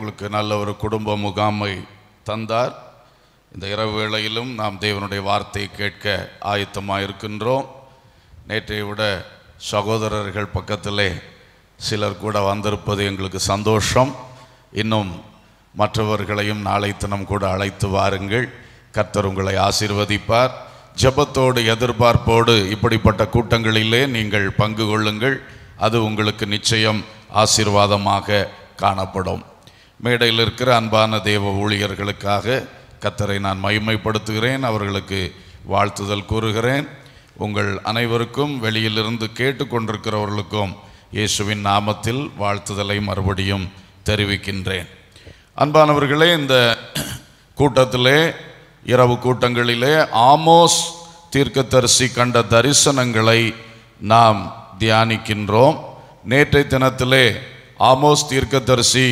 எங்களுக்கு நல்ல ஒரு குடும்ப முகாமை தந்தார் இந்த இரவு வேளையிலும் நாம் தேவனுடைய வார்த்தையை கேட்க ஆயத்தமாக இருக்கின்றோம் நேற்றை விட சகோதரர்கள் பக்கத்திலே சிலர் கூட வந்திருப்பது எங்களுக்கு சந்தோஷம் இன்னும் மற்றவர்களையும் நாளை தினம் கூட அழைத்து வாருங்கள் கர்த்தர் உங்களை ஆசீர்வதிப்பார் ஜெபத்தோடு எதிர்பார்ப்போடு இப்படிப்பட்ட கூட்டங்களிலே நீங்கள் பங்கு கொள்ளுங்கள் அது உங்களுக்கு நிச்சயம் ஆசீர்வாதமாக காணப்படும் மேடையில் இருக்கிற அன்பான தேவ ஊழியர்களுக்காக கத்தரை நான் மகிமைப்படுத்துகிறேன் அவர்களுக்கு வாழ்த்துதல் கூறுகிறேன் உங்கள் அனைவருக்கும் வெளியிலிருந்து கேட்டுக்கொண்டிருக்கிறவர்களுக்கும் இயேசுவின் நாமத்தில் வாழ்த்துதலை மறுபடியும் தெரிவிக்கின்றேன் அன்பானவர்களே இந்த கூட்டத்திலே இரவு கூட்டங்களிலே ஆமோஸ் தீர்க்கதரிசி கண்ட தரிசனங்களை நாம் தியானிக்கின்றோம் நேற்றைய தினத்திலே ஆமோஸ் தீர்க்கதரிசி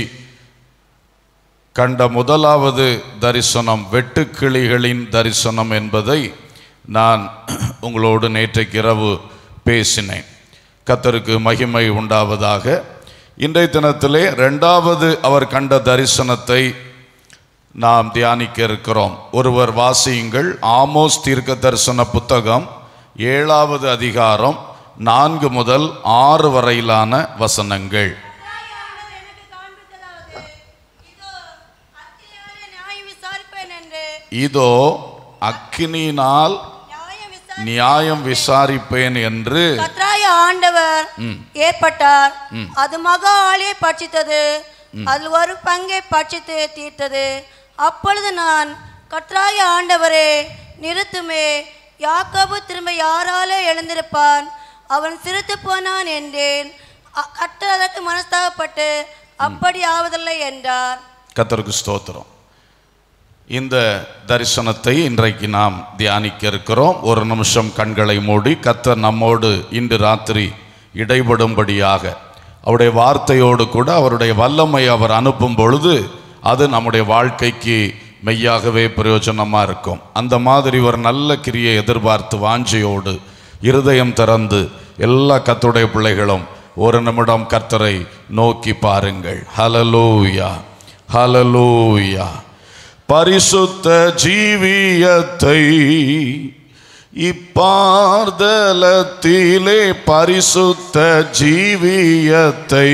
கண்ட முதலாவது தரிசனம் வெட்டுக்கிளிகளின் தரிசனம் என்பதை நான் உங்களோடு நேற்றைக்கு இரவு பேசினேன் கத்தருக்கு மகிமை உண்டாவதாக இன்றைய தினத்திலே ரெண்டாவது அவர் கண்ட தரிசனத்தை நாம் தியானிக்க இருக்கிறோம் ஒருவர் வாசியுங்கள் ஆமோஸ் தீர்க்க தரிசன புத்தகம் ஏழாவது அதிகாரம் நான்கு முதல் ஆறு வரையிலான வசனங்கள் ஆண்டவர் எனக்கு காண்பித்ததாவது, இதோ, அக்கினியாலே நியாயம் விசாரிப்பேன் என்று இதோ அக்கினியினால் நியாயம் விசாரி- நியாயம் விசாரிப்பேன் என்று கர்த்தராய ஆண்டவர் ஏற்பட்டார் அது மகா ஆளை பட்சித்தது அதில் ஒரு பங்கை பட்சித்து தீர்த்தது அப்பொழுது நான் கர்த்தராய ஆண்டவரே நிறுத்துமே யாக்கோபு திரும்ப யாராலே எழுந்திருப்பான் அவன் சிரித்து போனான் என்றேன் அ- கர்த்தர் அதற்கு மனஸ்தாபப்பட்டு அப்படி ஆவதில்லை என்றார் கத்தருக்கு ஸ்தோத்திரம் இந்த தரிசனத்தை இன்றைக்கு நாம் தியானிக்க இருக்கிறோம் ஒரு நிமிஷம் கண்களை மூடி கத்தர் நம்மோடு இன்று ராத்திரி இடைபடும்படியாக அவருடைய வார்த்தையோடு கூட அவருடைய வல்லமை அவர் அனுப்பும் பொழுது அது நம்முடைய வாழ்க்கைக்கு மெய்யாகவே பிரயோஜனமாக இருக்கும் அந்த மாதிரி ஒரு நல்ல கிரியை எதிர்பார்த்து வாஞ்சையோடு இருதயம் திறந்து எல்லா கத்துடைய பிள்ளைகளும் ஒரு நிமிடம் கர்த்தரை நோக்கி பாருங்கள் ஹலலூயா ஹலலூயா பரிசுத்த ஜீவியத்தை இப்பார்தலத்திலே பரிசுத்த ஜீவியத்தை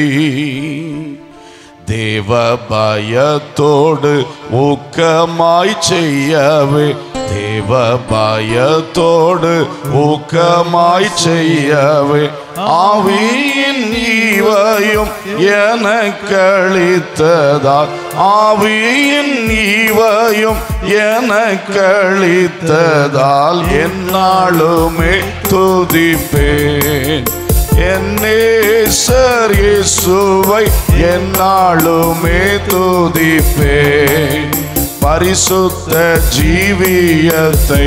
தேவ பயத்தோடு ஊக்கமாய் செய்யவே தேவ பயத்தோடு ஊக்கமாய் செய்யவே ஆவியின் ஈவையும் எனக்களித்ததால் ஆவியின் ஈவையும் எனக்களித்ததால் என்னாலுமே துதிப்பேன் என்னேசர் இயேசுவை என்னாலுமே துதிப்பேன் பரிசுத்த ஜீவியத்தை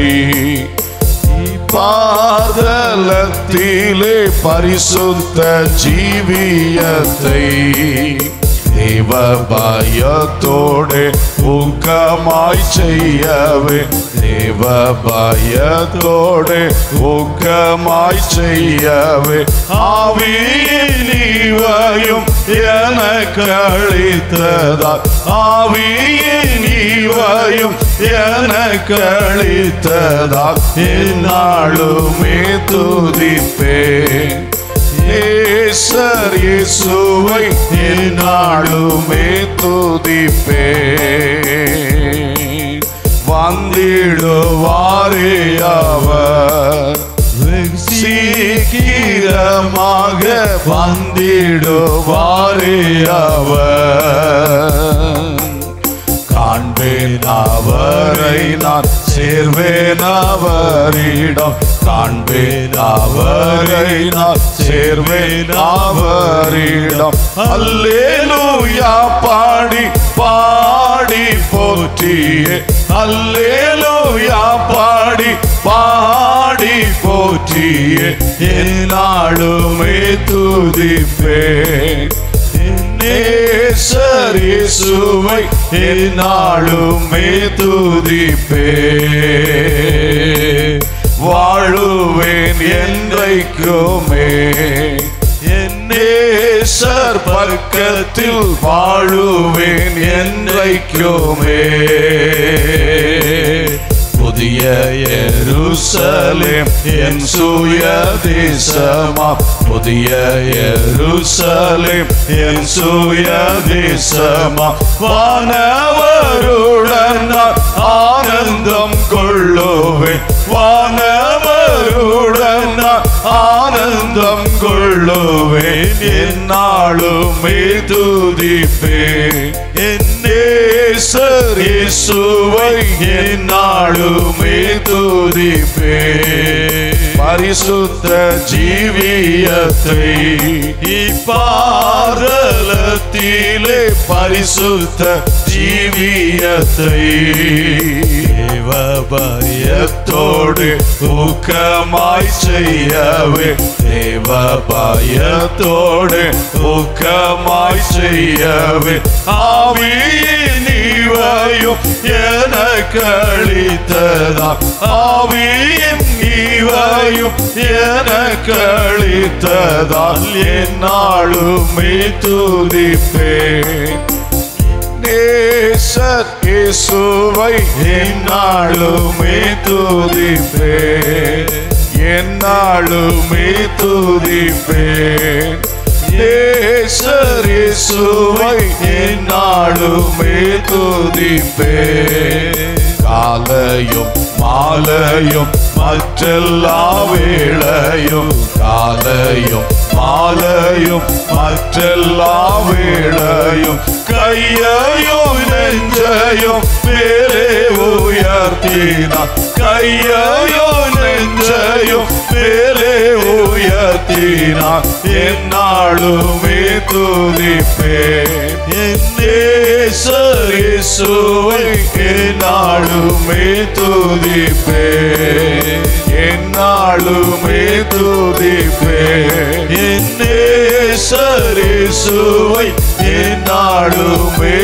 பாதலத்திலே பரிசுத்த ஜீவியத்தை தேவ பயத்தோடு ஊக்கமாய் செய்யவே தேவ பயத்தோடு ஊக்கமாய் செய்யவே ஆவியின் ஈவையும் எனக்கு அளித்ததால் ஆவியின் ஈவையும் எனக்கு அளித்ததால் என்னாலுமே துதிப்பேன் ஏசர் இயேசுவை என்னாலுமே துதிப்பேன் வந்திடுவாரே அவர் சீக்கிரமாக வந்திடுவாரே அவர் காண்பேன் அவரை நான் சேர்வேன் அவரிடம் காண்பேன் அவரை நான் சேர்வேன் அவரிடம் அல்லேலூயா பாடி பாடி போற்றியே அல்லேலூயா பாடி பாடி போற்றியே என்னாலுமே துதிப்பேன் நேசர் இயேசுவை என்னாலுமே துதிப்பே வாழுவேன் என்றைக்குமே என் நேசர் பக்கத்தில் உலகத்தில் வாழுவேன் என்றைக்குமே புதிய எருசலேம் என் சுய தேசமா புதிய எருசலேம் என் சுய தேசமா வானவருடன் நான் ஆனந்தம் கொள்ளுவேன் வானவருடன் நான் ஆனந்தம் கொள்ளுவேன் என்னாலுமே துதிப்பேன் என்னேசர் இயேசுவை என்னாலுமே துதிப்பேன் பரிசுத்த ஜீவியத்தை இப்பாதலத்திலே பரிசுத்த ஜீவியத்தை தேவபயத்தோடு ஊக்கமாய் செய்யவே தேவபயத்தோடு ஊக்கமாய் செய்யவே ஆவியின் இவையும் எனக்கு அளித்ததா ஆவியின் இவையும் எனக்கு அளித்ததால் என்னாலுமே துதிப்பேன் நேசர் இயேசுவை என்னாலுமே துதிப்பேன் என்னாலுமே துதிப்பேன் நேசர் இயேசுவை என்னாலுமே துதிப்பேன் காலையும் மாலையும் மற்றெல்லா வேளையும் காலையும் மாலையும் மற்றெல்லா வேளையும் கையையும் நெஞ்சையும் மேலே உயர்த்தினார் கையையும் நெஞ்சையும் மேலே உயர்த்தினார் என்னாலுமே துதிப்பேன் என்னேசரிசுவை என்னாலுமே துதிப்பேன் என்னாலுமே துதிப்பேன் என்னேசரிசுவை என்னாலுமே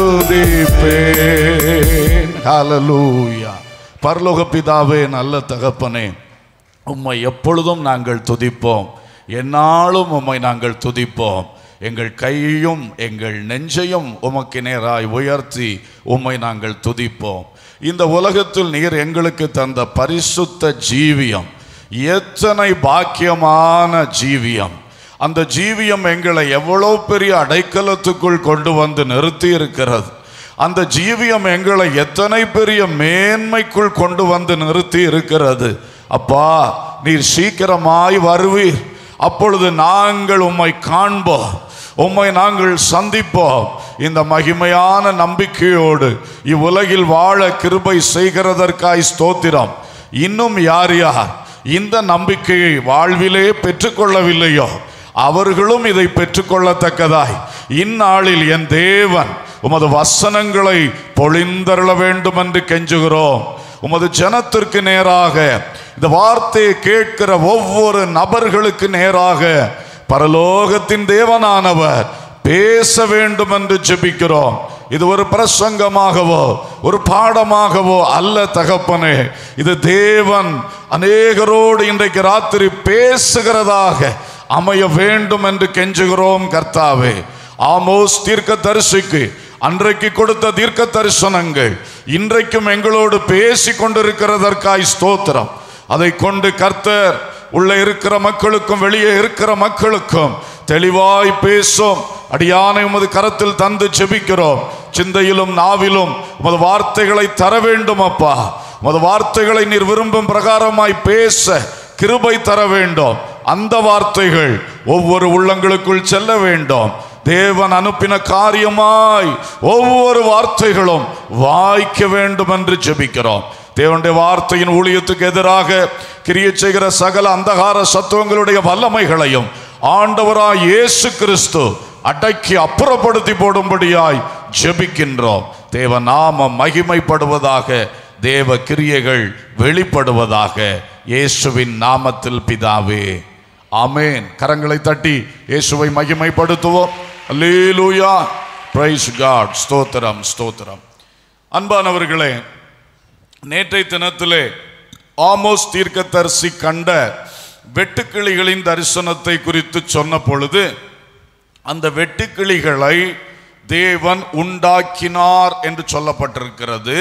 துதிப்பேன் ஹalleluya பரலோக பிதாவே நல்ல தகப்பனே உம்மை எப்பொழுதும் நாங்கள் துதிப்போம் என்னாலும் உம்மை நாங்கள் துதிப்போம் எங்கள் கையையும் எங்கள் நெஞ்சையும் உமக்கு நேராய் உயர்த்தி உம்மை நாங்கள் துதிப்போம் இந்த உலகத்தில் நீர் எங்களுக்கு தந்த பரிசுத்த ஜீவியம் எத்தனை பாக்கியமான ஜீவியம் அந்த ஜீவியம் எங்களை எவ்வளோ பெரிய அடைக்கலத்துக்குள் கொண்டு வந்து நிறுத்தி இருக்கிறது அந்த ஜீவியம் எங்களை எத்தனை பெரிய மேன்மைக்குள் கொண்டு வந்து நிறுத்தி இருக்கிறது அப்பா நீர் சீக்கிரமாய் வருவீர் அப்பொழுது நாங்கள் உம்மை காண்போம் உம்மை நாங்கள் சந்திப்போம் இந்த மகிமையான நம்பிக்கையோடு இவ்வுலகில் வாழ கிருபை செய்கிறதற்காய் ஸ்தோத்திரம் இன்னும் யார் யார் இந்த நம்பிக்கையை வாழ்விலே பெற்றுக்கொள்ளவில்லையோ அவர்களும் இதை பெற்றுக்கொள்ளத்தக்கதாய் இந்நாளில் என் தேவன் உமது வசனங்களை பொழிந்தருள வேண்டும் என்று கெஞ்சுகிறோம் உமது ஜனத்திற்கு நேராக இந்த வார்த்தையை கேட்கிற ஒவ்வொரு நபர்களுக்கு நேராக பரலோகத்தின் தேவனானவர் பேச வேண்டும் என்று ஜெபிக்கிறோம் இது ஒரு பிரசங்கமாகவோ ஒரு பாடமாகவோ அல்ல தகப்பனே இது தேவன் அநேகரோடு இன்றைக்கு ராத்திரி பேசுகிறதாக அமைய வேண்டும் என்று கெஞ்சுகிறோம் கர்த்தாவே ஆமோஸ் தீர்க்க தரிசிக்கு அன்றைக்கு கொடுத்த தீர்க்க தரிசனங்கள் இன்றைக்கும் எங்களோடு பேசி கொண்டிருக்கிறதற்காய் ஸ்தோத்திரம் அதை கொண்டு கர்த்தர் உள்ள இருக்கிற மக்களுக்கும் வெளியே இருக்கிற மக்களுக்கும் தெளிவாய் பேசும் அடியானை உமது கரத்தில் தந்து ஜெபிக்கிறோம் சிந்தையிலும் நாவிலும் உமது வார்த்தைகளை தர வேண்டும் அப்பா உமது வார்த்தைகளை நீர் விரும்பும் பிரகாரமாய் பேச கிருபை தர வேண்டும் அந்த வார்த்தைகள் ஒவ்வொரு உள்ளங்களுக்குள் செல்ல வேண்டும் தேவன் அனுப்பின காரியமாய் ஒவ்வொரு வார்த்தைகளும் வாய்க்க வேண்டும் என்று ஜெபிக்கிறோம் தேவனுடைய வார்த்தையின் ஊழியத்துக்கு எதிராக கிரிய செய்கிற சகல அந்தகார சத்துவங்களுடைய வல்லமைகளையும் ஆண்டவராய் இயேசு கிறிஸ்து அடக்கி அப்புறப்படுத்தி போடும்படியாய் ஜெபிக்கின்றோம் தேவ நாமம் மகிமைப்படுவதாக தேவ கிரியைகள் வெளிப்படுவதாக இயேசுவின் நாமத்தில் பிதாவே ஆமேன் கரங்களை தட்டி இயேசுவை மகிமைப்படுத்துவோம் அல்லேலூயா பிரைஸ் காட் ஸ்தோத்திரம் ஸ்தோத்திரம் அன்பானவர்களே நேற்றை தினத்திலே ஆமோஸ் தீர்க்கதரிசி கண்ட வெட்டுக்கிளிகளின் தரிசனத்தை குறித்து சொன்ன பொழுது அந்த வெட்டுக்கிளிகளை தேவன் உண்டாக்கினார் என்று சொல்லப்பட்டிருக்கிறது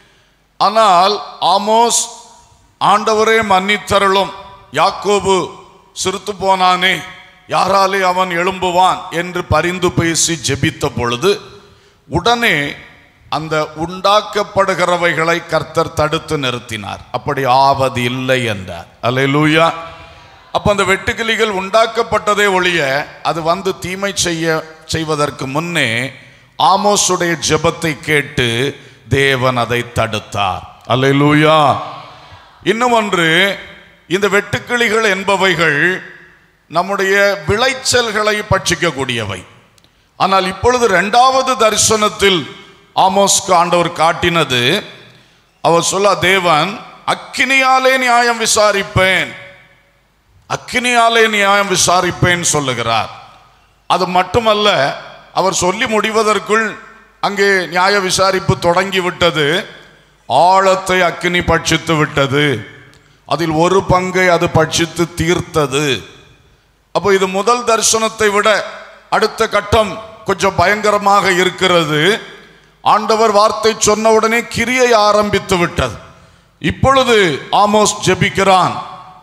ஆனால் ஆமோஸ் ஆண்டவரே மன்னித்தருளும் யாக்கோபு சிறுத்து போனானே யாராலே அவன் எழும்புவான் என்று பரிந்து பேசி ஜெபித்த பொழுது உடனே அந்த உண்டாக்கப்படுகிறவைகளை கர்த்தர் தடுத்து நிறுத்தினார் அப்படி ஆவது இல்லை என்றார் அல்லேலூயா அப்ப அந்த வெட்டுக்கிளிகள் உண்டாக்கப்பட்டதே ஒழிய அது வந்து தீமை செய்ய செய்வதற்கு முன்னே ஆமோஸுடைய ஜெபத்தை கேட்டு தேவன் அதை தடுத்தார் அல்லேலூயா இன்னும் ஒன்று இந்த வெட்டுக்கிளிகள் என்பவைகள் நம்முடைய விளைச்சல்களை பட்சிக்கக்கூடியவை ஆனால் இப்பொழுது இரண்டாவது தரிசனத்தில் ஆமோஸ்க்கு ஆண்டவர் காட்டினது அவர் சொல்ல தேவன் அக்கினியாலே நியாயம் விசாரிப்பேன் அக்கினியாலே நியாயம் விசாரிப்பேன் சொல்லுகிறார் அது மட்டுமல்ல அவர் சொல்லி முடிவதற்குள் அங்கே நியாய விசாரிப்பு தொடங்கி விட்டது ஆழத்தை அக்கினி பட்சித்து விட்டது அதில் ஒரு பங்கை அது பட்சித்து தீர்த்தது அப்போ இது முதல் தரிசனத்தை விட அடுத்த கட்டம் கொஞ்சம் பயங்கரமாக இருக்கிறது ஆண்டவர் வார்த்தை சொன்ன உடனே கிரியை ஆரம்பித்து விட்டது இப்பொழுது ஆமோஸ் ஜெபிக்கிறான்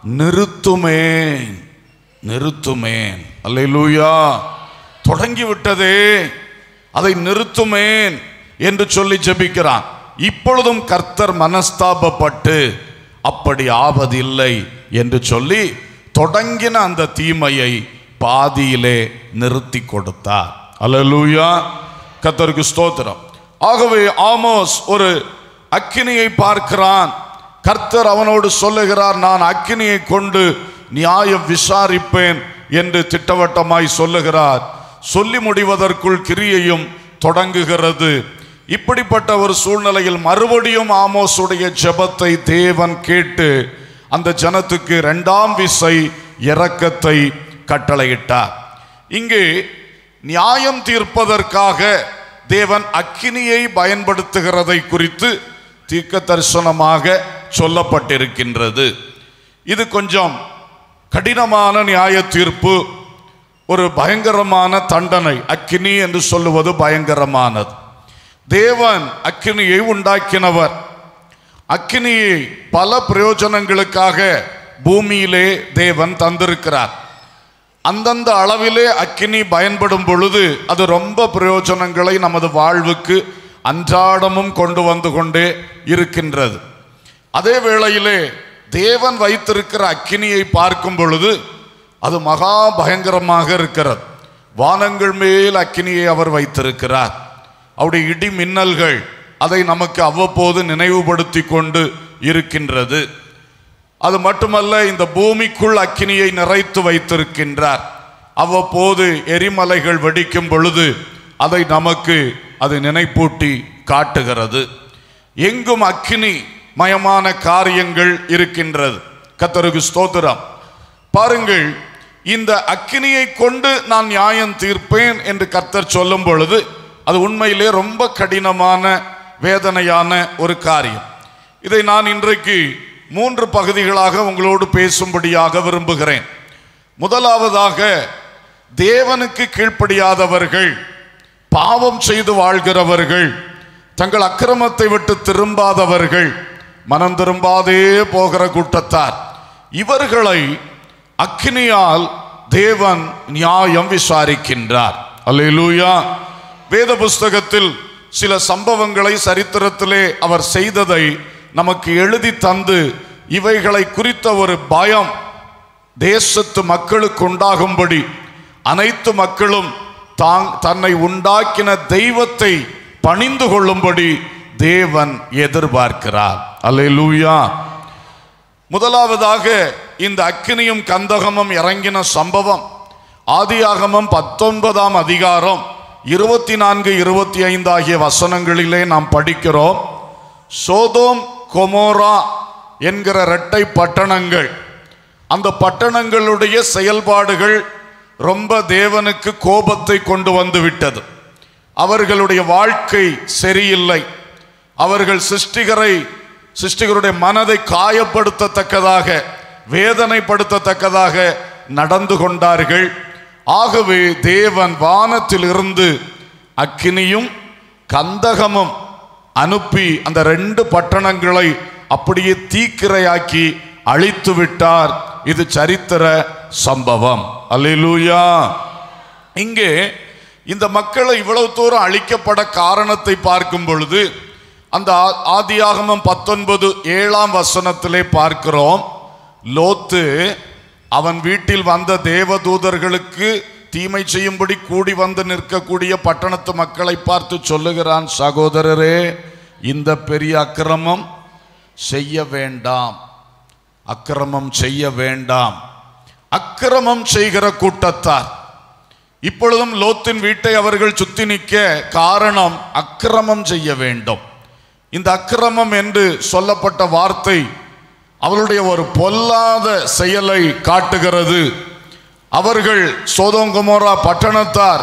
நிறுத்துமேன் நிறுத்துமேன் அல்லேலூயா தொடங்கி விட்டதே அதை நிறுத்துமேன் என்று சொல்லி ஜெபிக்கிறான் இப்பொழுதும் கர்த்தர் மனஸ்தாபப்பட்டு அப்படி ஆவதில்லை என்று சொல்லி தொடங்கின அந்த தீமையை பாதியிலே நிறுத்தி கொடுத்தார் அல்லேலூயா கர்த்தருக்கு ஸ்தோத்திரம் ஆகவே ஆமோஸ் ஒரு அக்கினியை பார்க்கிறான் கர்த்தர் அவனோடு சொல்லுகிறார் நான் அக்கினியை கொண்டு நியாயம் விசாரிப்பேன் என்று திட்டவட்டமாய் சொல்லுகிறார் சொல்லி முடிவதற்குள் கிரியையும் தொடங்குகிறது இப்படிப்பட்ட ஒரு சூழ்நிலையில் மறுபடியும் ஆமோஸுடைய ஜெபத்தை தேவன் கேட்டு அந்த ஜனத்துக்கு இரண்டாம் விசை இரக்கத்தை கட்டளையிட்டார் இங்கே நியாயம் தீர்ப்பதற்காக தேவன் அக்கினியை பயன்படுத்துகிறதை குறித்து தீர்க்க தரிசனமாக சொல்லப்பட்டிருக்கின்றது இது கொஞ்சம் கடினமான நியாய தீர்ப்பு ஒரு பயங்கரமான தண்டனை அக்கினி என்று சொல்லுவது பயங்கரமானது தேவன் அக்கினியை உண்டாக்கினவர் அக்கினியை பல பிரயோஜனங்களுக்காக பூமியிலே தேவன் தந்திருக்கிறார் அந்தந்த அளவிலே அக்கினி பயன்படும் பொழுது அது ரொம்ப பிரயோஜனங்களை நமது வாழ்வுக்கு அன்றாடமும் கொண்டு வந்து கொண்டே இருக்கின்றது அதே வேளையிலே தேவன் வைத்திருக்கிற அக்கினியை பார்க்கும் பொழுது அது மகா பயங்கரமாக இருக்கிறது வானங்கள் மேல் அக்கினியை அவர் வைத்திருக்கிறார் அவருடைய இடி மின்னல்கள் அதை நமக்கு அவ்வப்போது நினைவுபடுத்தி கொண்டு இருக்கின்றது அது மட்டுமல்ல இந்த பூமிக்குள் அக்கினியை நிறைத்து வைத்திருக்கின்றார் அவ்வப்போது எரிமலைகள் வெடிக்கும் பொழுது அதை நமக்கு அது நினைப்பூட்டி காட்டுகிறது எங்கும் அக்கினி மயமான காரியங்கள் இருக்கின்றது கத்தருக்கு ஸ்தோத்திரம் பாருங்கள் இந்த அக்கினியை கொண்டு நான் நியாயம் தீர்ப்பேன் என்று கர்த்தர் சொல்லும் பொழுது அது உண்மையிலே ரொம்ப கடினமான வேதனையான ஒரு காரியம் இதை நான் இன்றைக்கு மூன்று பகுதிகளாக உங்களோடு பேசும்படியாக விரும்புகிறேன் முதலாவதாக தேவனுக்கு கீழ்ப்படியாதவர்கள் பாவம் செய்து வாழ்கிறவர்கள் தங்கள் அக்கிரமத்தை விட்டு திரும்பாதவர்கள் மனம் திரும்பாதே போகிற கூட்டத்தார் இவர்களை அக்கினியால் தேவன் நியாயம் விசாரிக்கின்றார் அல்லேலூயா வேத புஸ்தகத்தில் சில சம்பவங்களை சரித்திரத்திலே அவர் செய்ததை நமக்கு எழுதி தந்து இவைகளை குறித்த ஒரு பயம் தேசத்து மக்களுக்கு உண்டாகும்படி அனைத்து மக்களும் தாங் தன்னை உண்டாக்கின தெய்வத்தை பணிந்து கொள்ளும்படி தேவன் எதிர்பார்க்கிறார் அல்லேலூயா முதலாவதாக இந்த அக்கினியும் கந்தகமும் இறங்கின சம்பவம் ஆதியாகமம் பத்தொன்பதாம் அதிகாரம் இருபத்தி நான்கு இருபத்தி ஐந்து ஆகிய வசனங்களிலே நாம் படிக்கிறோம் சோதோம் கொமோரா என்கிற இரட்டை பட்டணங்கள் அந்த பட்டணங்களுடைய செயல்பாடுகள் ரொம்ப தேவனுக்கு கோபத்தை கொண்டு வந்து விட்டது அவர்களுடைய வாழ்க்கை சரியில்லை அவர்கள் சிருஷ்டிகரை சிருஷ்டிகருடைய மனதை காயப்படுத்தத்தக்கதாக வேதனைப்படுத்தத்தக்கதாக நடந்து கொண்டார்கள் ஆகவே தேவன் வானத்திலிருந்து அக்கினியும் கந்தகமும் அனுப்பி அந்த ரெண்டு பட்டணங்களை அப்படியே தீக்கிரையாக்கி அழித்து விட்டார் இது சரித்திர சம்பவம் அல்லேலூயா இங்கே இந்த மக்களை இவ்வளவு தூரம் அழிக்கப்பட காரணத்தை பார்க்கும் பொழுது அந்த ஆ- ஆதியாகமம் பத்தொன்பது ஏழாம் வசனத்திலே பார்க்கிறோம் லோத்து அவன் வீட்டில் வந்த தேவதூதர்களுக்கு தீமை செய்யும்படி கூடி வந்து நிற்கக்கூடிய பட்டணத்து மக்களை பார்த்து சொல்லுகிறான் சகோதரரே இந்த பெரிய அக்கிரமம் செய்ய வேண்டாம் அக்கிரமம் செய்ய வேண்டாம் அக்கிரமம் செய்கிற கூட்டத்தார் இப்பொழுதும் லோத்தின் வீட்டை அவர்கள் சுத்தி நிற்க காரணம் அக்கிரமம் செய்ய வேண்டும் இந்த அக்கிரமம் என்று சொல்லப்பட்ட வார்த்தை அவளுடைய ஒரு பொல்லாத செயலை காட்டுகிறது அவர்கள் சோதோங்குமோரா பட்டணத்தார்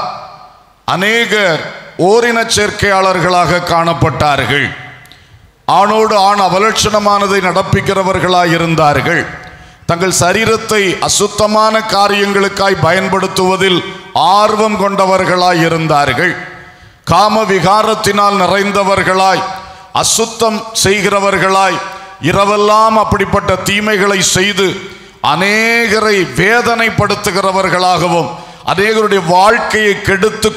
அநேகர் ஓரின சேர்க்கையாளர்களாக காணப்பட்டார்கள் ஆணோடு ஆண் அவலட்சணமானதை நடப்பிக்கிறவர்களாய் இருந்தார்கள் தங்கள் சரீரத்தை அசுத்தமான காரியங்களுக்காய் பயன்படுத்துவதில் ஆர்வம் கொண்டவர்களாய் இருந்தார்கள் காம விகாரத்தினால் நிறைந்தவர்களாய் அசுத்தம் செய்கிறவர்களாய் இரவெல்லாம் அப்படிப்பட்ட தீமைகளை செய்து அநேகரை வேதனைப்படுத்துகிறவர்களாகவும் அநேகருடைய வாழ்க்கையை கெடுத்து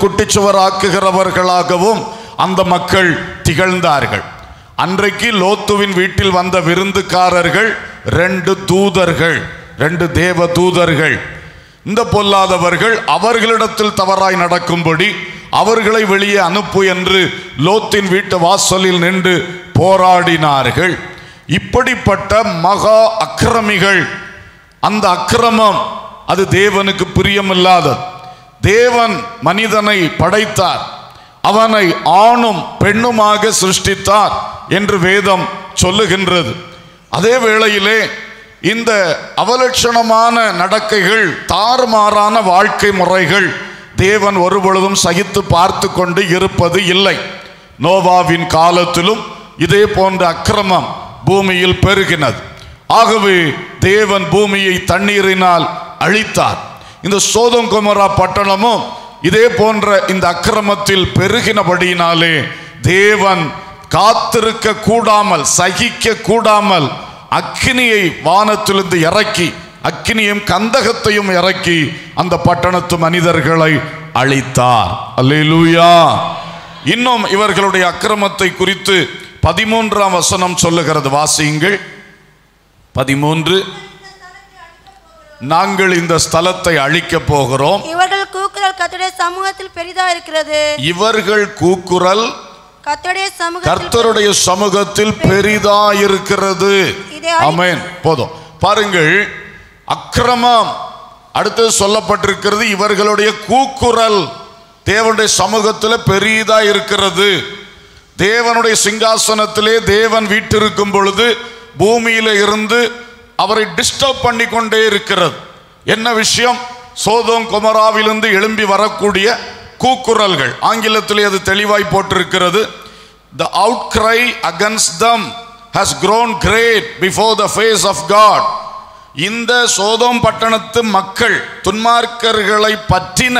குட்டிச்சுவராக்குகிறவர்களாகவும் அந்த மக்கள் திகழ்ந்தார்கள் அன்றைக்கு லோத்துவின் வீட்டில் வந்த விருந்துக்காரர்கள் ரெண்டு தூதர்கள் ரெண்டு தேவ தூதர்கள் இந்த பொல்லாதவர்கள் அவர்களிடத்தில் தவறாய் நடக்கும்படி அவர்களை வெளியே அனுப்பு என்று லோத்தின் வீட்டு வாசலில் நின்று போராடினார்கள் இப்படிப்பட்ட மகா அக்கிரமிகள் அந்த அக்கிரமம் அது தேவனுக்கு பிரியமில்லாதது தேவன் மனிதனை படைத்தார் அவனை ஆணும் பெண்ணுமாக சிருஷ்டித்தார் என்று வேதம் சொல்லுகின்றது அதே வேளையிலே இந்த அவலட்சணமான நடக்கைகள் தாறுமாறான வாழ்க்கை முறைகள் தேவன் ஒருபொழுதும் சகித்து பார்த்து கொண்டு இருப்பது இல்லை நோவாவின் காலத்திலும் இதே போன்ற அக்கிரமம் பூமியில் பெருகினது ஆகவே தேவன் பூமியை தண்ணீரினால் அழித்தார் இந்த சோதம் குமரா பட்டணமும் இதே போன்ற இந்த அக்கிரமத்தில் பெருகினபடியினாலே தேவன் காத்திருக்க கூடாமல் சகிக்க கூடாமல் அக்கினியை வானத்திலிருந்து இறக்கி அக்கினியும் கந்தகத்தையும் இறக்கி அந்த பட்டணத்து மனிதர்களை அழித்தார் அல்லேலூயா இன்னும் இவர்களுடைய அக்கிரமத்தை குறித்து பதிமூன்றாம் வசனம் சொல்லுகிறது வாசியுங்கள் பதிமூன்று நாங்கள் இந்த ஸ்தலத்தை அழிக்கப் போகிறோம் இவர்கள் கூக்குரல் கர்த்தருடைய சமூகத்தில் பெரிதா இருக்கிறது இவர்கள் கூக்குரல் கர்த்தருடைய சமூகத்தில் கர்த்தருடைய சமூகத்தில் பெரிதா இருக்கிறது இதை அழி- ஆமென் போதும் பாருங்கள் அக்கிரமம் அடுத்தது சொல்லப்பட்டிருக்கிறது இவர்களுடைய கூக்குரல் தேவனுடைய சமூகத்தில் பெரிதா இருக்கிறது தேவனுடைய சிங்காசனத்திலே தேவன் வீட்டிருக்கும் பொழுது பூமியில இருந்து அவரை டிஸ்டர்ப் பண்ணி கொண்டே இருக்கிறது என்ன விஷயம் சோதோம் குமராவிலிருந்து எழும்பி வரக்கூடிய கூக்குரல்கள் ஆங்கிலத்திலே அது தெளிவாய் போட்டிருக்கிறது the outcry against them has grown great before the face of God இந்த சோதோம் பட்டணத்து மக்கள் துன்மார்க்கர்களை பற்றின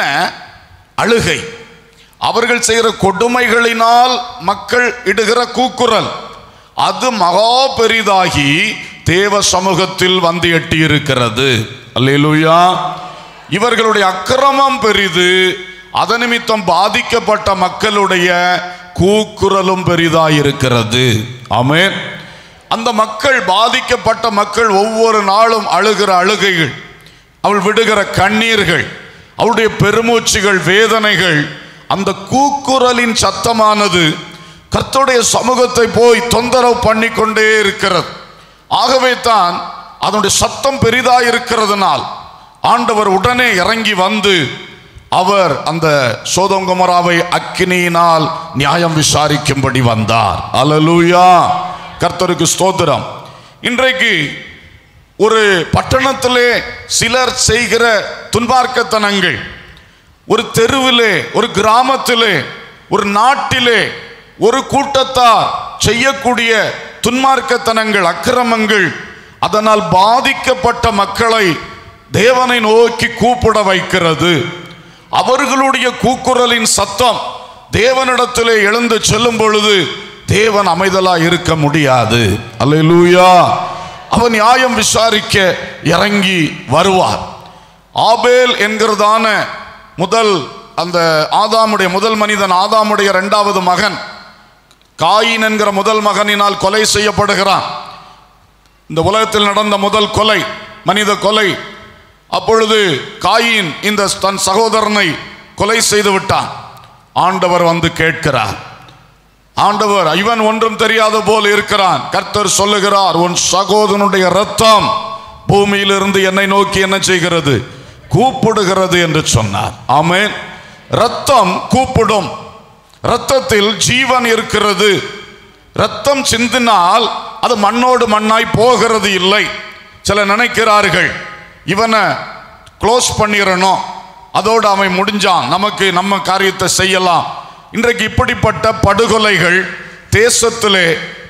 அழுகை அவர்கள் செய்கிற கொடுமைகளினால் மக்கள் இடுகிற கூக்குரல் அது மகா பெரிதாகி தேவ சமூகத்தில் வந்து எட்டி இருக்கிறது அல்லேலூயா இவர்களுடைய அக்கிரமம் பெரிது அத நிமித்தம் பாதிக்கப்பட்ட மக்களுடைய கூக்குரலும் பெரிதாயிருக்கிறது ஆமென் அந்த மக்கள் பாதிக்கப்பட்ட மக்கள் ஒவ்வொரு நாளும் அழுகிற அழுகைகள் அவள் விடுகிற கண்ணீர்கள் அவளுடைய பெருமூச்சுகள் வேதனைகள் அந்த கூக்குரலின் சத்தமானது கர்த்தருடைய சமூகத்தை போய் தொந்தரவு பண்ணி கொண்டே இருக்கிறது ஆகவே தான் அதனுடைய சத்தம் பெரிதாக இருக்கிறதுனால் ஆண்டவர் உடனே இறங்கி வந்து அவர் அந்த சோதங்குமராவை அக்கினியினால் நியாயம் விசாரிக்கும்படி வந்தார் அல்லேலூயா கர்த்தருக்கு ஸ்தோத்திரம் இன்றைக்கு ஒரு பட்டணத்திலே சிலர் செய்கிற துன்பார்க்கத்தனங்கள் ஒரு தெருவிலே ஒரு கிராமத்திலே ஒரு நாட்டிலே ஒரு கூட்டத்தார் செய்யக்கூடிய துன்மார்க்கத்தனங்கள் அக்கிரமங்கள் அதனால் பாதிக்கப்பட்ட மக்களை தேவனை நோக்கி கூப்பிட வைக்கிறது அவர்களுடைய கூக்குரலின் சத்தம் தேவனிடத்திலே எழுந்து செல்லும் பொழுது தேவன் அமைதலா இருக்க முடியாது அல்லேலூயா அவன் நியாயம் விசாரிக்க இறங்கி வருவார் ஆபேல் என்கிறதான முதல் அந்த ஆதாமுடைய முதல் மனிதன் ஆதாமுடைய இரண்டாவது மகன் காயின் என்கிற முதல் மகனினால் கொலை செய்யப்படுகிறான் இந்த உலகத்தில் நடந்த முதல் கொலை மனித கொலை அப்பொழுது காயின் இந்த தன் சகோதரனை கொலை செய்து விட்டான் ஆண்டவர் வந்து கேட்கிறார் ஆண்டவர் இவன் ஒன்றும் தெரியாத போல் இருக்கிறான் கர்த்தர் சொல்லுகிறார் உன் சகோதரனுடைய ரத்தம் பூமியிலிருந்து என்னை நோக்கி என்ன செய்கிறது கூப்பிடுகிறது என்று சொன்னார் ஆமென் ரத்தம் கூப்பிடும் ரத்தத்தில் ஜீவன் இருக்கிறது ரத்தம் சிந்தினால் அது மண்ணோடு மண்ணாய் போகிறது இல்லை சில நினைக்கிறார்கள் இவனை க்ளோஸ் பண்ணிடணும் அதோடு அவன் முடிஞ்சான் நமக்கு நம்ம காரியத்தை செய்யலாம் இன்றைக்கு இப்படிப்பட்ட படுகொலைகள் தேசத்திலே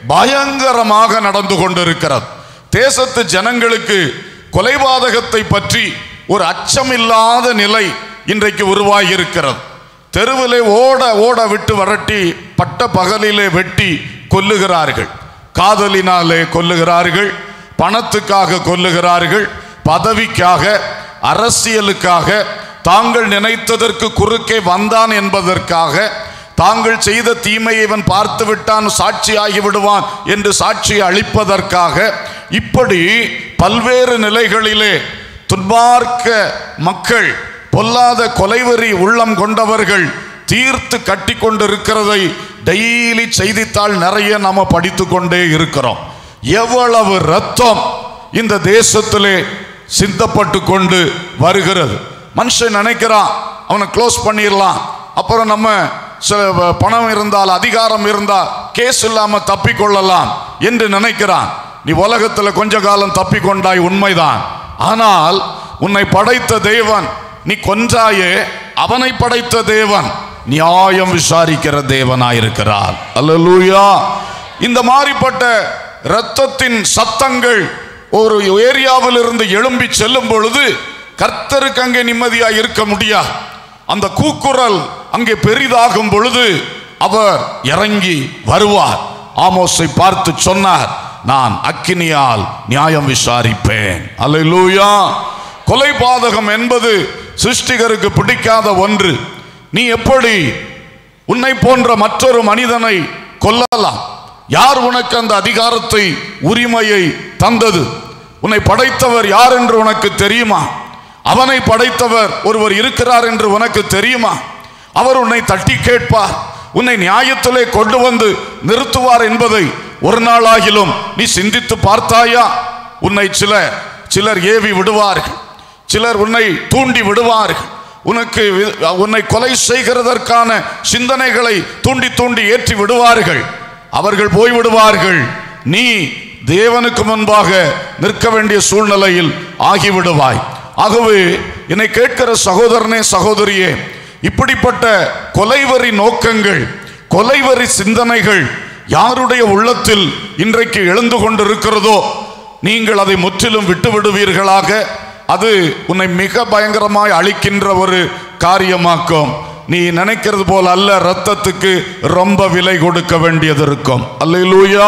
பயங்கரமாக நடந்து கொண்டிருக்கிறது தேசத்து ஜனங்களுக்கு கொலைபாதகத்தை பற்றி ஒரு அச்சமில்லாத நிலை இன்றைக்கு உருவாகி இருக்கிறது தெருவிலே ஓட ஓட விட்டு வரட்டி பட்ட பகலிலே வெட்டி கொல்லுகிறார்கள் காதலினாலே கொல்லுகிறார்கள் பணத்துக்காக கொல்லுகிறார்கள் பதவிக்காக அரசியலுக்காக தாங்கள் நினைத்ததற்கு குறுக்கே வந்தான் என்பதற்காக தாங்கள் செய்த தீமையை இவன் பார்த்து விட்டான் சாட்சியாகி விடுவான் என்று சாட்சி அளிப்பதற்காக இப்படி பல்வேறு நிலைகளிலே துன்பார்க்க மக்கள் பொல்லாத கொலைவெறி உள்ளம் கொண்டவர்கள் தீர்த்து கட்டி கொண்டிருக்கிறதை டெய்லி செய்தித்தாள் நிறைய நாம படித்து கொண்டே இருக்கிறோம் எவ்வளவு ரத்தம் இந்த தேசத்திலே சிந்தப்பட்டு கொண்டு வருகிறது மனுஷன் நினைக்கிறான் அவனை க்ளோஸ் பண்ணிடலாம் அப்புறம் நம்ம சில வ- பணம் இருந்தால் அதிகாரம் இருந்தால் கேஸ் இல்லாம தப்பிக்கொள்ளலாம் என்று நினைக்கிறான் நீ உலகத்தில் கொஞ்ச காலம் தப்பிக்கொண்டாய் உண்மைதான் ஆனால் உன்னை படைத்த தேவன் நீ கொன்றாயே அவனை படைத்த தேவன் நியாயம் விசாரிக்கிற தேவனாயிருக்கிறார் அல்லேலூயா இந்த மாதிரிப்பட்ட இரத்தத்தின் சத்தங்கள் ஒரு ஏரியாவில் இருந்து எழும்பி செல்லும் பொழுது கர்த்தருக்கு அங்கே நிம்மதியா இருக்க முடியாது அந்த கூக்குரல் அங்கே பெரிதாகும் பொழுது அவர் இறங்கி வருவார் ஆமோஸை பார்த்து சொன்னார் நான் அக்கினியால் நியாயம் விசாரிப்பேன் அல்லேலூயா கொலை பாதகம் என்பது சிருஷ்டிகருக்கு பிடிக்காத ஒன்று நீ எப்படி உன்னை போன்ற மற்றொரு மனிதனை கொல்லலாம் யார் உனக்கு அந்த அதிகாரத்தை உரிமையை தந்தது உன்னை படைத்தவர் யார் என்று உனக்கு தெரியுமா அவனை படைத்தவர் ஒருவர் இருக்கிறார் என்று உனக்கு தெரியுமா அவர் உன்னை தட்டி கேட்பார் உன்னை நியாயத்திலே கொண்டு வந்து நிறுத்துவார் என்பதை ஒரு நாளாகிலும் நீ சிந்தித்து பார்த்தாயா உன்னை சில சிலர் ஏவி விடுவார்கள் சிலர் உன்னை தூண்டி விடுவார்கள் உனக்கு வி- உன்னை கொலை செய்கிறதற்கான சிந்தனைகளை தூண்டி தூண்டி ஏற்றி விடுவார்கள் அவர்கள் போய்விடுவார்கள் நீ தேவனுக்கு முன்பாக நிற்க வேண்டிய சூழ்நிலையில் ஆகிவிடுவாய் ஆகவே என்னை கேட்கிற சகோதரனே சகோதரியே இப்படிப்பட்ட கொலைவரி நோக்கங்கள் கொலைவரி சிந்தனைகள் யாருடைய உள்ளத்தில் இன்றைக்கு எழுந்து கொண்டிருக்கிறதோ நீங்கள் அதை முற்றிலும் விட்டு விடுவீர்களாக அது உன்னை மிக பயங்கரமாய் அழிக்கின்ற ஒரு காரியமாக்கும் நீ நினைக்கிறது போல் அல்ல ரத்தத்துக்கு ரொம்ப விலை கொடுக்க வேண்டியது இருக்கும் அல்லேலூயா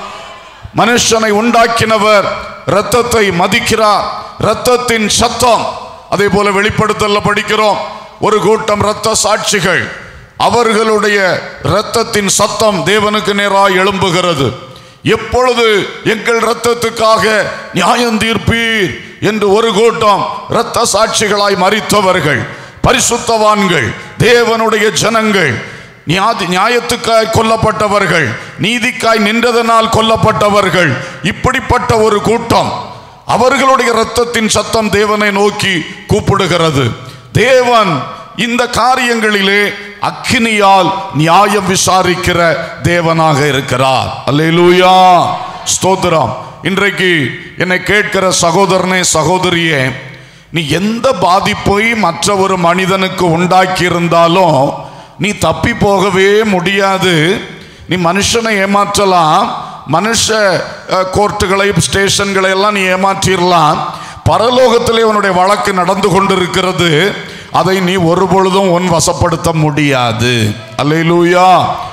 மனுஷனை உண்டாக்கினவர் இரத்தத்தை மதிக்கிறார் இரத்தத்தின் சத்தம் அதே போல வெளிப்படுத்தல படிக்கிறோம் ஒரு கூட்டம் இரத்த சாட்சிகள் அவர்களுடைய இரத்தத்தின் சத்தம் தேவனுக்கு நேராய் எழும்புகிறது எப்பொழுது எங்கள் இரத்தத்துக்காக நியாயம் தீர்ப்பீர் என்று ஒரு கூட்டம் இரத்த சாட்சிகளாய் மறித்தவர்கள் பரிசுத்தவான்கள் தேவனுடைய ஜனங்கள் நியாதி- நியாயத்துக்காய் கொல்லப்பட்டவர்கள் நீதிக்காய் நின்றதனால் கொல்லப்பட்டவர்கள் இப்படிப்பட்ட ஒரு கூட்டம் அவர்களுடைய இரத்தத்தின் சத்தம் தேவனை நோக்கி கூப்பிடுகிறது தேவன் இந்த காரியங்களிலே அக்கினியால் நியாயம் விசாரிக்கிற தேவனாக இருக்கிறார் அல்லேலூயா ஸ்தோத்திரம் இன்றைக்கு என்னை கேட்கிற சகோதரனே சகோதரியே நீ எந்த பாதிப்பை மற்ற ஒரு மனிதனுக்கு உண்டாக்கி இருந்தாலும் நீ தப்பி போகவே முடியாது நீ மனுஷனை ஏமாற்றலாம் மனுஷ அஹ், கோர்ட்டுகளை ஸ்டேஷன்களை எல்லாம் நீ ஏமாற்றிடலாம் பரலோகத்திலே உன்னுடைய வழக்கு நடந்து கொண்டிருக்கிறது அதை நீ ஒருபொழுதும் உன் வசப்படுத்த முடியாது அல்லேலூயா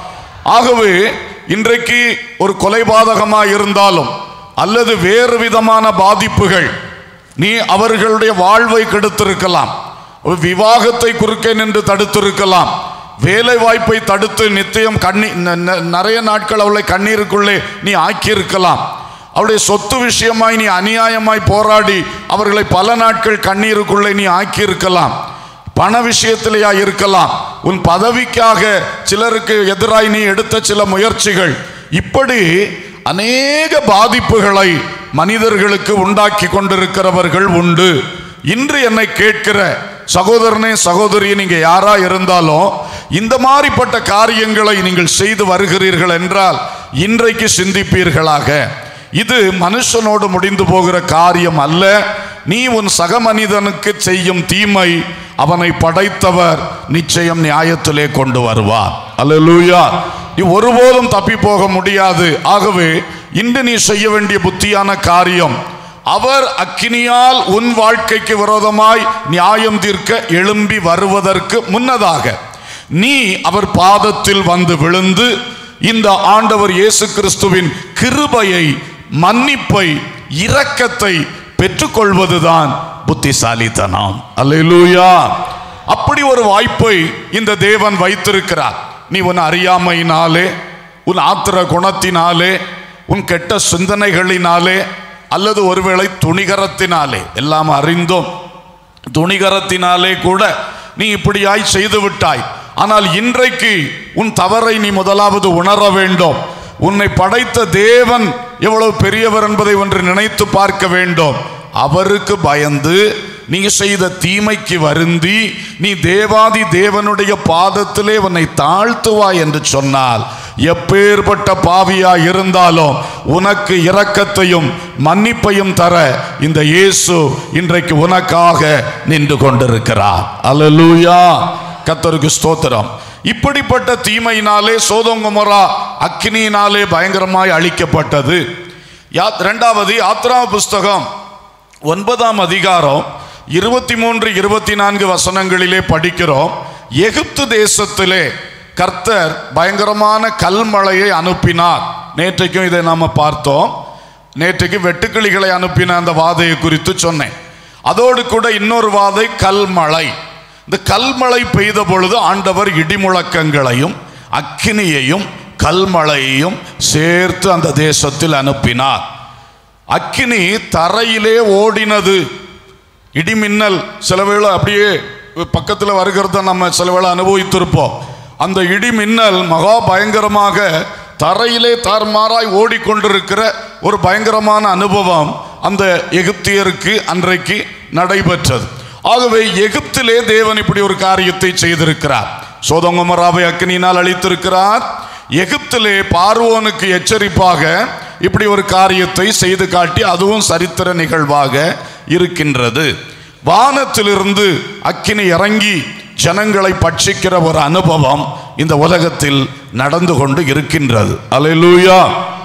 ஆகவே இன்றைக்கு ஒரு கொலைபாதகமாக இருந்தாலும் அல்லது வேறு விதமான பாதிப்புகள் நீ அவர்களுடைய வாழ்வை கெடுத்திருக்கலாம் ஒரு விவாகத்தை குறுக்கே நின்று தடுத்திருக்கலாம் வேலை வாய்ப்பை தடுத்து நித்தியம் கண்ணி ந- ந- நிறைய நாட்கள் அவளை கண்ணீருக்குள்ளே நீ ஆக்கியிருக்கலாம் அவளுடைய சொத்து விஷயமாய் நீ அநியாயமாய் போராடி அவர்களை பல நாட்கள் கண்ணீருக்குள்ளே நீ ஆக்கியிருக்கலாம் பண விஷயத்திலேயா இருக்கலாம் உன் பதவிக்காக சிலருக்கு எதிராய் நீ எடுத்த சில முயற்சிகள் இப்படி அநேக பாதிப்புகளை மனிதர்களுக்கு உண்டாக்கி கொண்டிருக்கிறவர்கள் உண்டு இன்று என்னை கேட்கிற சகோதரனே சகோதரி நீங்க யாரா இருந்தாலும் இந்த மாதிரிப்பட்ட காரியங்களை நீங்கள் செய்து வருகிறீர்கள் என்றால் இன்றைக்கு சிந்திப்பீர்களாக இது மனுஷனோடு முடிந்து போகிற காரியம் அல்ல நீ உன் சக மனிதனுக்கு செய்யும் தீமை அவனை படைத்தவர் நிச்சயம் நியாயத்திலே கொண்டு வருவார் அல்லேலூயா நீ ஒருபோதும் தப்பி போக முடியாது ஆகவே இன்று நீ செய்ய வேண்டிய புத்தியான காரியம் அவர் அக்கினியால் உன் வாழ்க்கைக்கு விரோதமாய் நியாயம் தீர்க்க எழும்பி வருவதற்கு முன்னதாக நீ அவர் பாதத்தில் வந்து விழுந்து இந்த ஆண்டவர் இயேசு கிறிஸ்துவின் கிருபையை மன்னிப்பை இரக்கத்தை பெற்றுக்கொள்வதுதான் புத்திசாலித்தனம் அல்லேலூயா அப்படி ஒரு வாய்ப்பை இந்த தேவன் வைத்திருக்கிறார் நீ உன் அறியாமையினாலே உன் ஆத்திர குணத்தினாலே உன் கெட்ட சிந்தனைகளினாலே அல்லது ஒருவேளை துணிகரத்தினாலே எல்லாம் அறிந்தும் துணிகரத்தினாலே கூட நீ இப்படியாய் செய்து விட்டாய் ஆனால் இன்றைக்கு உன் தவறை நீ முதலாவது உணர வேண்டும் உன்னை படைத்த தேவன் எவ்வளவு பெரியவர் என்பதை ஒன்று நினைத்து பார்க்க வேண்டும் அவருக்கு பயந்து நீ செய்த தீமைக்கு வருந்தி நீ தேவாதி தேவனுடைய பாதத்திலே உன்னை தாழ்த்துவாய் என்று சொன்னால் எப்பேற்பட்ட பாவியா இருந்தாலும் உனக்கு இரக்கத்தையும் மன்னிப்பையும் தர இந்த இயேசு இன்றைக்கு உனக்காக நின்று கொண்டிருக்கிறார் அல்லேலூயா கத்தருக்கு ஸ்தோத்திரம் இப்படிப்பட்ட தீமையினாலே சோதோங்குமரா அக்கினியினாலே பயங்கரமாய் அழிக்கப்பட்டது யா- இரண்டாவது யாத்ரா புஸ்தகம் ஒன்பதாம் அதிகாரம் இருபத்தி மூன்று இருபத்தி நான்கு வசனங்களிலே படிக்கிறோம் எகிப்து தேசத்திலே கர்த்தர் பயங்கரமான கல்மழையை அனுப்பினார் நேற்றைக்கும் இதை நாம பார்த்தோம் நேற்றைக்கு வெட்டுக்கிளிகளை அனுப்பின அந்த வாதையை குறித்து சொன்னேன் அதோடு கூட இன்னொரு வாதை கல்மழை இந்த கல்மழை பெய்த பொழுது ஆண்டவர் இடிமுழக்கங்களையும் அக்கினியையும் கல்மழையையும் சேர்த்து அந்த தேசத்தில் அனுப்பினார் அக்கினி தரையிலே ஓடினது இடிமின்னல் சில வேளை அப்படியே பக்கத்தில் வருகிறத நம்ம சில வேளை அனுபவித்திருப்போம் அந்த இடிமின்னல் மகா பயங்கரமாக தரையிலே தார்மாராய் ஓடிக்கொண்டிருக்கிற ஒரு பயங்கரமான அனுபவம் அந்த எகிப்தியருக்கு அன்றைக்கு நடைபெற்றது ஆகவே எகிப்திலே தேவன் இப்படி ஒரு காரியத்தை செய்திருக்கிறார் சோதங்கமராவை அக்கினியினால் அழித்திருக்கிறார் எகிப்திலே பார்வோனுக்கு எச்சரிப்பாக இப்படி ஒரு காரியத்தை செய்து காட்டி அதுவும் சரித்திர நிகழ்வாக இருக்கின்றது வானத்திலிருந்து அக்கினி இறங்கி ஜனங்களை பட்சிக்கிற ஒரு அனுபவம் இந்த உலகத்தில் நடந்து கொண்டு இருக்கின்றது அல்லேலூயா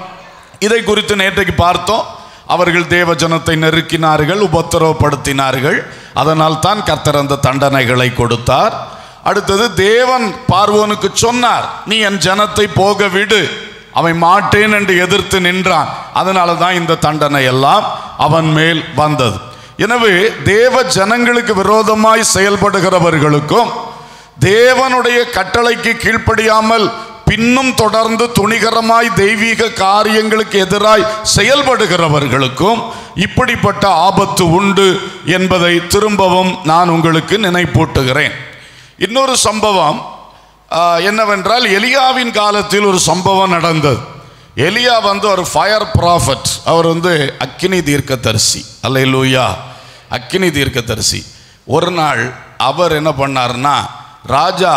இதை குறித்து நேற்றைக்கு பார்த்தோம் அவர்கள் தேவ ஜனத்தை நெருக்கினார்கள் உபத்திரவப்படுத்தினார்கள் அதனால் தான் கர்த்தர் அந்த தண்டனைகளை கொடுத்தார் அடுத்தது தேவன் பார்வோனுக்கு சொன்னார் நீ என் ஜனத்தை போக விடு அவன் மாட்டேன் என்று எதிர்த்து நின்றான் அதனால தான் இந்த தண்டனை எல்லாம் அவன் மேல் வந்தது எனவே தேவ ஜனங்களுக்கு விரோதமாய் செயல்படுகிறவர்களுக்கும் தேவனுடைய கட்டளைக்கு கீழ்ப்படியாமல் பின்னும் தொடர்ந்து துணிகரமாய் தெய்வீக காரியங்களுக்கு எதிராய் செயல்படுகிறவர்களுக்கும் இப்படிப்பட்ட ஆபத்து உண்டு என்பதை திரும்பவும் நான் உங்களுக்கு நினைப்பூட்டுகிறேன் இன்னொரு சம்பவம் ஆ, என்னவென்றால் எலியாவின் காலத்தில் ஒரு சம்பவம் நடந்தது எலியா வந்து ஒரு ஃபயர் ப்ராஃபட் அவர் வந்து அக்கினி தீர்க்கதரிசி அல்லேலூயா அக்கினி தீர்க்கதரிசி ஒரு நாள் அவர் என்ன பண்ணார்னா ராஜா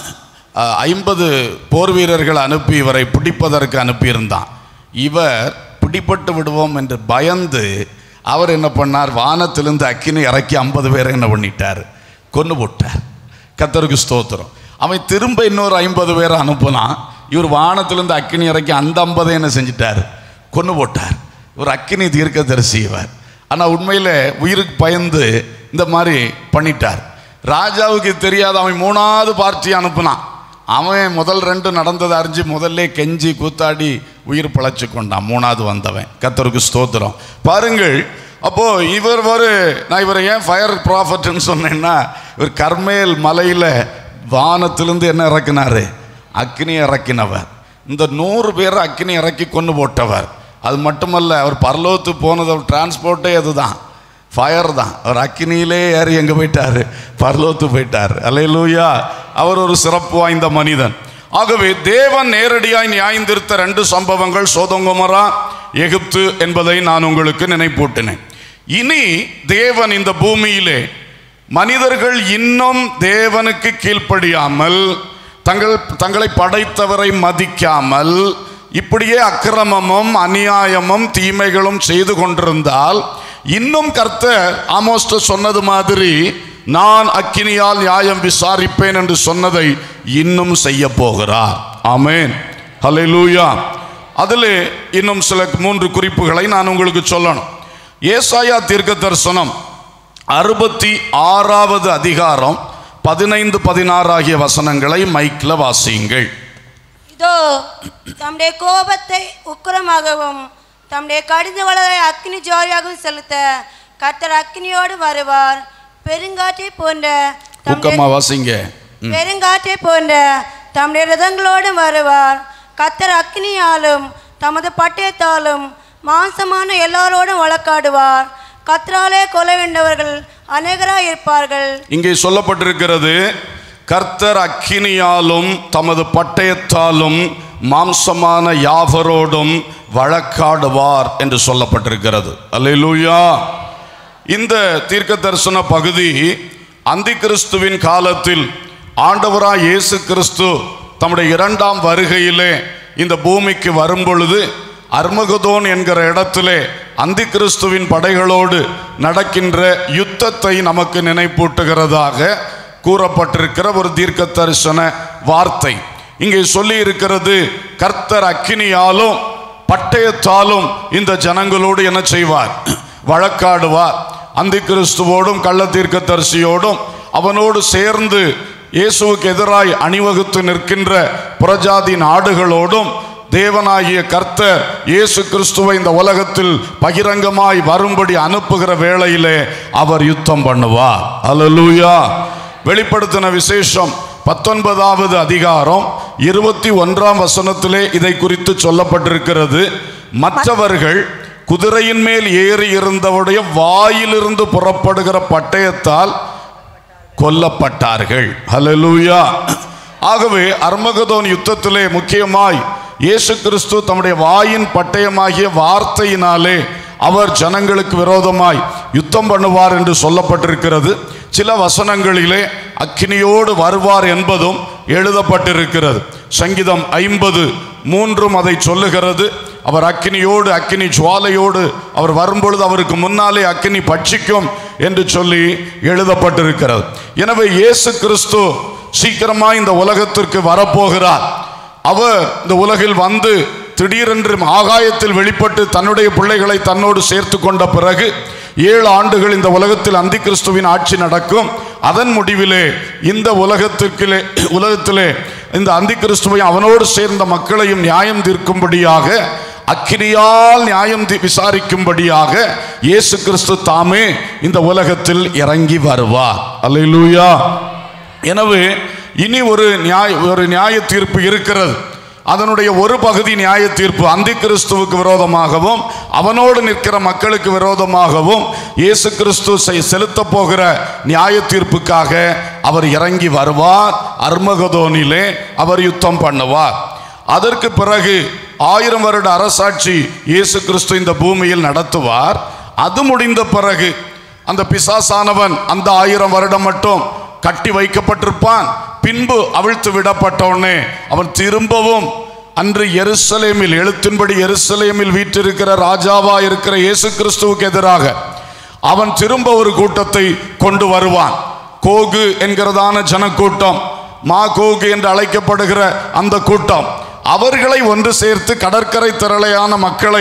ஐம்பது போர் வீரர்கள் அனுப்பி இவரை பிடிப்பதற்கு அனுப்பியிருந்தான் இவர் பிடிபட்டு விடுவோம் என்று பயந்து அவர் என்ன பண்ணார் வானத்திலிருந்து அக்கினி இறக்கி ஐம்பது பேரை என்ன பண்ணிட்டார் கொன்று போட்டார் கத்தருக்கு ஸ்தோத்திரம் அவன் திரும்ப இன்னொரு ஐம்பது பேரை அனுப்புனான் இவர் வானத்திலிருந்து அக்கினி இறக்கி அந்த ஐம்பதை என்ன செஞ்சிட்டார் கொன்று போட்டார் இவர் அக்கினி தீர்க்கதரிசி இவர் ஆனால் உண்மையில் உயிருக்கு பயந்து இந்த மாதிரி பண்ணிட்டார் ராஜாவுக்கு தெரியாத அவன் மூணாவது பார்ட்டி அனுப்புனான் அவன் முதல் ரெண்டு நடந்ததை அறிஞ்சு முதல்ல கெஞ்சி கூத்தாடி உயிர் பிழைச்சு கொண்டான் மூணாவது வந்தவன் கத்தருக்கு ஸ்தோத்திரம் பாருங்கள் அப்போ இவர் ஒரு நான் இவரை ஏன் ஃபயர் ப்ராஃபட்னு சொன்னேன்னா இவர் கர்மேல் மலையில் வானத்திலிருந்து என்ன இறக்குனாரு அக்னி இறக்கினவர் இந்த நூறு பேர் அக்னி இறக்கி கொண்டு போட்டவர் அது மட்டுமல்ல அவர் பரலோத்து போனது அவர் டிரான்ஸ்போர்ட்டே அதுதான் ஃபயர் தான் அவர் அக்கினியிலே ஏறி எங்கே போயிட்டார் பரலோத்து போயிட்டார் அல்லேலூயா அவர் ஒரு சிறப்பு வாய்ந்த மனிதன் ஆகவே தேவன் நேரடியாய் நியாயந்திருத்த ரெண்டு சம்பவங்கள் சோதங்குமரா எகிப்து என்பதை நான் உங்களுக்கு நினைப்பூட்டினேன் இனி தேவன் இந்த பூமியிலே மனிதர்கள் இன்னும் தேவனுக்கு கீழ்ப்படியாமல் தங்கள் தங்களை படைத்தவரை மதிக்காமல் இப்படியே அக்கிரமமும் அநியாயமும் தீமைகளும் செய்து கொண்டிருந்தால் இன்னும் கர்த்தர் ஆமோஸ்ட சொன்னது மாதிரி நான் அக்கினியால் நியாயம் விசாரிப்பேன் என்று சொன்னதை இன்னும் செய்ய போகிறார் ஆமேன் ஹalleluya அதிலே இன்னும் சில மூன்று குறிப்புகளை நான் உங்களுக்கு சொல்லணும் ஏசாயா தீர்க்க தரிசனம் அறுபத்தி ஆறாவது அதிகாரம் பதினைந்து பதினாறு ஆகிய வசனங்களை மைக்கில் வாசியுங்கள் இதோ தம்முடைய கோபத்தை உக்கிரமாகவும் தம்முடைய கடிந்து வளரை அக்னி ஜோதியாகவும் செலுத்த கர்த்தர் அக்னியோடு வருவார் பெருங்காற்றை போன்ற தம்முடைய ஊக்கமா வாசிங்க பெருங்காற்றை போன்ற தம்முடைய ரதங்களோடு வருவார் கத்தர் அக்னியாலும் தமது பட்டயத்தாலும் மாம்சமான எல்லாரோடும் வழக்காடுவார் கத்தராலே கொலை வேண்டவர்கள் அநேகராய் இருப்பார்கள் இங்கே சொல்லப்பட்டிருக்கிறது கர்த்தர் அக்கினியாலும் தமது பட்டயத்தாலும் மாம்சமான யாவரோடும் வழக்காடுவார் என்று சொல்லப்பட்டிருக்கிறது அல்லேலூயா இந்த தீர்க்க தரிசன பகுதி அந்தி கிறிஸ்துவின் காலத்தில் ஆண்டவராய் இயேசு கிறிஸ்து தம்முடைய இரண்டாம் வருகையிலே இந்த பூமிக்கு வரும் பொழுது அர்மகதோன் என்கிற இடத்திலே அந்தி கிறிஸ்துவின் படைகளோடு நடக்கின்ற யுத்தத்தை நமக்கு நினைப்பூட்டுகிறதாக கூறப்பட்டிருக்கிற ஒரு தீர்க்க தரிசன வார்த்தை இங்கே சொல்லி இருக்கிறது கர்த்தர் அக்கினியாலும் பட்டயத்தாலும் இந்த ஜனங்களோடு என்ன செய்வார் வழக்காடுவார் அந்தி கிறிஸ்துவோடும் கள்ள தீர்க்கதரிசியோடும் அவனோடு சேர்ந்து இயேசுவுக்கு எதிராய் அணிவகுத்து நிற்கின்ற புறஜாதி நாடுகளோடும் தேவனாகிய கர்த்தர் இயேசு கிறிஸ்துவை இந்த உலகத்தில் பகிரங்கமாய் வரும்படி அனுப்புகிற வேளையிலே அவர் யுத்தம் பண்ணுவார் அல்லேலூயா வெளிப்படுத்தின விசேஷம் பத்தொன்பதாவது அதிகாரம் இருபத்தி ஒன்றாம் வசனத்திலே இதை குறித்து சொல்லப்பட்டிருக்கிறது மற்றவர்கள் குதிரையின் மேல் ஏறி இருந்தவருடைய வாயிலிருந்து புறப்படுகிற பட்டயத்தால் கொல்லப்பட்டார்கள் ஹalleluya ஆகவே அர்மகதோன் யுத்தத்திலே முக்கியமாய் இயேசு கிறிஸ்து தம்முடைய வாயின் பட்டயமாகிய வார்த்தையினாலே அவர் ஜனங்களுக்கு விரோதமாய் யுத்தம் பண்ணுவார் என்று சொல்லப்பட்டிருக்கிறது சில வசனங்களிலே அக்கினியோடு வருவார் என்பதும் எழுதப்பட்டிருக்கிறது சங்கீதம் ஐம்பது மூன்றும் அதை சொல்லுகிறது அவர் அக்கினியோடு அக்கினி ஜுவாலையோடு அவர் வரும்பொழுது அவருக்கு முன்னாலே அக்கினி பட்சிக்கும் என்று சொல்லி எழுதப்பட்டிருக்கிறது எனவே இயேசு கிறிஸ்து சீக்கிரமா இந்த உலகத்திற்கு வரப்போகிறார் அவர் இந்த உலகில் வந்து திடீரென்று ஆகாயத்தில் வெளிப்பட்டு தன்னுடைய பிள்ளைகளை தன்னோடு சேர்த்து கொண்ட பிறகு ஏழு ஆண்டுகள் இந்த உலகத்தில் அந்தி கிறிஸ்துவின் ஆட்சி நடக்கும் அதன் முடிவிலே இந்த உலகத்திற்கிலே உலகத்திலே இந்த அந்தி கிறிஸ்துவை அவனோடு சேர்ந்த மக்களையும் நியாயம் தீர்க்கும்படியாக அக்கினியால் நியாயம் தி- விசாரிக்கும்படியாக இயேசு கிறிஸ்து தாமே இந்த உலகத்தில் இறங்கி வருவார் அல்லேலூயா எனவே இனி ஒரு நியாய ஒரு நியாய தீர்ப்பு இருக்கிறது அதனுடைய ஒரு பகுதி நியாய தீர்ப்பு அந்தி கிறிஸ்துவுக்கு விரோதமாகவும் அவனோடு நிற்கிற மக்களுக்கு விரோதமாகவும் இயேசு கிறிஸ்து செ- செலுத்தப் போகிற நியாய தீர்ப்புக்காக அவர் இறங்கி வருவார் அர்மகதோனிலே அவர் யுத்தம் பண்ணுவார் அதற்கு பிறகு ஆயிரம் வருட அரசாட்சி இயேசு கிறிஸ்து இந்த பூமியில் நடத்துவார் அது முடிந்த பிறகு அந்த பிசாசானவன் அந்த ஆயிரம் வருடம் மட்டும் கட்டி வைக்கப்பட்டிருப்பான் பின்பு அவிழ்த்து விடப்பட்ட உடனே அவன் திரும்பவும் அன்று எருசலேமில் எழுத்தின்படி எருசலேமில் வீற்றிருக்கிற ராஜாவா இருக்கிற இயேசு கிறிஸ்துவுக்கு எதிராக அவன் திரும்ப ஒரு கூட்டத்தை கொண்டு வருவான் கோகு என்கிறதான ஜனக்கூட்டம் மா கோகு என்று அழைக்கப்படுகிற அந்த கூட்டம் அவர்களை ஒன்று சேர்த்து கடற்கரை திரளையான மக்களை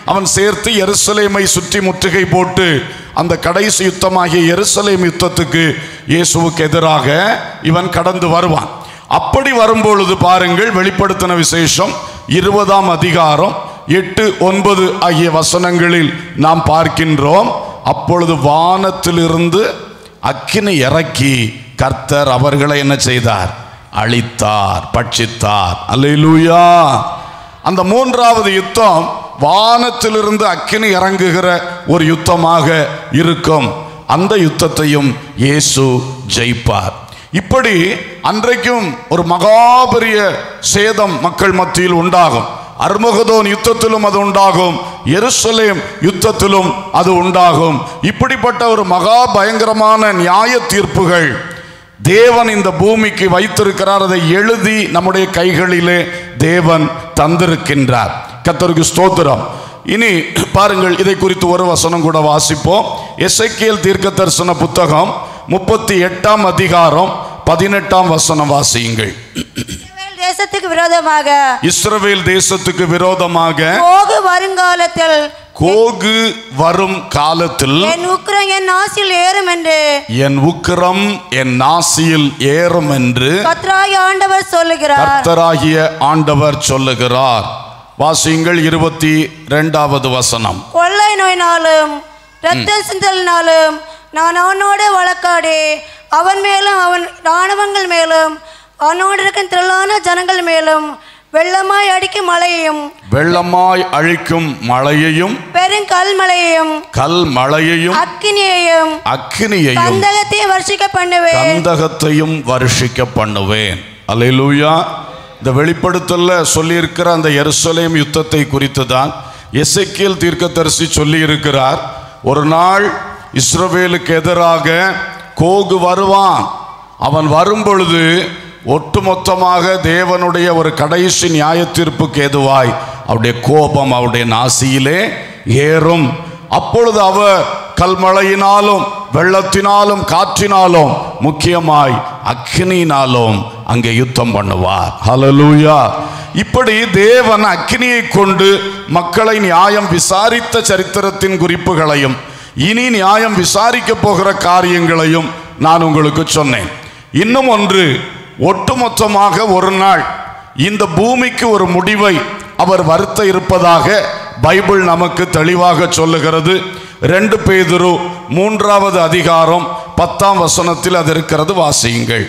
அவன் சேர்த்து எருசலேமை சுற்றி முற்றுகை போட்டு அந்த கடைசி யுத்தமாகிய எருசலேம் யுத்தத்துக்கு இயேசுவுக்கு எதிராக இவன் கடந்து வருவான் அப்படி வரும்பொழுது பாருங்கள் வெளிப்படுத்தின விசேஷம் இருபதாம் அதிகாரம் எட்டு ஒன்பது ஆகிய வசனங்களில் நாம் பார்க்கின்றோம் அப்பொழுது வானத்திலிருந்து அக்கினி இறக்கி கர்த்தர் அவர்களை என்ன செய்தார் அழித்தார் பட்சித்தார் அல்லேலூயா அந்த மூன்றாவது யுத்தம் வானத்திலிருந்து அக்கினி இறங்குகிற ஒரு யுத்தமாக இருக்கும் அந்த யுத்தத்தையும் இயேசு ஜெயிப்பார் இப்படி அன்றைக்கும் ஒரு மகாபெரிய சேதம் மக்கள் மத்தியில் உண்டாகும் அர்மகதோன் யுத்தத்திலும் அது உண்டாகும் எருசலேம் யுத்தத்திலும் அது உண்டாகும் இப்படிப்பட்ட ஒரு மகா பயங்கரமான நியாய தீர்ப்புகள் தேவன் இந்த பூமிக்கு வைத்திருக்கிறார் அதை எழுதி நம்முடைய கைகளிலே தேவன் தந்திருக்கின்றார் கத்தருக்கு ஸ்தோத்திரம் இனி பாருங்கள் இதை குறித்து ஒரு வசனம் கூட வாசிப்போம் எசைக்கியல் தீர்க்க தரிசன புத்தகம் முப்பத்தி எட்டாம் அதிகாரம் பதினெட்டாம் வசனம் வாசியுங்கள் இஸ்ரவேல் தேசத்துக்கு விரோதமாக இஸ்ரவேல் தேசத்துக்கு விரோதமாக போகு வருங்காலத்தில் கோகு வரும் காலத்தில் என் உக்கிரம் என் நாசில் ஏறும் என்று என் உக்கிரம் என் நாசியில் ஏறும் என்று கத்ராய் ஆண்டவர் சொல்லுகிறார் கர்த்தராகிய ஆண்டவர் சொல்லுகிறார் வாசியுங்கள் இருபத்தி ரெண்டாவது வசனம் கொள்ளை நோயினாலும் இரத்த சிந்தலினாலும் நான் அவனோடு வழக்காடி அவன் மேலும் அவன் இராணுவங்கள் மேலும் அவனோடு இருக்கும் திரளான ஜனங்கள் மேலும் வெள்ளமாய் அடிக்கும் மழையையும் வெள்ளமாய் அழிக்கும் மழையையும் பெருங்கல்மழையையும் கல் மழையையும் அக்கினியையும் அக்கினியையும் கந்தகத்தையும் வர்ஷிக்க பண்ணுவேன் கந்தகத்தையும் வருஷிக்க பண்ணுவேன் அல்லேலூயா இந்த வெளிப்படுத்தல்ல சொல்லியிருக்கிற அந்த எருசலேம் யுத்தத்தை குறித்து தான் எசேக்கியேல் தீர்க்கதரிசி சொல்லியிருக்கிறார் ஒரு நாள் இஸ்ரவேலுக்கு எதிராக கோகு வருவான் அவன் வரும் பொழுது ஒட்டுமொத்தமாக தேவனுடைய ஒரு கடைசி நியாய தீர்ப்புக்கு எதுவாய் அவருடைய கோபம் அவருடைய நாசியிலே ஏறும் அப்பொழுது அவர் கல்மழையினாலும் வெள்ளத்தினாலும் காற்றினாலும் முக்கியமாய் அக்னியினாலும் அங்கே யுத்தம் பண்ணுவார் ஹalleluya இப்படி தேவன் அக்னியை கொண்டு மக்களை நியாயம் விசாரித்த சரித்திரத்தின் குறிப்புகளையும் இனி நியாயம் விசாரிக்க போகிற காரியங்களையும் நான் உங்களுக்கு சொன்னேன் இன்னும் ஒன்று ஒட்டுமொத்தமாக ஒரு நாள் இந்த பூமிக்கு ஒரு முடிவை அவர் வருத்த இருப்பதாக பைபிள் நமக்கு தெளிவாக சொல்லுகிறது ரெண்டு பேதுரு மூன்றாவது அதிகாரம் பத்தாம் வசனத்தில் அது இருக்கிறது வாசியுங்கள்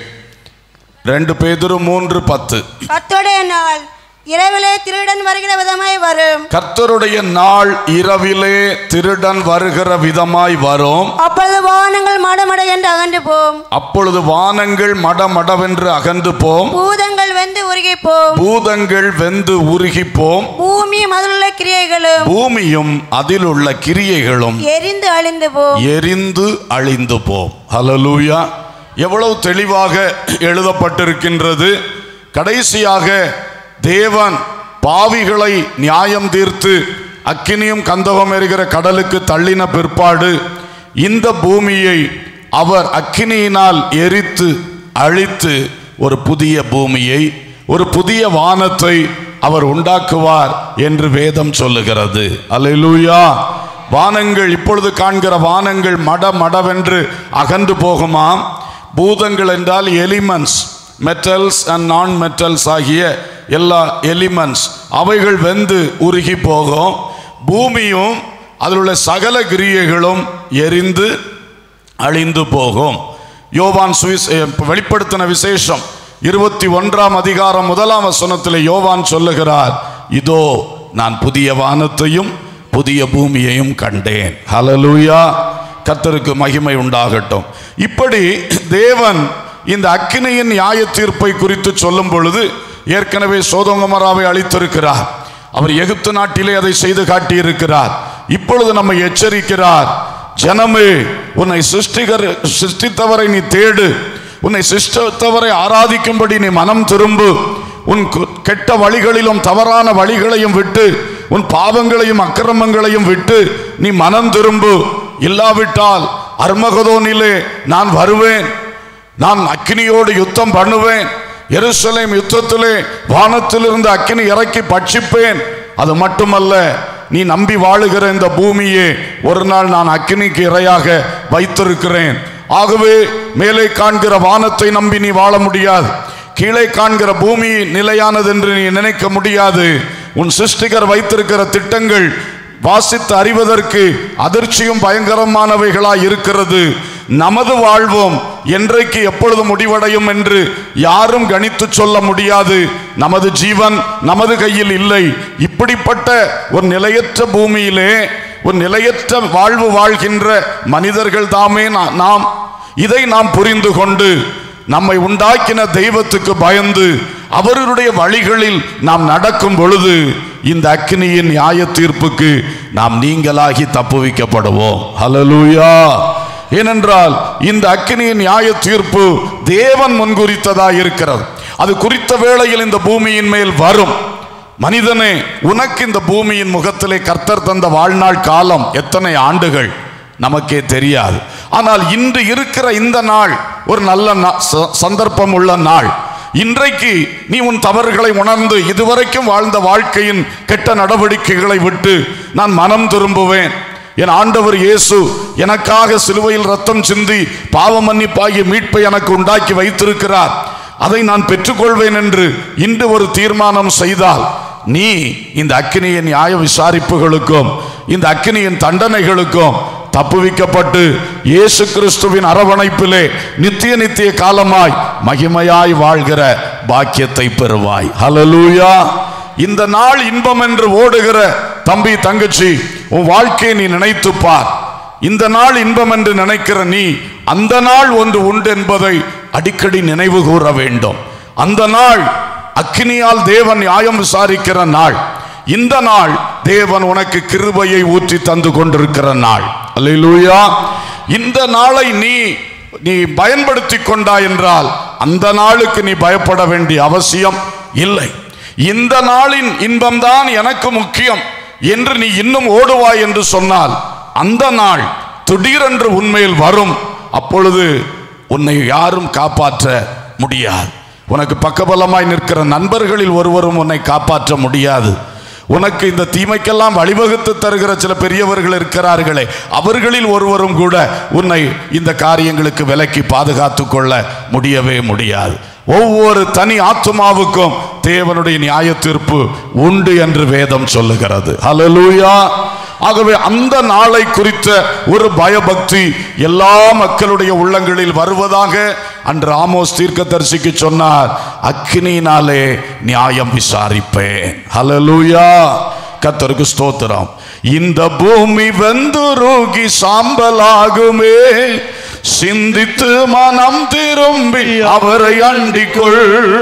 ரெண்டு பேதுரு மூன்று பத்து கர்த்தருடைய நாள் இரவிலே திருடன் வருகிற விதமாய் வரும் கர்த்தருடைய நாள் இரவிலே திருடன் வருகிற விதமாய் வரும் அப்பொழுது வானங்கள் மடமட என்று அகன்று போம் அப்பொழுது வானங்கள் மடமடவென்று அகன்று போம் பூதங்கள் வெந்து உருகி போம் பூதங்கள் வெந்து உருகி போம் பூமியும் அதிலுள்ள கிரியைகளும் பூமியும் அதில் உள்ள கிரியைகளும் எரிந்து அழிந்து போம் எரிந்து அழிந்து போம் ஹalleluya எவ்வளவு தெளிவாக எழுதப்பட்டிருக்கின்றது கடைசியாக தேவன் பாவிகளை நியாயம் தீர்த்து அக்கினியும் கந்தகம் எரிகிற கடலுக்கு தள்ளின பிற்பாடு இந்த பூமியை அவர் அக்கினியினால் எரித்து அழித்து ஒரு புதிய பூமியை ஒரு புதிய வானத்தை அவர் உண்டாக்குவார் என்று வேதம் சொல்லுகிறது அல்லேலூயா வானங்கள் இப்பொழுது காண்கிற வானங்கள் மட மடவென்று அகன்று போகுமாம் பூதங்கள் என்றால் elements metals and non metals ஆகிய எல்லா எலிமெண்ட்ஸ் அவைகள் வெந்து உருகி போகும் பூமியும் அதில் உள்ள சகல கிரியைகளும் எரிந்து அழிந்து போகும் யோவான் சுவிஸ் வெளிப்படுத்தின விசேஷம் இருபத்தி ஒன்றாம் அதிகாரம் முதலாம் வசனத்தில் யோவான் சொல்லுகிறார் இதோ நான் புதிய வானத்தையும் புதிய பூமியையும் கண்டேன் ஹalleluya கர்த்தருக்கு மகிமை உண்டாகட்டும் இப்படி தேவன் இந்த அக்கினியின் நியாய தீர்ப்பை குறித்து சொல்லும் பொழுது ஏற்கனவே சோதோங்கமராவை அளித்திருக்கிறார் அவர் எகிப்து நாட்டிலே அதை செய்து காட்டியிருக்கிறார் இப்பொழுது நம்மை எச்சரிக்கிறார் ஜனமே உன்னை சிருஷ்டிகர் சிருஷ்டித்தவரை நீ தேடு உன்னை சிருஷ்டித்தவரை ஆராதிக்கும்படி நீ மனம் திரும்பு உன் கு- கெட்ட வழிகளிலும் தவறான வழிகளையும் விட்டு உன் பாவங்களையும் அக்கிரமங்களையும் விட்டு நீ மனம் திரும்பு இல்லாவிட்டால் அர்மகதோனிலே நான் வருவேன் நான் அக்கினியோடு யுத்தம் பண்ணுவேன் எருசலேம் யுத்தத்திலே வானத்திலிருந்து அக்கினி இறக்கி பட்சிப்பேன் அது மட்டுமல்ல நீ நம்பி வாழுகிற இந்த பூமியே ஒரு நாள் நான் அக்கினிக்கு இரையாக வைத்திருக்கிறேன் ஆகவே மேலே காண்கிற வானத்தை நம்பி நீ வாழ முடியாது கீழே காண்கிற பூமி நிலையானது என்று நீ நினைக்க முடியாது உன் சிருஷ்டிகர் வைத்திருக்கிற திட்டங்கள் வாசித்து அறிவதற்கு அதிர்ச்சியும் பயங்கரமானவைகளாய் இருக்கிறது நமது வாழ்வும் என்றைக்கு எப்பொழுது முடிவடையும் என்று யாரும் கணித்து சொல்ல முடியாது நமது ஜீவன் நமது கையில் இல்லை இப்படிப்பட்ட ஒரு நிலையற்ற பூமியிலே ஒரு நிலையற்ற வாழ்வு வாழ்கின்ற மனிதர்கள் தாமே நா- நாம் இதை நாம் புரிந்து கொண்டு நம்மை உண்டாக்கின தெய்வத்துக்கு பயந்து அவருடைய வழிகளில் நாம் நடக்கும் பொழுது இந்த அக்னியின் நியாய தீர்ப்புக்கு நாம் நீங்களாகி தப்புவிக்கப்படுவோம் ஹalleluya ஏனென்றால் இந்த அக்னியின் நியாய தீர்ப்பு தேவன் முன்குறித்ததாய் இருக்கிறது அது குறித்த வேளையில் இந்த பூமியின் மேல் வரும் மனிதனே உனக்கு இந்த பூமியின் முகத்திலே கர்த்தர் தந்த வாழ்நாள் காலம் எத்தனை ஆண்டுகள் நமக்கே தெரியாது ஆனால் இன்று இருக்கிற இந்த நாள் ஒரு நல்ல நா- ச- சந்தர்ப்பம் உள்ள நாள் இன்றைக்கு நீ உன் தவறுகளை உணர்ந்து இதுவரைக்கும் வாழ்ந்த வாழ்க்கையின் கெட்ட நடவடிக்கைகளை விட்டு நான் மனம் திரும்புவேன் என் ஆண்டவர் இயேசு எனக்காக சிலுவையில் ரத்தம் சிந்தி பாவ மன்னிப்பாகிய மீட்பை எனக்கு உண்டாக்கி வைத்திருக்கிறார் அதை நான் பெற்றுக்கொள்வேன் என்று இன்று ஒரு தீர்மானம் செய்தால் நீ இந்த அக்கினியின் நியாய விசாரிப்புகளுக்கும் இந்த அக்கினியின் தண்டனைகளுக்கும் தப்புவிக்கப்பட்டு இயேசு கிறிஸ்துவின் அரவணைப்பிலே நித்திய நித்திய காலமாய் மகிமையாய் வாழ்கிற பாக்கியத்தை பெறுவாய் ஹalleluya இந்த நாள் இன்பம் என்று ஓடுகிற தம்பி தங்கச்சி உன் வாழ்க்கையை நீ நினைத்து பார் இந்த நாள் இன்பம் என்று நினைக்கிற நீ அந்த நாள் ஒன்று உண்டு என்பதை அடிக்கடி நினைவு கூற வேண்டும் அந்த நாள் அக்கினியால் தேவன் நியாயம் விசாரிக்கிற நாள் இந்த நாள் தேவன் உனக்கு கிருபையை ஊற்றி தந்து கொண்டிருக்கிற நாள் அல்லேலூயா இந்த நாளை நீ நீ பயன்படுத்தி கொண்டா என்றால் அந்த நாளுக்கு நீ பயப்பட வேண்டிய அவசியம் இல்லை இந்த நாளின் இன்பம்தான் எனக்கு முக்கியம் என்று நீ இன்னும் ஓடுவாய் என்று சொன்னால் அந்த நாள் திடீரென்று உண்மையில் வரும் அப்பொழுது உன்னை யாரும் காப்பாற்ற முடியாது உனக்கு பக்கபலமாய் நிற்கிற நண்பர்களில் ஒருவரும் உன்னை காப்பாற்ற முடியாது உனக்கு இந்த தீமைக்கெல்லாம் வழிவகுத்து தருகிற சில பெரியவர்கள் இருக்கிறார்களே அவர்களில் ஒருவரும் கூட உன்னை இந்த காரியங்களுக்கு விலக்கி பாதுகாத்து கொள்ள முடியவே முடியாது ஒவ்வொரு தனி ஆத்துமாவுக்கும் தேவனுடைய நியாய தீர்ப்பு உண்டு என்று வேதம் சொல்லுகிறது ஹalleluya ஆகவே அந்த நாளை குறித்த ஒரு பயபக்தி எல்லா மக்களுடைய உள்ளங்களில் வருவதாக அன்று ஆமோஸ் தீர்க்கதரிசிக்கு சொன்னார் அக்கினியினாலே நியாயம் விசாரிப்பேன் ஹalleluya கத்தருக்கு ஸ்தோத்திரம் இந்த பூமி வெந்துருகி சாம்பலாகுமே சிந்தித்து மனம் திரும்பி அவரை அண்டிக்கொள்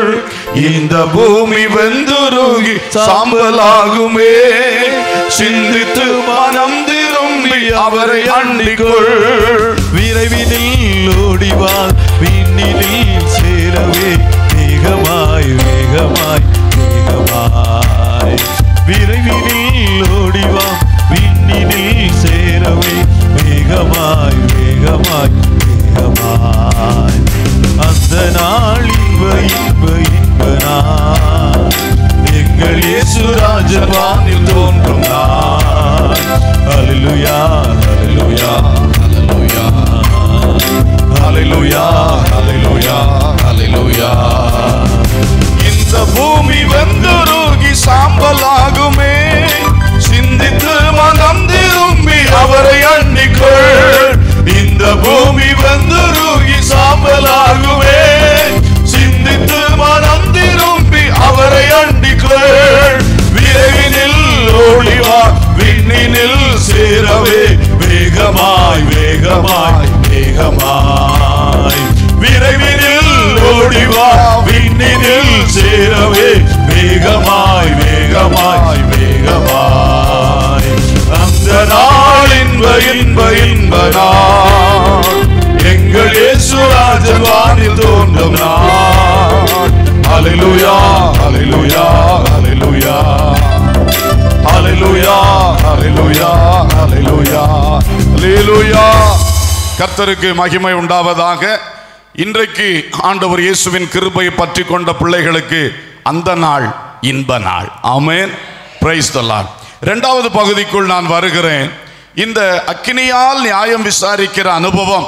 இந்த பூமி வெந்துருகி சாம்பலாகுமே சிந்தித்து மனம் திரும்பி அவரை அண்டிக்கொள் விரைவினில் ஓடிவாள் விண்ணினில் சேரவே வேகமாய் வேகமாய் வேகமாய் விரைவினில் ஓடிவா விண்ணினில் சேரவே வேகமாய் வேகமாய் வேகமாய் அந்த நாள் இன்ப இன்ப இன்ப நாள் எங்கள் இயேசு ராஜவானில் தோன்றும் நாள் ஹalleluya ஹalleluya ஹalleluya ஹalleluya ஹalleluya ஹalleluya இந்த பூமி வெந்துருகி சாம்பலாகுமே சிந்தித்து மனம் திரும்பி அவரை அண்டிக்கொள் இந்த பூமி வெந்துருகி சாம்பலாகுமே சிந்தித்து மனம் திரும்பி அவரை அண்டிக்கொள் விரைவினில் ஓடிவா விண்ணினில் சேரவே வேகமாய் வேகமாய் வேகமாய் விரைவினில் ஓடிவா விண்ணினில் சேரவே வேகமாய் வேகமாய் வேகமாய் அந்த நாள் இன்ப இன்ப இன்ப நாள் எங்கள் இயேசுராஜன் வானில் தோன்றும் நாள் ஹalleluya ஹalleluya ஹalleluya ஹalleluya ஹalleluya ஹalleluya அல்லேலூயா கர்த்தருக்கு மகிமை உண்டாவதாக இன்றைக்கு ஆண்டவர் இயேசுவின் கிருபையை பற்றி கொண்ட பிள்ளைகளுக்கு அந்த நாள் இன்ப நாள் ஆமென் பிரைஸ் த லார்ட் இரண்டாவது பகுதிக்குள் நான் வருகிறேன் இந்த அக்கினியால் நியாயம் விசாரிக்கிற அனுபவம்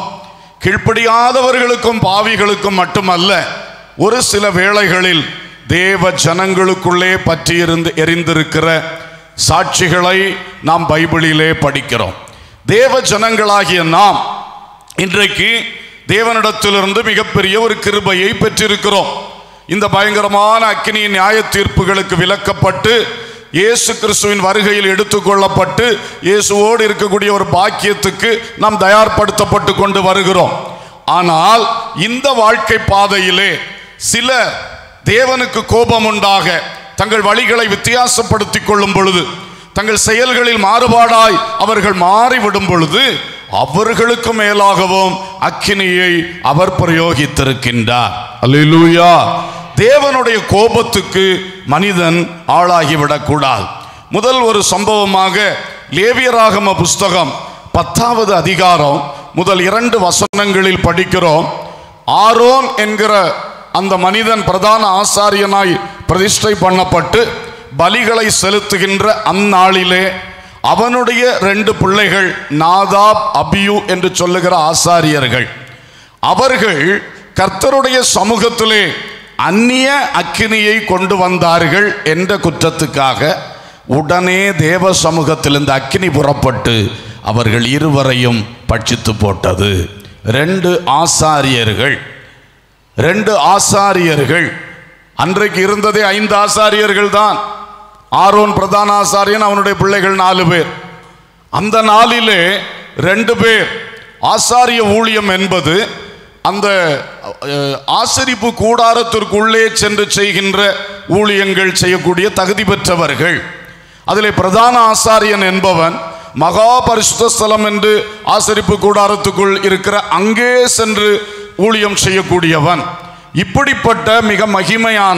கீழ்ப்படியாதவர்களுக்கும் பாவிகளுக்கும் மட்டுமல்ல ஒரு சில வேளைகளில் தேவ ஜனங்களுக்குள்ளே பற்றியிருந்து எரிந்திருக்கிற சாட்சிகளை நாம் பைபிளிலே படிக்கிறோம் தேவ ஜனங்களாகிய நாம் இன்றைக்கு தேவனிடத்திலிருந்து மிகப்பெரிய ஒரு கிருபையை பெற்றிருக்கிறோம் இந்த பயங்கரமான அக்கினியின் நியாய தீர்ப்புகளுக்கு விலக்கப்பட்டு இயேசு கிறிஸ்துவின் வருகையில் எடுத்துக்கொள்ளப்பட்டு இயேசுவோடு இருக்கக்கூடிய ஒரு பாக்கியத்துக்கு நாம் தயார்படுத்தப்பட்டு கொண்டு வருகிறோம் ஆனால் இந்த வாழ்க்கை பாதையிலே சில தேவனுக்கு கோபம் உண்டாக தங்கள் வழிகளை வித்தியாசப்படுத்திக் கொள்ளும் பொழுது தங்கள் செயல்களில் மாறுபாடாய் அவர்கள் மாறிவிடும் பொழுது அவர்களுக்கு மேலாகவும் அக்கினியை அவர் பிரயோகித்திருக்கின்றார் அல்லேலூயா தேவனுடைய கோபத்துக்கு மனிதன் ஆளாகிவிடக் கூடாது முதல் ஒரு சம்பவமாக லேவியராகம புஸ்தகம் பத்தாவது அதிகாரம் முதல் இரண்டு வசனங்களில் படிக்கிறோம் ஆரோன் என்கிற அந்த மனிதன் பிரதான ஆசாரியனாய் பிரதிஷ்டை பண்ணப்பட்டு பலிகளை செலுத்துகின்ற அந்நாளிலே அவனுடைய ரெண்டு பிள்ளைகள் நாதாப் அபியு என்று சொல்லுகிற ஆசாரியர்கள் அவர்கள் கர்த்தருடைய சமூகத்திலே அந்நிய அக்கினியை கொண்டு வந்தார்கள் என்ற குற்றத்துக்காக உடனே தேவ சமூகத்தில் இந்த அக்கினி புறப்பட்டு அவர்கள் இருவரையும் பட்சித்து போட்டது ரெண்டு ஆசாரியர்கள் ரெண்டு ஆசாரியர்கள் அன்றைக்கு இருந்ததே ஐந்து ஆசாரியர்கள் தான் ஆரோன் பிரதான ஆசாரியன் அவனுடைய பிள்ளைகள் நாலு பேர் அந்த நாளிலே ரெண்டு பேர் ஆசாரிய ஊழியம் என்பது அந்த அஹ், ஆசரிப்பு கூடாரத்திற்குள்ளே சென்று செய்கின்ற ஊழியங்கள் செய்யக்கூடிய தகுதி பெற்றவர்கள் அதிலே பிரதான ஆசாரியன் என்பவன் மகா பரிசுத்த ஸ்தலம் என்று ஆசரிப்பு கூடாரத்துக்குள் இருக்கிற அங்கே சென்று ஊழியம் செய்யக்கூடியவன் இப்படிப்பட்ட மிக மகிமையான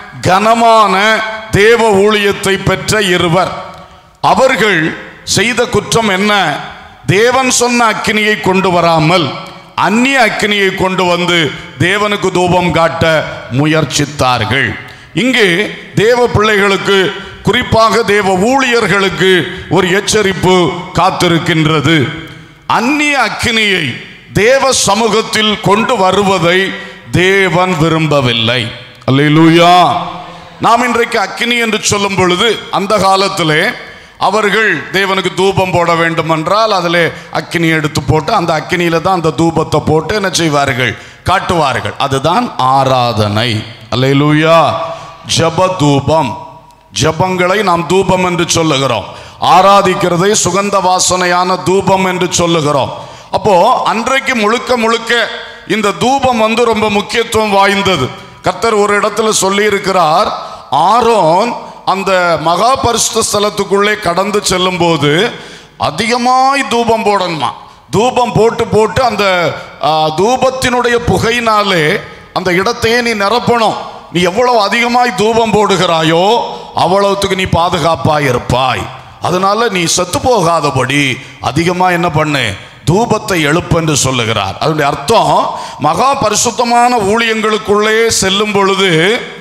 கனமான தேவ ஊழியத்தை பெற்ற இருவர் அவர்கள் செய்த குற்றம் என்ன தேவன் சொன்ன அக்கினியை கொண்டு வராமல் அந்நிய அக்கினியை கொண்டு வந்து தேவனுக்கு தூபம் காட்ட முயற்சித்தார்கள் இங்கே தேவ பிள்ளைகளுக்கு குறிப்பாக தேவ ஊழியர்களுக்கு ஒரு எச்சரிப்பு காத்திருக்கின்றது அந்நிய அக்கினியை தேவ சமூகத்தில் கொண்டு வருவதை தேவன் விரும்பவில்லை அல்லேலூயா நாம் இன்றைக்கு அக்கினி என்று சொல்லும் பொழுது அந்த காலத்திலே அவர்கள் தேவனுக்கு தூபம் போட வேண்டும் என்றால் அதிலே அக்கினி எடுத்து போட்டு அந்த அக்கினியில தான் அந்த தூபத்தை போட்டு என்ன செய்வார்கள் காட்டுவார்கள் அதுதான் ஆராதனை அல்லேலூயா ஜப தூபம் ஜபங்களை நாம் தூபம் என்று சொல்லுகிறோம் ஆராதிக்கிறதை சுகந்த வாசனையான தூபம் என்று சொல்லுகிறோம் அப்போ அன்றைக்கு முழுக்க முழுக்க இந்த தூபம் வந்து ரொம்ப முக்கியத்துவம் வாய்ந்தது கர்த்தர் ஒரு இடத்துல சொல்லி இருக்கிறார் ஆரோன் அந்த மகா பரிசுத்த ஸ்தலத்துக்குள்ளே கடந்து செல்லும் போது அதிகமாய் தூபம் போடணுமா தூபம் போட்டு போட்டு அந்த ஆ, தூபத்தினுடைய புகையினாலே அந்த இடத்தையே நீ நிரப்பணும் நீ எவ்வளவு அதிகமாய் தூபம் போடுகிறாயோ அவ்வளவுத்துக்கு நீ பாதுகாப்பாய் இருப்பாய் அதனால நீ செத்து போகாதபடி அதிகமா என்ன பண்ணு தூபத்தை எழுப்பு என்று சொல்லுகிறார் அதனுடைய அர்த்தம் மகா பரிசுத்தமான ஊழியங்களுக்குள்ளே செல்லும் பொழுது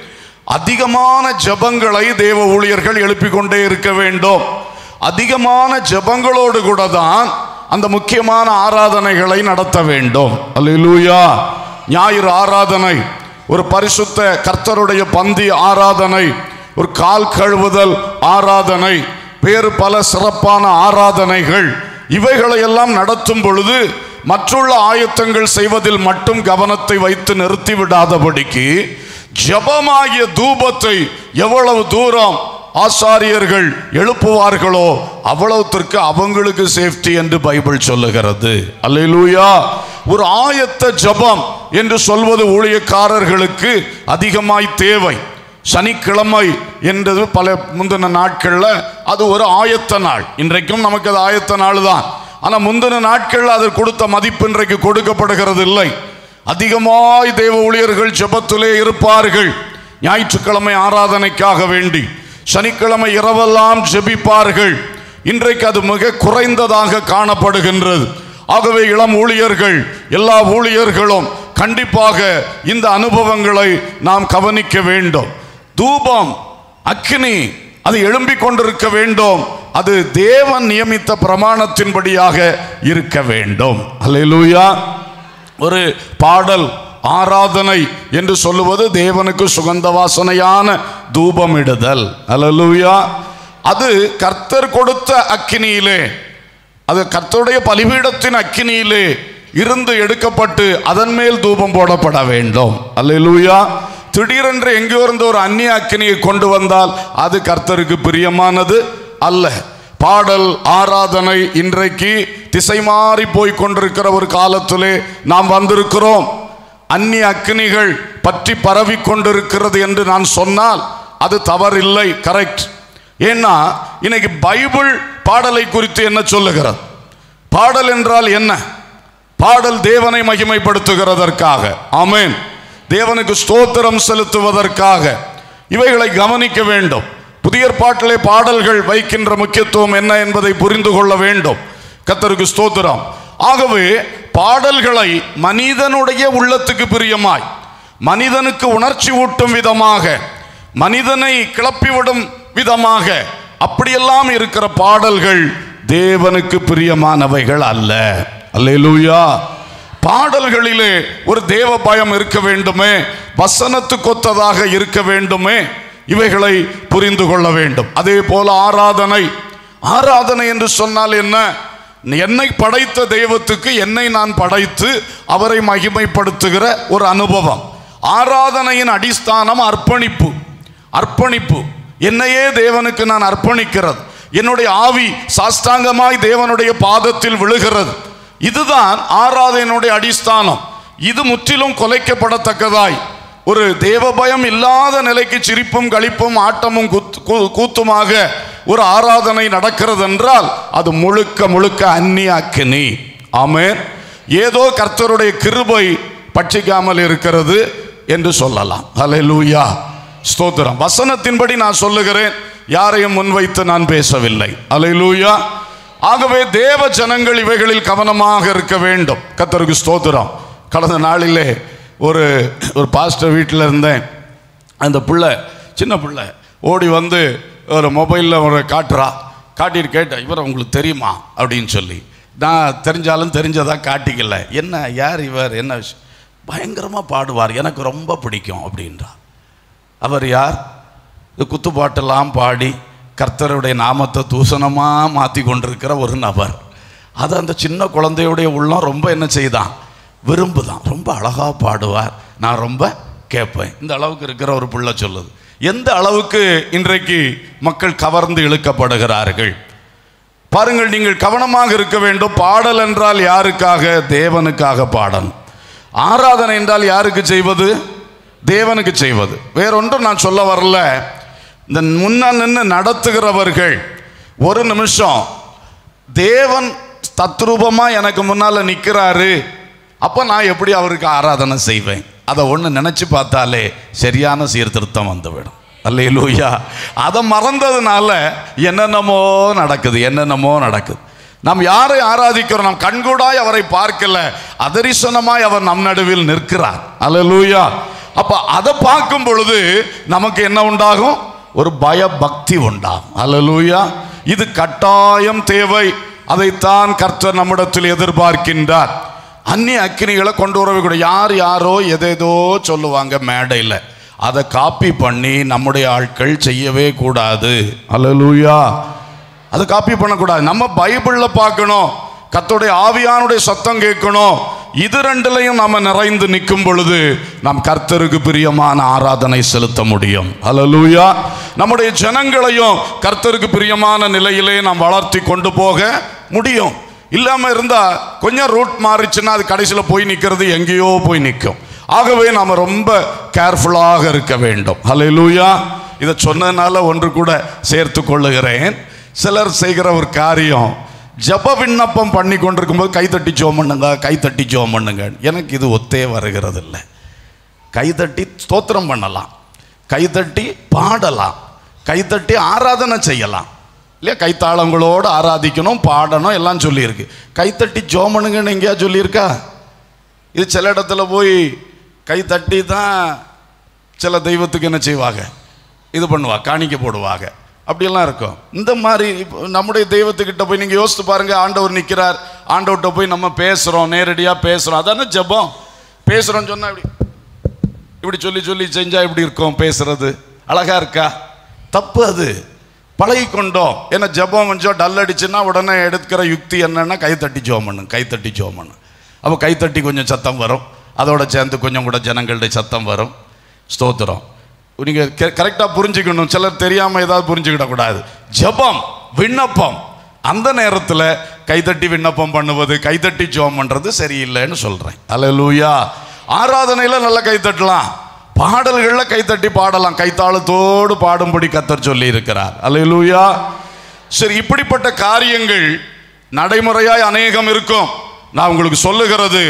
அதிகமான ஜெபங்களை தேவ ஊழியர்கள் எழுப்பிக் கொண்டே இருக்க வேண்டும் அதிகமான ஜெபங்களோடு கூட தான் அந்த முக்கியமான ஆராதனைகளை நடத்த வேண்டும் அல்லேலூயா ஞாயிறு ஆராதனை ஒரு பரிசுத்த கர்த்தருடைய பந்தி ஆராதனை ஒரு கால் கழுவுதல் ஆராதனை வேறு பல சிறப்பான ஆராதனைகள் இவைகளை எல்லாம் நடத்தும் பொழுது மற்றுள்ள ஆயத்தங்கள் செய்வதில் மட்டும் கவனத்தை வைத்து நிறுத்தி விடாதபடிக்கு ஜெபமாகிய தூபத்தை எவ்வளவு தூரம் ஆசாரியர்கள் எழுப்புவார்களோ அவ்வளவுத்திற்கு அவங்களுக்கு சேஃப்டி என்று பைபிள் சொல்லுகிறது அல்லேலூயா ஒரு ஆயத்த ஜெபம் என்று சொல்வது ஊழியக்காரர்களுக்கு அதிகமாய் தேவை சனிக்கிழமை என்றது பல முந்தின நாட்களில் அது ஒரு ஆயத்த நாள் இன்றைக்கும் நமக்கு அது ஆயத்த நாள் தான் ஆனால் முந்தின நாட்களில் அது கொடுத்த மதிப்பு இன்றைக்கு கொடுக்கப்படுகிறது இல்லை அதிகமாய் தேவ ஊழியர்கள் ஜெபத்திலே இருப்பார்கள் ஞாயிற்றுக்கிழமை ஆராதனைக்காக வேண்டி சனிக்கிழமை இரவெல்லாம் ஜெபிப்பார்கள் இன்றைக்கு அது மிக குறைந்ததாக காணப்படுகின்றது ஆகவே இளம் ஊழியர்கள் எல்லா ஊழியர்களும் கண்டிப்பாக இந்த அனுபவங்களை நாம் கவனிக்க வேண்டும் தூபம் அக்கினி அது எழும்பிக் கொண்டிருக்க வேண்டும் அது தேவன் நியமித்த பிரமாணத்தின்படியாக இருக்க வேண்டும் அல்லேலூயா ஒரு பாடல் ஆராதனை என்று சொல்லுவது தேவனுக்கு சுகந்த வாசனையான தூபமிடுதல் அல்லேலூயா அது கர்த்தர் கொடுத்த அக்கினியிலே அது கர்த்தருடைய பலிபீடத்தின் அக்கினியிலே இருந்து எடுக்கப்பட்டு அதன் மேல் தூபம் போடப்பட வேண்டும் அல்லேலூயா திடீரென்று எங்கேயோ இருந்து ஒரு அந்நிய அக்கினியை கொண்டு வந்தால் அது கர்த்தருக்கு பிரியமானது அல்ல பாடல் ஆராதனை இன்றைக்கு திசை மாறி போய் கொண்டிருக்கிற ஒரு காலத்திலே நாம் வந்திருக்கிறோம் அந்நிய அக்கினிகள் பற்றி பரவி கொண்டிருக்கிறது என்று நான் சொன்னால் அது தவறில்லை கரெக்ட் ஏன்னா இன்னைக்கு பைபிள் பாடலை குறித்து என்ன சொல்லுகிறது பாடல் என்றால் என்ன பாடல் தேவனை மகிமைப்படுத்துகிறதற்காக ஆமென் தேவனுக்கு ஸ்தோத்திரம் செலுத்துவதற்காக இவைகளை கவனிக்க வேண்டும் புதிய ஏற்பாட்டிலே பாடல்கள் வைக்கின்ற முக்கியத்துவம் என்ன என்பதை புரிந்து கொள்ள வேண்டும் கத்தருக்கு ஸ்தோத்திரம் ஆகவே பாடல்களை மனிதனுடைய உள்ளத்துக்கு பிரியமாய் மனிதனுக்கு உணர்ச்சி ஊட்டும் விதமாக மனிதனை கிளப்பிவிடும் விதமாக அப்படியெல்லாம் இருக்கிற பாடல்கள் தேவனுக்கு பிரியமானவைகள் அல்ல அல்லேலூயா பாடல்களிலே ஒரு தேவ பயம் இருக்க வேண்டுமே வசனத்துக்கொத்ததாக இருக்க வேண்டுமே இவைகளை புரிந்து கொள்ள வேண்டும் அதே போல ஆராதனை ஆராதனை என்று சொன்னால் என்ன என்னை படைத்த தெய்வத்துக்கு என்னை நான் படைத்து அவரை மகிமைப்படுத்துகிற ஒரு அனுபவம் ஆராதனையின் அடிஸ்தானம் அர்ப்பணிப்பு அர்ப்பணிப்பு என்னையே தேவனுக்கு நான் அர்ப்பணிக்கிறது என்னுடைய ஆவி சாஷ்டாங்கமாய் தேவனுடைய பாதத்தில் விழுகிறது இதுதான் ஆராதனையினுடைய அடிஸ்தானம் இது முற்றிலும் கொலைக்கப்படத்தக்கதாய் ஒரு தேவ பயம் இல்லாத நிலைக்கு சிரிப்பும் களிப்பும் ஆட்டமும் கூத்து- கூ- கூத்துமாக ஒரு ஆராதனை நடக்கிறது என்றால் அது முழுக்க முழுக்க அந்நிய அக்கினி ஆமென் ஏதோ கர்த்தருடைய கிருபை பட்சிக்காமல் இருக்கிறது என்று சொல்லலாம் ஹalleluya ஸ்தோத்திரம் வசனத்தின்படி நான் சொல்லுகிறேன் யாரையும் முன்வைத்து நான் பேசவில்லை ஹalleluya ஆகவே தேவ ஜனங்கள் இவைகளில் கவனமாக இருக்க வேண்டும் கர்த்தருக்கு ஸ்தோத்திரம் கடந்த நாளிலே ஒரு ஒரு பாஸ்டர் வீட்டில் இருந்தேன் அந்த பிள்ளை சின்ன பிள்ளை ஓடி வந்து ஒரு மொபைலில் ஒரு காட்டுறா காட்டிட்டு கேட்டேன் இவர் உங்களுக்கு தெரியுமா அப்படின்னு சொல்லி நான் தெரிஞ்சாலும் தெரிஞ்சதா காட்டிக்கல என்ன யார் இவர் என்ன விஷயம் பயங்கரமாக பாடுவார் எனக்கு ரொம்ப பிடிக்கும் அப்படின்றா அவர் யார் இது குத்துப்பாட்டெல்லாம் பாடி கர்த்தருடைய நாமத்தை தூசணமாக மாற்றி கொண்டிருக்கிற ஒரு நபர் அது அந்த சின்ன குழந்தையுடைய உள்ளம் ரொம்ப என்ன செய்தான் விரும்புதான் ரொம்ப அழகாக பாடுவார் நான் ரொம்ப கேட்பேன் இந்த அளவுக்கு இருக்கிற ஒரு பிள்ளை சொல்லுது எந்த அளவுக்கு இன்றைக்கு மக்கள் கவர்ந்து இழுக்கப்படுகிறார்கள் பாருங்கள் நீங்கள் கவனமாக இருக்க வேண்டும் பாடல் என்றால் யாருக்காக தேவனுக்காக பாடல் ஆராதனை என்றால் யாருக்கு செய்வது தேவனுக்கு செய்வது வேறொன்றும் நான் சொல்ல வரல இந்த முன்னால் நின்று நடத்துகிறவர்கள் ஒரு நிமிஷம் தேவன் தத்ரூபமா எனக்கு முன்னால நிற்கிறாரு அப்போ நான் எப்படி அவருக்கு ஆராதனை செய்வேன் அதை ஒன்று நினைச்சு பார்த்தாலே சரியான சீர்திருத்தம் வந்துவிடும் அல்லேலூயா அதை மறந்ததுனால என்னென்னமோ நடக்குது என்னென்னமோ நடக்குது நாம் யாரை ஆராதிக்கிறோம் நாம் கண்கூடாய் அவரை பார்க்கல அதரிசனமாய் அவர் நம் நடுவில் நிற்கிறார் அல்லேலூயா அப்ப அதை பார்க்கும் பொழுது நமக்கு என்ன உண்டாகும் ஒரு பய பக்தி உண்டாகும் அல்லேலூயா இது கட்டாயம் தேவை அதைத்தான் கர்த்தர் நம்மிடத்தில் எதிர்பார்க்கின்றார் அந்நிய அக்கினிகளை கொண்டு வரக்கூடிய யார் யாரோ எதேதோ சொல்லுவாங்க மேடையில் அதை காப்பி பண்ணி நம்முடைய ஆட்கள் செய்யவே கூடாது அல்லேலூயா அதை காப்பி பண்ணக்கூடாது நம்ம பைபிளில் பார்க்கணும் கர்த்தருடைய ஆவியானுடைய சத்தம் கேட்கணும் இது ரெண்டுலையும் நாம நிறைந்து நிற்கும் பொழுது நாம் கர்த்தருக்கு பிரியமான ஆராதனை செலுத்த முடியும் அல்லேலூயா நம்முடைய ஜனங்களையும் கர்த்தருக்கு பிரியமான நிலையிலே நாம் வளர்த்தி கொண்டு போக முடியும் இல்லாம இருந்தா கொஞ்சம் ரூட் மாறிச்சுன்னா அது கடைசியில் போய் நிற்கிறது எங்கேயோ போய் நிற்கும் ஆகவே நாம ரொம்ப கேர்ஃபுல்லாக இருக்க வேண்டும் ஹalleluya இதை சொன்னதுனால ஒன்று கூட சேர்த்து கொள்ளுகிறேன் சிலர் செய்கிற ஒரு காரியம் ஜப விண்ணப்பம் பண்ணி கொண்டிருக்கும்போது கைத்தட்டி ஜோம் பண்ணுங்க கைத்தட்டி ஜோம் பண்ணுங்க எனக்கு இது ஒத்தே வருகிறது இல்லை கைத்தட்டி ஸ்தோத்திரம் பண்ணலாம் கைத்தட்டி பாடலாம் கைத்தட்டி ஆராதனை செய்யலாம் இல்லையா கைத்தாளங்களோடு ஆராதிக்கணும் பாடணும் எல்லாம் சொல்லியிருக்கு கைத்தட்டி ஜோம் பண்ணுங்கன்னு எங்கேயா சொல்லியிருக்கா இது சில இடத்துல போய் கை தட்டி தான் சில தெய்வத்துக்கு என்ன செய்வாங்க இது பண்ணுவா காணிக்க போடுவாங்க அப்படியெல்லாம் இருக்கும் இந்த மாதிரி இப்போ நம்முடைய தெய்வத்துக்கிட்ட போய் நீங்கள் யோசித்து பாருங்க ஆண்டவர் நிற்கிறார் ஆண்டவர்கிட்ட போய் நம்ம பேசுகிறோம் நேரடியாக பேசுகிறோம் அதானே ஜெபம் பேசுகிறோன்னு சொன்னால் இப்படி இப்படி சொல்லி சொல்லி செஞ்சா இப்படி இருக்கும் பேசுறது அழகா இருக்கா தப்பு அது பழகி கொண்டோம் ஏன்னா ஜெபம் கொஞ்சம் டல் அடிச்சுன்னா உடனே எடுக்கிற யுக்தி என்னன்னா கைத்தட்டி ஜோம் பண்ணு கைத்தட்டி ஜோம் பண்ணு அப்போ கைத்தட்டி கொஞ்சம் சத்தம் வரும் அதோட சேர்ந்து கொஞ்சம் கூட ஜனங்களுடைய சத்தம் வரும் ஸ்தோத்திரம் நீங்கள் கரெக்டாக புரிஞ்சுக்கணும் சிலர் தெரியாமல் ஏதாவது புரிஞ்சுக்கிடக்கூடாது ஜெபம் விண்ணப்பம் அந்த நேரத்தில் கைத்தட்டி விண்ணப்பம் பண்ணுவது கைத்தட்டி ஜெபம் பண்ணுறது சரியில்லைன்னு சொல்கிறேன் அல்லேலூயா ஆராதனையில் நல்லா கைத்தட்டலாம் பாடல்களில் கைத்தட்டி பாடலாம் கைத்தாளத்தோடு பாடும்படி கத்தர் சொல்லி இருக்கிறார் அல்லேலூயா சரி இப்படிப்பட்ட காரியங்கள் நடைமுறையாய் அநேகம் இருக்கும் நான் உங்களுக்கு சொல்லுகிறது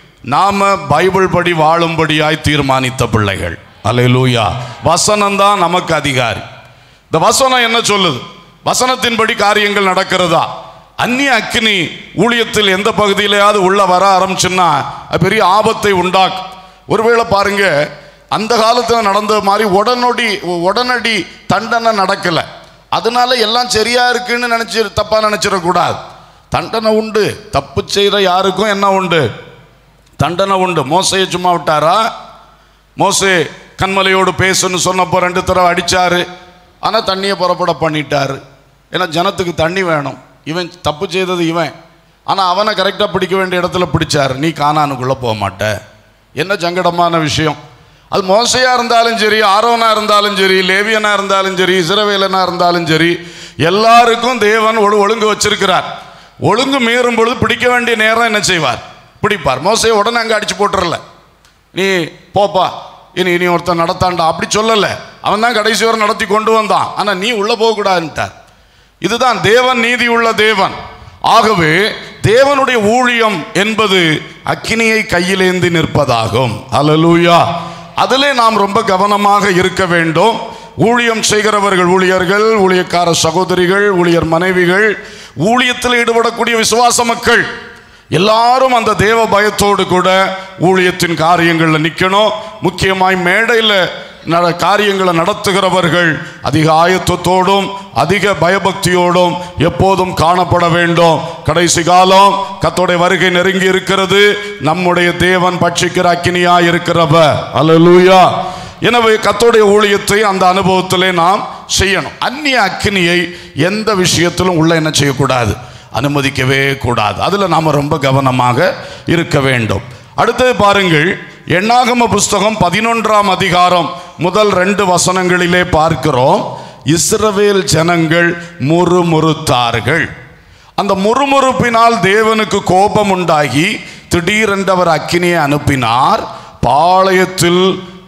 நாம பைபிள் படி வாழும்படியாய் தீர்மானித்த பிள்ளைகள் அல்லேலூயா வசனம் தான் நமக்கு அதிகாரி இந்த வசனம் என்ன சொல்லுது வசனத்தின்படி காரியங்கள் நடக்கிறதா அந்நிய அக்கினி ஊழியத்தில் எந்த பகுதியிலையாவது உள்ள வர ஆரம்பிச்சுன்னா அது பெரிய ஆபத்தை உண்டாக்கும் ஒருவேளை பாருங்க அந்த காலத்தில் நடந்த மாதிரி உடனடி உடனடி தண்டனை நடக்கல அதனால எல்லாம் சரியா இருக்குன்னு நினைச்சு தப்பா நினைச்சிடக்கூடாது தண்டனை உண்டு தப்பு செய்கிற யாருக்கும் என்ன உண்டு தண்டனை உண்டு மோசையை சும்மா விட்டாரா மோசே கண்மலையோடு பேசுன்னு சொன்னப்போ ரெண்டு தடவை அடிச்சாரு ஆனால் தண்ணியை புறப்பட பண்ணிட்டாரு ஏன்னா ஜனத்துக்கு தண்ணி வேணும் இவன் தப்பு செய்தது இவன் ஆனால் அவனை கரெக்டாக பிடிக்க வேண்டிய இடத்துல பிடிச்சாரு நீ காணானுக்குள்ளே போக மாட்ட என்ன சங்கடமான விஷயம் அது மோசையா இருந்தாலும் சரி ஆரோனா இருந்தாலும் சரி லேவியனா இருந்தாலும் சரி இஸ்ரவேலனா இருந்தாலும் சரி எல்லாருக்கும் தேவன் ஒரு ஒழுங்கு வச்சிருக்கிறார் ஒழுங்கு மீறும் பொழுது பிடிக்க வேண்டிய நேரம் என்ன செய்வார் பிடிப்பார் மோசையை உடனே அங்கே அடிச்சு போட்டுறல நீ போப்பா இனி இனி ஒருத்தன் நடத்தான்டா அப்படி சொல்லலை அவன் தான் கடைசி வரை நடத்தி கொண்டு வந்தான் ஆனால் நீ உள்ளே போகக்கூடாதுன்ட்டார் இதுதான் தேவன் நீதி உள்ள தேவன் ஆகவே தேவனுடைய ஊழியம் என்பது அக்கினியை கையிலேந்தி நிற்பதாகும் அல்லேலூயா அதிலே நாம் ரொம்ப கவனமாக இருக்க வேண்டும் ஊழியம் செய்கிறவர்கள் ஊழியர்கள் ஊழியக்கார சகோதரிகள் ஊழியர் மனைவிகள் ஊழியத்தில் ஈடுபடக்கூடிய விசுவாச மக்கள் எல்லாரும் அந்த தேவ பயத்தோடு கூட ஊழியத்தின் காரியங்களில் நிற்கணும் முக்கியமாய் மேடையில் நட காரியங்களை நடத்துகிறவர்கள் அதிக ஆயத்தத்தோடும் அதிக பயபக்தியோடும் எப்போதும் காணப்பட வேண்டும் கடைசி காலம் கத்தோடைய வருகை நெருங்கி இருக்கிறது நம்முடைய தேவன் பட்சிக்கிற அக்கினியா இருக்கிறவர் அல்லேலூயா எனவே கத்தோடைய ஊழியத்தை அந்த அனுபவத்திலே நாம் செய்யணும் அந்நிய அக்கினியை எந்த விஷயத்திலும் உள்ள என்ன செய்யக்கூடாது அனுமதிக்கவே கூடாது அதில் நாம் ரொம்ப கவனமாக இருக்க வேண்டும் அடுத்தது பாருங்கள் எண்ணாகம புஸ்தகம் பதினொன்றாம் அதிகாரம் முதல் ரெண்டு வசனங்களிலே பார்க்கிறோம் இஸ்ரவேல் ஜனங்கள் முறுமுறுத்தார்கள் அந்த முறுமுறுப்பினால் தேவனுக்கு கோபம் உண்டாகி திடீரென்றவர் அக்கினியை அனுப்பினார் பாளையத்தில்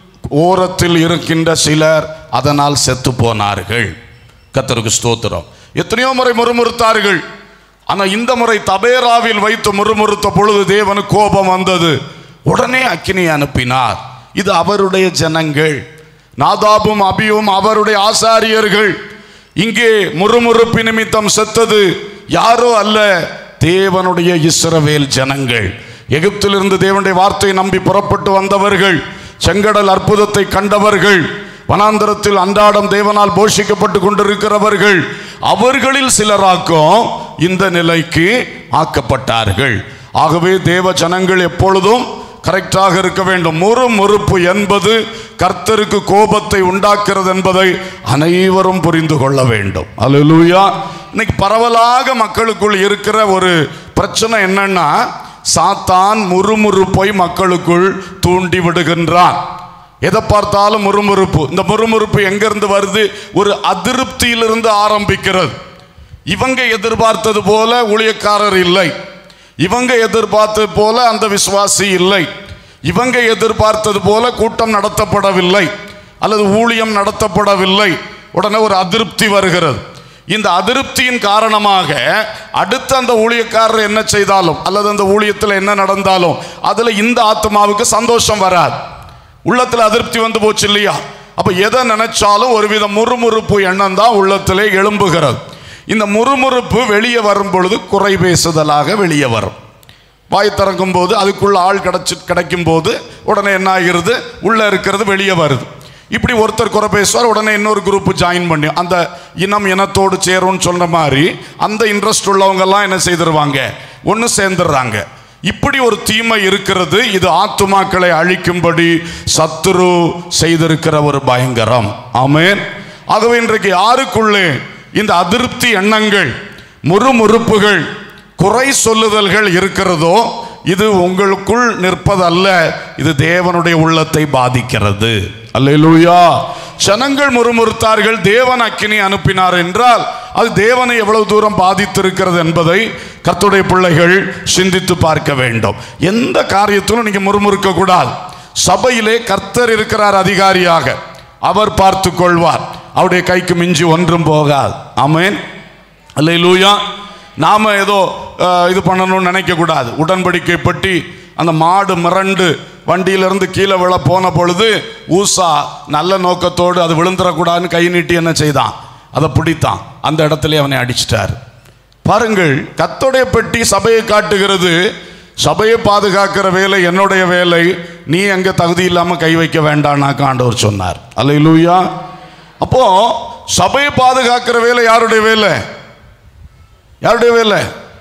ஓரத்தில் இருக்கின்ற சிலர் அதனால் செத்து போனார்கள் கத்தருக்கு ஸ்தோத்திரம் எத்தனையோ முறை முறுமுறுத்தார்கள் ஆனால் இந்த முறை தபேராவில் வைத்து முறுமுறுத்த பொழுது தேவனுக்கு கோபம் வந்தது உடனே அக்கினி அனுப்பினார் இது அவருடைய ஜனங்கள் நாதாபும் அபியும் அவருடைய ஆசாரியர்கள் இங்கே முறுமுறுப்பு நிமித்தம் செத்தது யாரோ அல்ல தேவனுடைய இஸ்ரவேல் ஜனங்கள் எகிப்திலிருந்து தேவனுடைய வார்த்தையை நம்பி புறப்பட்டு வந்தவர்கள் செங்கடல் அற்புதத்தை கண்டவர்கள் வனாந்தரத்தில் அன்றாடம் தேவனால் போஷிக்கப்பட்டு கொண்டிருக்கிறவர்கள் அவர்களில் சிலராக்கும் இந்த நிலைக்கு ஆக்கப்பட்டார்கள் ஆகவே தேவ ஜனங்கள் எப்பொழுதும் கரெக்டாக இருக்க வேண்டும் முறு முறுப்பு என்பது கர்த்தருக்கு கோபத்தை உண்டாக்குறது என்பதை அனைவரும் புரிந்து கொள்ள வேண்டும் அல்லேலூயா இன்னைக்கு பரவலாக மக்களுக்குள் இருக்கிற ஒரு பிரச்சனை என்னன்னா சாத்தான் முறுமுறுப்பை மக்களுக்குள் தூண்டி விடுகின்றான் எதை பார்த்தாலும் முறுமுறுப்பு இந்த முறுமுறுப்பு எங்கிருந்து வருது ஒரு அதிருப்தியிலிருந்து ஆரம்பிக்கிறது இவங்க எதிர்பார்த்தது போல ஊழியக்காரர் இல்லை இவங்க எதிர்பார்த்தது போல அந்த விசுவாசி இல்லை இவங்க எதிர்பார்த்தது போல கூட்டம் நடத்தப்படவில்லை அல்லது ஊழியம் நடத்தப்படவில்லை உடனே ஒரு அதிருப்தி வருகிறது இந்த அதிருப்தியின் காரணமாக அடுத்த அந்த ஊழியக்காரர் என்ன செய்தாலும் அல்லது அந்த ஊழியத்தில் என்ன நடந்தாலும் அதுல இந்த ஆத்மாவுக்கு சந்தோஷம் வராது உள்ளத்துல அதிருப்தி வந்து போச்சு இல்லையா அப்ப எதை நினைச்சாலும் ஒருவித முறுமுறுப்பு எண்ணம் தான் உள்ளத்திலே எழும்புகிறது இந்த முறுமுறுப்பு வெளியே வரும் பொழுது குறை பேசுதலாக வெளியே வரும் வாய் திறக்கும் போது அதுக்குள்ள ஆள் கிடைச்சி கிடைக்கும் போது உடனே என்ன ஆகிறது உள்ள இருக்கிறது வெளியே வருது இப்படி ஒருத்தர் குறை பேசுவார் உடனே இன்னொரு குரூப் ஜாயின் பண்ணி அந்த இனம் இனத்தோடு சேரும்னு சொன்ன மாதிரி அந்த இன்ட்ரெஸ்ட் உள்ளவங்க எல்லாம் என்ன செய்திருவாங்க ஒன்று சேர்ந்துடுறாங்க இப்படி ஒரு தீமை இருக்கிறது இது ஆத்துமாக்களை அழிக்கும்படி சத்துரு செய்திருக்கிற ஒரு பயங்கரம் ஆமென் ஆகவே இன்றைக்கு யாருக்குள்ளே இந்த அதிருப்தி எண்ணங்கள் முறுமுறுப்புகள் குறை சொல்லுதல்கள் இருக்கிறதோ இது உங்களுக்குள் நிற்பதல்ல இது தேவனுடைய உள்ளத்தை பாதிக்கிறது அல்லேலூயா ஜனங்கள் முறுமுறுத்தார்கள் தேவன் அக்கினி அனுப்பினார் என்றால் அது தேவனை எவ்வளவு தூரம் பாதித்திருக்கிறது என்பதை கர்த்தருடைய பிள்ளைகள் சிந்தித்து பார்க்க வேண்டும் எந்த காரியத்திலும் நீங்க முறுமுறுக்க கூடாது சபையிலே கர்த்தர் இருக்கிறார் அதிகாரியாக அவர் பார்த்து கொள்வார் அவருடைய கைக்கு மிஞ்சி ஒன்றும் போகாது ஆமென் அல்லேலூயா நாம ஏதோ அஹ், இது பண்ணணும்னு நினைக்க கூடாது உடன்படிக்கை பற்றி அந்த மாடு மிரண்டு வண்டியிலிருந்து கீழே விழ போன பொழுது ஊசா நல்ல நோக்கத்தோடு அது விழுந்துடக்கூடாதுன்னு கை நீட்டி என்ன செய்தான் அதை பிடித்தான் அந்த இடத்துல அவனை அடிச்சிட்டார் பாருங்கள் கத்தோடைய பெட்டி சபையை காட்டுகிறது சபையை பாதுகாக்கிற வேலை என்னுடைய வேலை நீ அங்க தகுதி இல்லாம கை வைக்க வேண்டாம்னாக்க ஆண்டவர் சொன்னார் அல்லேலூயா அப்போ சபையை பாதுகாக்கிற வேலை யாருடைய வேலை யாருடைய வேலை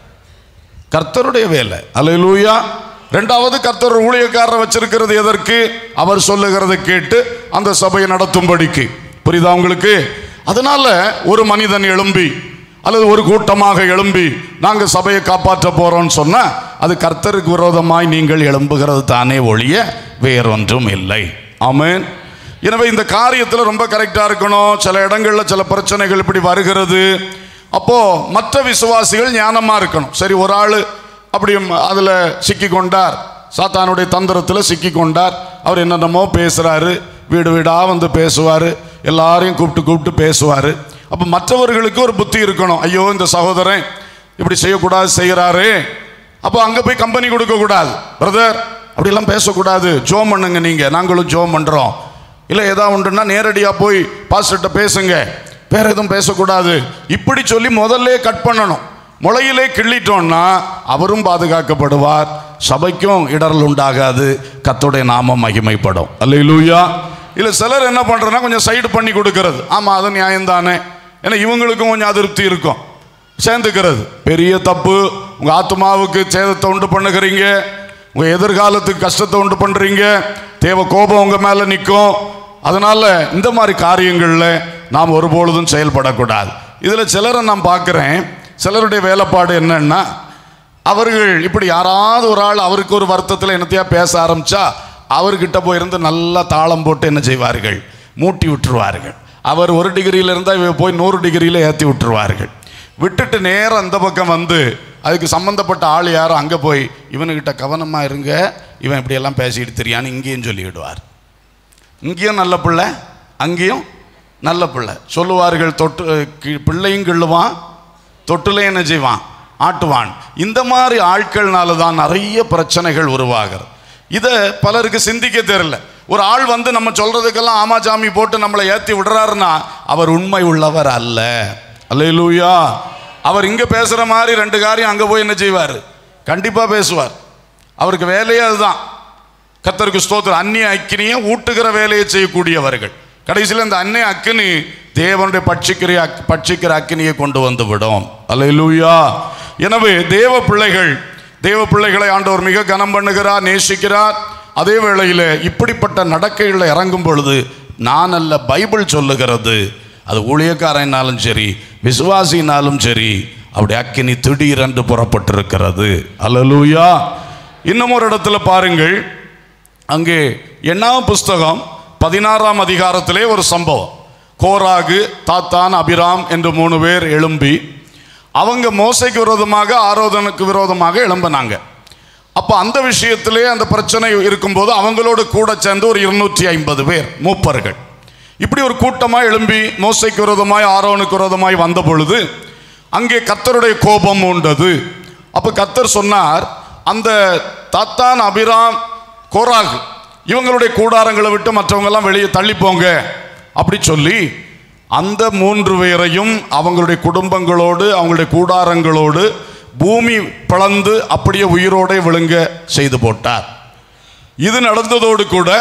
கர்த்தருடைய வேலை அல்லேலூயா ரெண்டாவது கர்த்தர் ஊழியக்காரரை வச்சிருக்கிறது எதற்கு அவர் சொல்லுகிறதை கேட்டு அந்த சபையை நடத்தும்படிக்கு புரியுதா உங்களுக்கு அதனால ஒரு மனிதன் எழும்பி அல்லது ஒரு கூட்டமாக எழும்பி நாங்க சபையை காப்பாற்ற போறோம்னு சொன்னா அது கர்த்தருக்கு விரோதமாய் நீங்கள் எழும்புகிறது தானே ஒழிய வேறொன்றும் இல்லை ஆமென் எனவே இந்த காரியத்தில் ரொம்ப கரெக்டாக இருக்கணும் சில இடங்களில் சில பிரச்சனைகள் இப்படி வருகிறது அப்போ மற்ற விசுவாசிகள் ஞானமா இருக்கணும் சரி ஒரு ஆள் அப்படி அதில் சிக்கி கொண்டார் சாத்தானுடைய தந்திரத்தில் சிக்கி கொண்டார் அவர் என்னென்னமோ பேசுறாரு வீடு வீடா வந்து பேசுவார் எல்லாரையும் கூப்பிட்டு கூப்பிட்டு பேசுவார் அப்போ மற்றவர்களுக்கு ஒரு புத்தி இருக்கணும் ஐயோ இந்த சகோதரன் இப்படி செய்யக்கூடாது செய்கிறாரு அப்போ அங்கே போய் கம்பெனி கொடுக்க கூடாது பிரதர் அப்படிலாம் பேசக்கூடாது ஜோம் பண்ணுங்க நீங்கள் நாங்களும் ஜோம் பண்ணுறோம் இல்லை ஏதாவது உண்டுன்னா நேரடியாக போய் பாஸ்டர்கிட்ட பேசுங்க வேற எதுவும் பேசக்கூடாது இப்படி சொல்லி முதல்ல கட் பண்ணணும் முளையிலே கிள்ளிட்டோம்னா அவரும் பாதுகாக்கப்படுவார் சபைக்கும் இடரல் உண்டாகாது கத்தோடைய நாமம் மகிமைப்படும் அல்லேலூயா இல்லை சிலர் என்ன பண்ணுறதுன்னா கொஞ்சம் சைடு பண்ணி கொடுக்கறது ஆமாம் அது நியாயம்தானே ஏன்னா இவங்களுக்கும் கொஞ்சம் அதிருப்தி இருக்கும் சேர்ந்துக்கிறது பெரிய தப்பு உங்க ஆத்மாவுக்கு சேதத்தை உண்டு பண்ணுகிறீங்க உங்க எதிர்காலத்துக்கு கஷ்டத்தை உண்டு பண்றீங்க தேவ கோபம் உங்க மேல நிற்கும் அதனால இந்த மாதிரி காரியங்கள்ல நாம் ஒருபொழுதும் செயல்படக்கூடாது இதுல சிலரை நான் பார்க்கிறேன் சிலருடைய வேலைப்பாடு என்னன்னா அவர்கள் இப்படி யாராவது ஒரு ஆள் அவருக்கு ஒரு வருத்தத்தில் என்னத்தையா பேச ஆரம்பிச்சா அவர்கிட்ட போயிருந்து நல்லா தாளம் போட்டு என்ன செய்வார்கள் மூட்டி விட்டுருவார்கள் அவர் ஒரு டிகிரியில இருந்தா இவ போய் நூறு டிகிரியில ஏற்றி விட்டுருவார்கள் விட்டுட்டு நேரம் அந்த பக்கம் வந்து அதுக்கு சம்பந்தப்பட்ட ஆள் யாரும் அங்கே போய் இவனுக்கிட்ட கவனமா இருங்க இவன் இப்படியெல்லாம் பேசிட்டு தெரியான்னு இங்கேயும் சொல்லிவிடுவார் இங்கேயும் நல்ல பிள்ளை அங்கேயும் நல்ல பிள்ளை சொல்லுவார்கள் தொட்டு கி- பிள்ளையும் கிள்ளுவான் தொட்டுல என்ன செய்வான் ஆட்டுவான் இந்த மாதிரி ஆட்கள்னால தான் நிறைய பிரச்சனைகள் உருவாகிறது இதை பலருக்கு சிந்திக்க தெரியல ஒரு ஆள் வந்து நம்ம சொல்றதுக்கெல்லாம் ஆமா சாமி போட்டு நம்மளை ஏத்தி விடுறாருன்னா அவர் உண்மை உள்ளவர் அல்ல அல்லேலூயா அவர் இங்க பேசுற மாதிரி ரெண்டு காரியம் அங்க போய் என்ன செய்வார் கண்டிப்பா பேசுவார் அவருக்கு வேலையே அதுதான் கர்த்தருக்கு ஸ்தோத்திரம் அந்நிய அக்கினியை ஊட்டுகிற வேலையை செய்யக்கூடியவர்கள் கடைசியில் இந்த அந்நிய அக்கினி தேவனுடைய பட்சிக்கிற அக்- பட்சிக்கிற அக்கினியை கொண்டு வந்து விடும் அல்லேலூயா எனவே தேவ பிள்ளைகள் தேவ பிள்ளைகளை ஆண்டவர் மிக கனம் பண்ணுகிறார் நேசிக்கிறார் அதே வேளையில் இப்படிப்பட்ட நடக்கைகளில் இறங்கும் பொழுது நான் அல்ல பைபிள் சொல்லுகிறது அது ஊழியக்காரனாலும் சரி விசுவாசினாலும் சரி அவருடைய அக்கினி திடீரென்று புறப்பட்டிருக்கிறது அல்லேலூயா இன்னும் ஒரு இடத்துல பாருங்கள் அங்கே எண்ணாம் புஸ்தகம் பதினாறாம் அதிகாரத்திலே ஒரு சம்பவம் கோராகு தாத்தான் அபிராம் என்று மூணு பேர் எழும்பி அவங்க மோசைக்கு விரோதமாக ஆரோதனுக்கு விரோதமாக எழும்பினாங்க அப்போ அந்த விஷயத்திலே அந்த பிரச்சனை இருக்கும்போது அவங்களோடு கூட சேர்ந்து ஒரு இருநூற்றி ஐம்பது பேர் மூப்பர்கள் இப்படி ஒரு கூட்டமாக எழும்பி மோசைக்கு விரோதமாய் ஆரோனுக்கு விரோதமாய் வந்த பொழுது அங்கே கர்த்தருடைய கோபம் உண்டது அப்போ கர்த்தர் சொன்னார் அந்த தாத்தான் அபிராம் கோராகு இவங்களுடைய கூடாரங்களை விட்டு மற்றவங்க எல்லாம் வெளியே தள்ளி போங்க அப்படி சொல்லி அந்த மூன்று பேரையும் அவங்களுடைய குடும்பங்களோடு அவங்களுடைய கூடாரங்களோடு பூமி பிளந்து அப்படியே உயிரோടെ விழுங்க செய்து போட்டார் இது நடந்ததோடு கூட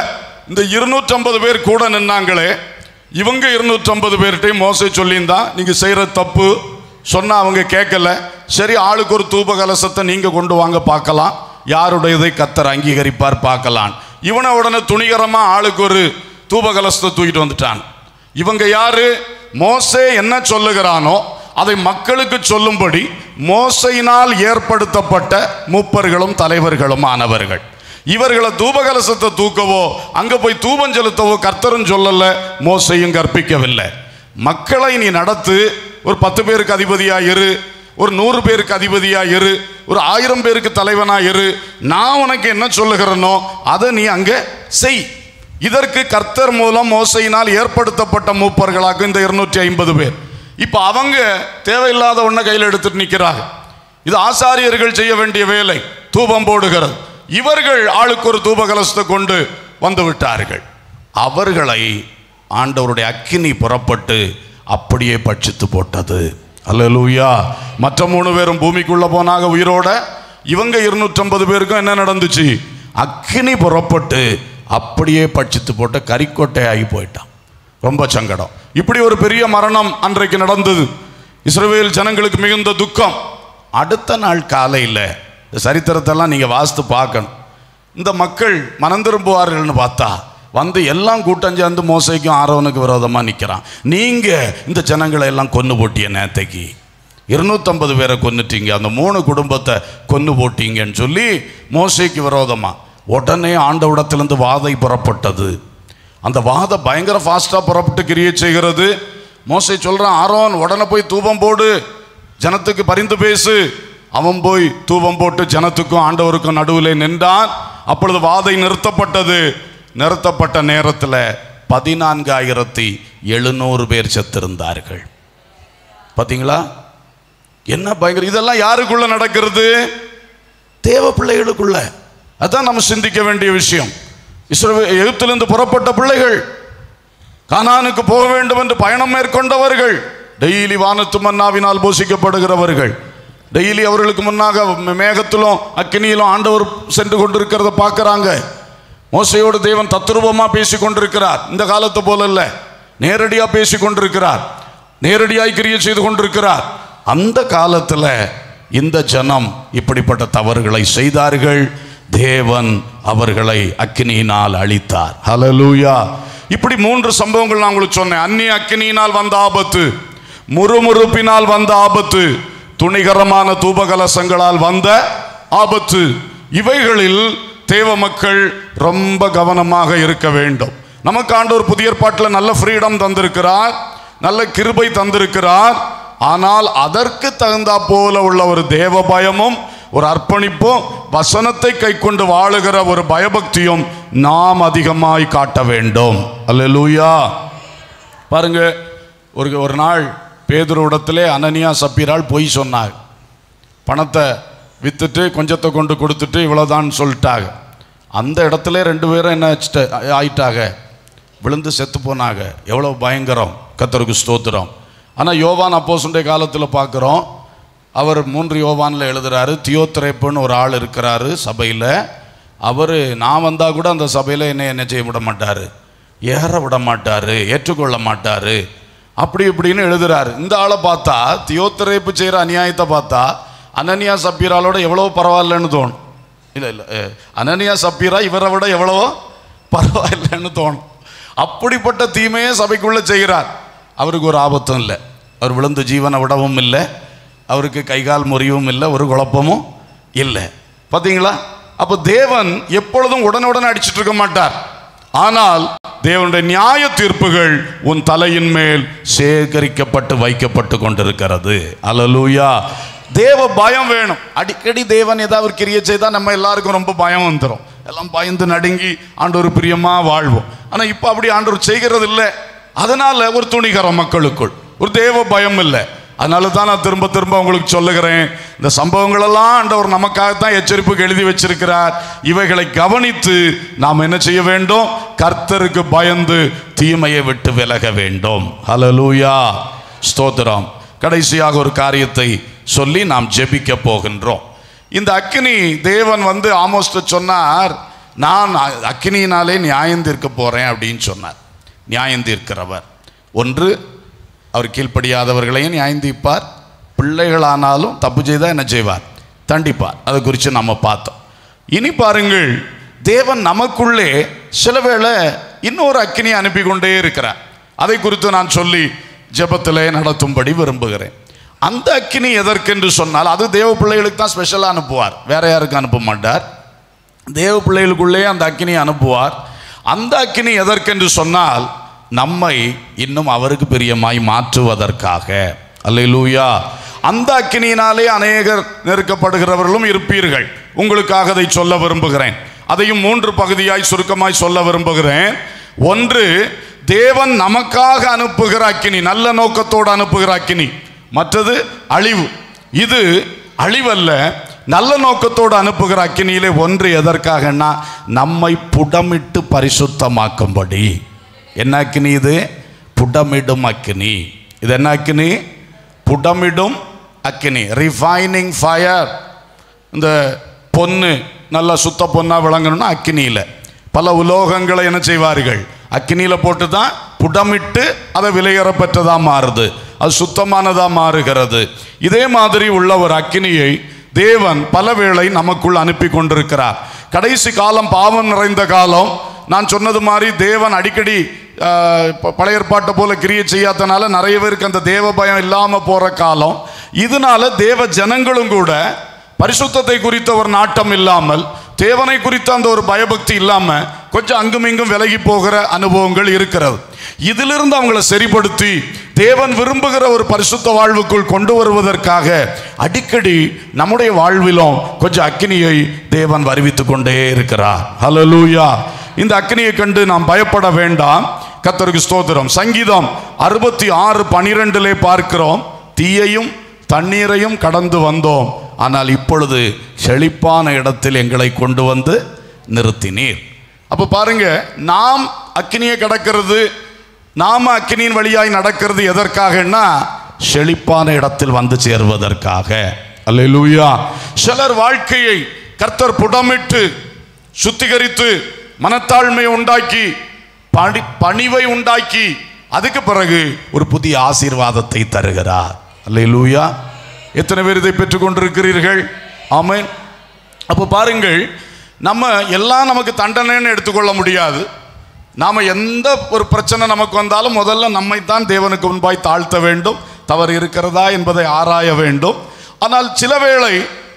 இந்த இருநூற்றம்பது பேர் கூட நின்னாங்களே இவங்க இருநூற்றம்பது பேர்கிட்டையும் மோசை சொல்லியிருந்தான் நீங்க செய்யற தப்பு சொன்னா அவங்க கேட்கல சரி ஆளுக்கு ஒரு தூப கலசத்தை நீங்க கொண்டு வாங்க பார்க்கலாம் யாருடையதை கத்தர் அங்கீகரிப்பார் பார்க்கலாம் இவனை உடனே துணிகரமா ஆளுக்கு ஒரு தூப கலசத்தை தூக்கிட்டு வந்துட்டான் இவங்க யாரு மோசே என்ன சொல்லுகிறானோ அதை மக்களுக்கு சொல்லும்படி மோசையினால் ஏற்படுத்தப்பட்ட மூப்பர்களும் தலைவர்களும் ஆனவர்கள் இவர்களை தூபகலசத்தை தூக்கவோ அங்க போய் தூபம் செலுத்தவோ கர்த்தரும் சொல்லல மோசையும் கற்பிக்கவில்லை மக்களை நீ நடத்து ஒரு பத்து பேருக்கு அதிபதியா இரு ஒரு நூறு பேருக்கு அதிபதியா இரு ஒரு ஆயிரம் பேருக்கு தலைவனா இரு நான் உனக்கு என்ன சொல்லுகிறேனோ அதை நீ அங்க செய் இதற்கு கர்த்தர் மூலம் மோசையினால் ஏற்படுத்தப்பட்ட மூப்பர்களாக இந்த இருநூற்றி ஐம்பது பேர் இப்ப அவங்க தேவையில்லாத ஒன்றை கையில் எடுத்துட்டு நிற்கிறாங்க இது ஆசாரியர்கள் செய்ய வேண்டிய வேலை தூபம் போடுகிறது இவர்கள் ஆளுக்கு ஒரு தூப கலசத்தை கொண்டு வந்து விட்டார்கள் அவர்களை ஆண்டவருடைய அக்கினி புறப்பட்டு அப்படியே பட்சித்து போட்டது அல்லேலூயா மற்ற மூணு பேரும் பூமிக்குள்ள போனாங்க உயிரோட இவங்க இருநூற்றம்பது பேருக்கும் என்ன நடந்துச்சு அக்கினி புறப்பட்டு அப்படியே பட்சித்து போட்ட கறிக்கொட்டை ஆகி போயிட்டான் ரொம்ப சங்கடம் இப்படி ஒரு பெரிய மரணம் அன்றைக்கு நடந்தது இஸ்ரவேல் ஜனங்களுக்கு மிகுந்த துக்கம் அடுத்த நாள் காலையில் இந்த சரித்திரத்தெல்லாம் நீங்கள் வாசித்து பார்க்கணும் இந்த மக்கள் மனம் திரும்புவார்கள்னு பார்த்தா வந்து எல்லாம் கூட்டம் சேர்ந்து மோசைக்கும் ஆரோனுக்கு விரோதமாக நிற்கிறான் நீங்கள் இந்த ஜனங்களை எல்லாம் கொன்று போட்டிய நேத்தைக்கு இருநூத்தம்பது பேரை கொன்னுட்டீங்க அந்த மூணு குடும்பத்தை கொன்று போட்டீங்கன்னு சொல்லி மோசைக்கு விரோதமாக உடனே ஆண்டவிடத்திலிருந்து வாதை புறப்பட்டது அந்த வாதை பயங்கர ஃபாஸ்ட்டாக புறப்பட்டு கிரியை செய்கிறது மோசை சொல்கிறான் ஆரோன் உடனே போய் தூபம் போடு ஜனத்துக்கு பரிந்து பேசு அவன் போய் தூபம் போட்டு ஜனத்துக்கும் ஆண்டவருக்கும் நடுவில் நின்றான் அப்பொழுது வாதை நிறுத்தப்பட்டது நிறுத்தப்பட்ட நேரத்தில் பதினான்காயிரத்தி எழுநூறு பேர் செத்திருந்தார்கள் பார்த்தீங்களா என்ன பயங்கர இதெல்லாம் யாருக்குள்ள நடக்கிறது தேவ பிள்ளைகளுக்குள்ள அதான் நம்ம சிந்திக்க வேண்டிய விஷயம் இஸ்ரவே எகிப்திலிருந்து புறப்பட்ட பிள்ளைகள் கானானுக்கு போக வேண்டும் என்று பயணம் மேற்கொண்டவர்கள் டெய்லி வானத்து மன்னாவினால் போஷிக்கப்படுகிறவர்கள் டெய்லி அவர்களுக்கு முன்னாக மே- மேகத்திலும் அக்கினியிலும் ஆண்டவர் சென்று கொண்டிருக்கிறத பார்க்கறாங்க மோசையோடு தேவன் தத்ரூபமா பேசி கொண்டிருக்கிறார் இந்த காலத்தை போல இல்ல நேரடியா பேசி கொண்டிருக்கிறார் நேரடியாய் கிரியை செய்து கொண்டிருக்கிறார் அந்த காலத்துல இந்த ஜனம் இப்படிப்பட்ட தவறுகளை செய்தார்கள் தேவன் அவர்களை அக்கினியினால் அழித்தார் ஹalleluya இப்படி மூன்று சம்பவங்கள் நான் உங்களுக்கு சொன்னேன் அந்நிய அக்கினியினால் வந்த ஆபத்து முறுமுறுப்பினால் வந்த ஆபத்து துணிகரமான தூபகலசங்களால் வந்த ஆபத்து இவைகளில் தேவ மக்கள் ரொம்ப கவனமாக இருக்க வேண்டும் நமக்கு ஆண்டவர் புதிய ஏற்பாட்டில் நல்ல ஃப்ரீடம் தந்திருக்கிறார் நல்ல கிருபை தந்திருக்கிறார் ஆனால் அதற்கு தகுந்தா போல உள்ள ஒரு தேவ பயமும் ஒரு அர்ப்பணிப்பும் வசனத்தை கைக்கொண்டு வாழுகிற ஒரு பயபக்தியும் நாம் அதிகமாய் காட்ட வேண்டும் அல்லேலூயா பாருங்க ஒரு ஒரு நாள் பேதுருவிடத்திலே அனனியா சப்பீரால் பொய் சொன்னாங்க பணத்தை வித்துட்டு கொஞ்சத்தை கொண்டு கொடுத்துட்டு இவ்வளோதான் சொல்லிட்டாங்க அந்த இடத்துல ரெண்டு பேரும் என்ன ஆச்சிட்ட- ஆயிட்டாங்க விழுந்து செத்து போனாங்க எவ்வளோ பயங்கரம் கத்தருக்கு ஸ்தோத்திரம் ஆனால் யோவான் அப்போசுடைய காலத்தில் பார்க்குறோம் அவர் மூன்று யோவானில் எழுதுறாரு தியோத்திரைப்புன்னு ஒரு ஆள் இருக்கிறாரு சபையில் அவர் நான் வந்தால் கூட அந்த சபையில் என்ன என்ன செய்ய விட மாட்டார் ஏற விட மாட்டார் ஏற்றுக்கொள்ள மாட்டார் அப்படி இப்படின்னு எழுதுறாரு இந்த ஆளை பார்த்தா தியோத்திரைப்பு செய்கிற அநியாயத்தை பார்த்தா அனனியா சப்பீராலோட எவ்வளோ பரவாயில்லன்னு தோணும் இல்லை இல்லை அனனியா சப்பீரா இவரை விட எவ்வளவோ பரவாயில்லைன்னு தோணும் அப்படிப்பட்ட தீமையே சபைக்குள்ள செய்கிறார் அவருக்கு ஒரு ஆபத்தும் இல்லை அவர் விழுந்து ஜீவனை விடவும் இல்லை அவருக்கு கைகால் முறிவும் இல்லை ஒரு குழப்பமும் இல்லை பார்த்தீங்களா அப்போ தேவன் எப்பொழுதும் உடனுடன் அடிச்சிட்டு இருக்க மாட்டார் ஆனால் தேவனுடைய நியாய தீர்ப்புகள் உன் தலையின் மேல் சேகரிக்கப்பட்டு வைக்கப்பட்டு கொண்டிருக்கிறது அல்லேலூயா தேவ பயம் வேணும் அடிக்கடி தேவன் ஏதாவது ஒரு கிரியை செய்தா நம்ம எல்லாருக்கும் ரொம்ப பயம் வந்துடும் எல்லாம் பயந்து நடுங்கி ஆண்டவர் பிரியமா வாழ்வோம் ஆனா இப்போ அப்படி ஆண்டவர் செய்கிறது இல்லை அதனால ஒரு துணிகரம் மக்களுக்குள் ஒரு தேவ பயம் இல்லை அதனால தான் நான் திரும்ப திரும்ப உங்களுக்கு சொல்லுகிறேன் இந்த சம்பவங்கள் எல்லாம் ஆண்டவர் நமக்காகத்தான் எச்சரிப்புக்கு எழுதி வச்சிருக்கிறார் இவைகளை கவனித்து நாம் என்ன செய்ய வேண்டும் கர்த்தருக்கு பயந்து தீமையை விட்டு விலக வேண்டும் ஹalleluya ஸ்தோத்திரம் கடைசியாக ஒரு காரியத்தை சொல்லி நாம் ஜெபிக்க போகின்றோம் இந்த அக்கினி தேவன் வந்து ஆமோஸ்ட சொன்னார் நான் அ- அக்கினியினாலே நியாயம் தீர்க்க போறேன் அப்படின்னு சொன்னார் நியாயம் தீர்க்கிறவர் ஒன்று அவர் கீழ்ப்படியாதவர்களையும் நியாயம் தீர்ப்பார் பிள்ளைகளானாலும் தப்பு செய்தால் என்ன செய்வார் தண்டிப்பார் அதை குறித்து நம்ம பார்த்தோம் இனி பாருங்கள் தேவன் நமக்குள்ளே சில வேளை இன்னொரு அக்கினியை அனுப்பி கொண்டே இருக்கிறார் அதை குறித்து நான் சொல்லி ஜெபத்திலே நடத்தும்படி விரும்புகிறேன் அந்த அக்கினி எதற்கென்று சொன்னால் அது தேவ பிள்ளைகளுக்கு தான் ஸ்பெஷலாக அனுப்புவார் வேற யாருக்கும் அனுப்ப மாட்டார் தேவ பிள்ளைகளுக்குள்ளே அந்த அக்கினியை அனுப்புவார் அந்த அக்கினி எதற்கென்று சொன்னால் நம்மை இன்னும் அவருக்கு பிரியமாய் மாற்றுவதற்காக அல்லேலூயா அந்த அக்கினியினாலே அநேகர் நெருக்கப்படுகிறவர்களும் இருப்பீர்கள் உங்களுக்காக அதை சொல்ல விரும்புகிறேன் அதையும் மூன்று பகுதியாய் சுருக்கமாய் சொல்ல விரும்புகிறேன் ஒன்று தேவன் நமக்காக அனுப்புகிற அக்கினி நல்ல நோக்கத்தோடு அனுப்புகிற அக்கினி மற்றது அழிவு இது அழிவல்ல நல்ல நோக்கத்தோடு அனுப்புகிற அக்கினியிலே ஒன்று எதற்காகன்னா நம்மை புடமிட்டு பரிசுத்தமாக்கும்படி என்ன அக்கினி இது புடமிடும் அக்கினி இது என்ன அக்கினி புடமிடும் அக்கினி ரிஃபைனிங் ஃபயர் இந்த பொண்ணு நல்லா சுத்த பொண்ணா விளங்கணும்னா அக்கினியில் பல உலோகங்களை என்ன செய்வார்கள் அக்கினியில் போட்டு தான் புடமிட்டு அதை விலையேற பெற்றதா மாறுது அது சுத்தமானதா மாறுகிறது இதே மாதிரி உள்ள ஒரு அக்கினியை தேவன் பலவேளை நமக்குள் அனுப்பி கொண்டிருக்கிறார் கடைசி காலம் பாவம் நிறைந்த காலம் நான் சொன்னது மாதிரி தேவன் அடிக்கடி ஆஹ், ப- பழைய ஏற்பாட்டை போல கிரியை செய்யாதனால நிறைய பேருக்கு அந்த தேவ பயம் இல்லாம போற காலம் இதனால தேவ ஜனங்களும் கூட பரிசுத்தத்தை குறித்த ஒரு நாட்டம் இல்லாமல் தேவனை குறித்த அந்த ஒரு பயபக்தி இல்லாம கொஞ்சம் அங்கும் இங்கும் விலகி போகிற அனுபவங்கள் இருக்கிறது இதிலிருந்து அவங்கள சரிப்படுத்தி தேவன் விரும்புகிற ஒரு பரிசுத்த வாழ்வுக்குள் கொண்டு வருவதற்காக அடிக்கடி நம்முடைய வாழ்விலும் கொஞ்சம் அக்கினியை தேவன் வருவித்துக் கொண்டே இருக்கிறார் ஹalleluya இந்த அக்கினியை கண்டு நாம் பயப்பட வேண்டாம் கர்த்தருக்கு ஸ்தோத்திரம் சங்கீதம் அறுபத்தி ஆறு பனிரெண்டிலே பார்க்கிறோம் தீயையும் தண்ணீரையும் கடந்து வந்தோம் ஆனால் இப்பொழுது செழிப்பான இடத்தில் எங்களை கொண்டு வந்து நிறுத்தினீர் அப்போ பாருங்க நாம் அக்கினியை கடக்கிறது நாம அக்கினியின் வழியாய் நடக்கிறது எதற்காகன்னா செழிப்பான இடத்தில் வந்து சேர்வதற்காக அல்லேலூயா சிலர் வாழ்க்கையை கர்த்தர் புடமிட்டு சுத்திகரித்து மனத்தாழ்மையை உண்டாக்கி பணி பணிவை உண்டாக்கி அதுக்கு பிறகு ஒரு புதிய ஆசீர்வாதத்தை தருகிறார் அல்லேலூயா எத்தனை பேர் இதை பெற்றுக் கொண்டிருக்கிறீர்கள் ஆமென் அப்போ பாருங்கள் நம்ம எல்லாம் நமக்கு தண்டனைன்னு எடுத்துக்கொள்ள முடியாது நாம எந்த ஒரு பிரச்சனை நமக்கு வந்தாலும் முதல்ல நம்மை தான் தேவனுக்கு முன்பாய் தாழ்த்த வேண்டும் தவறு இருக்கிறதா என்பதை ஆராய வேண்டும் ஆனால் சில வேளை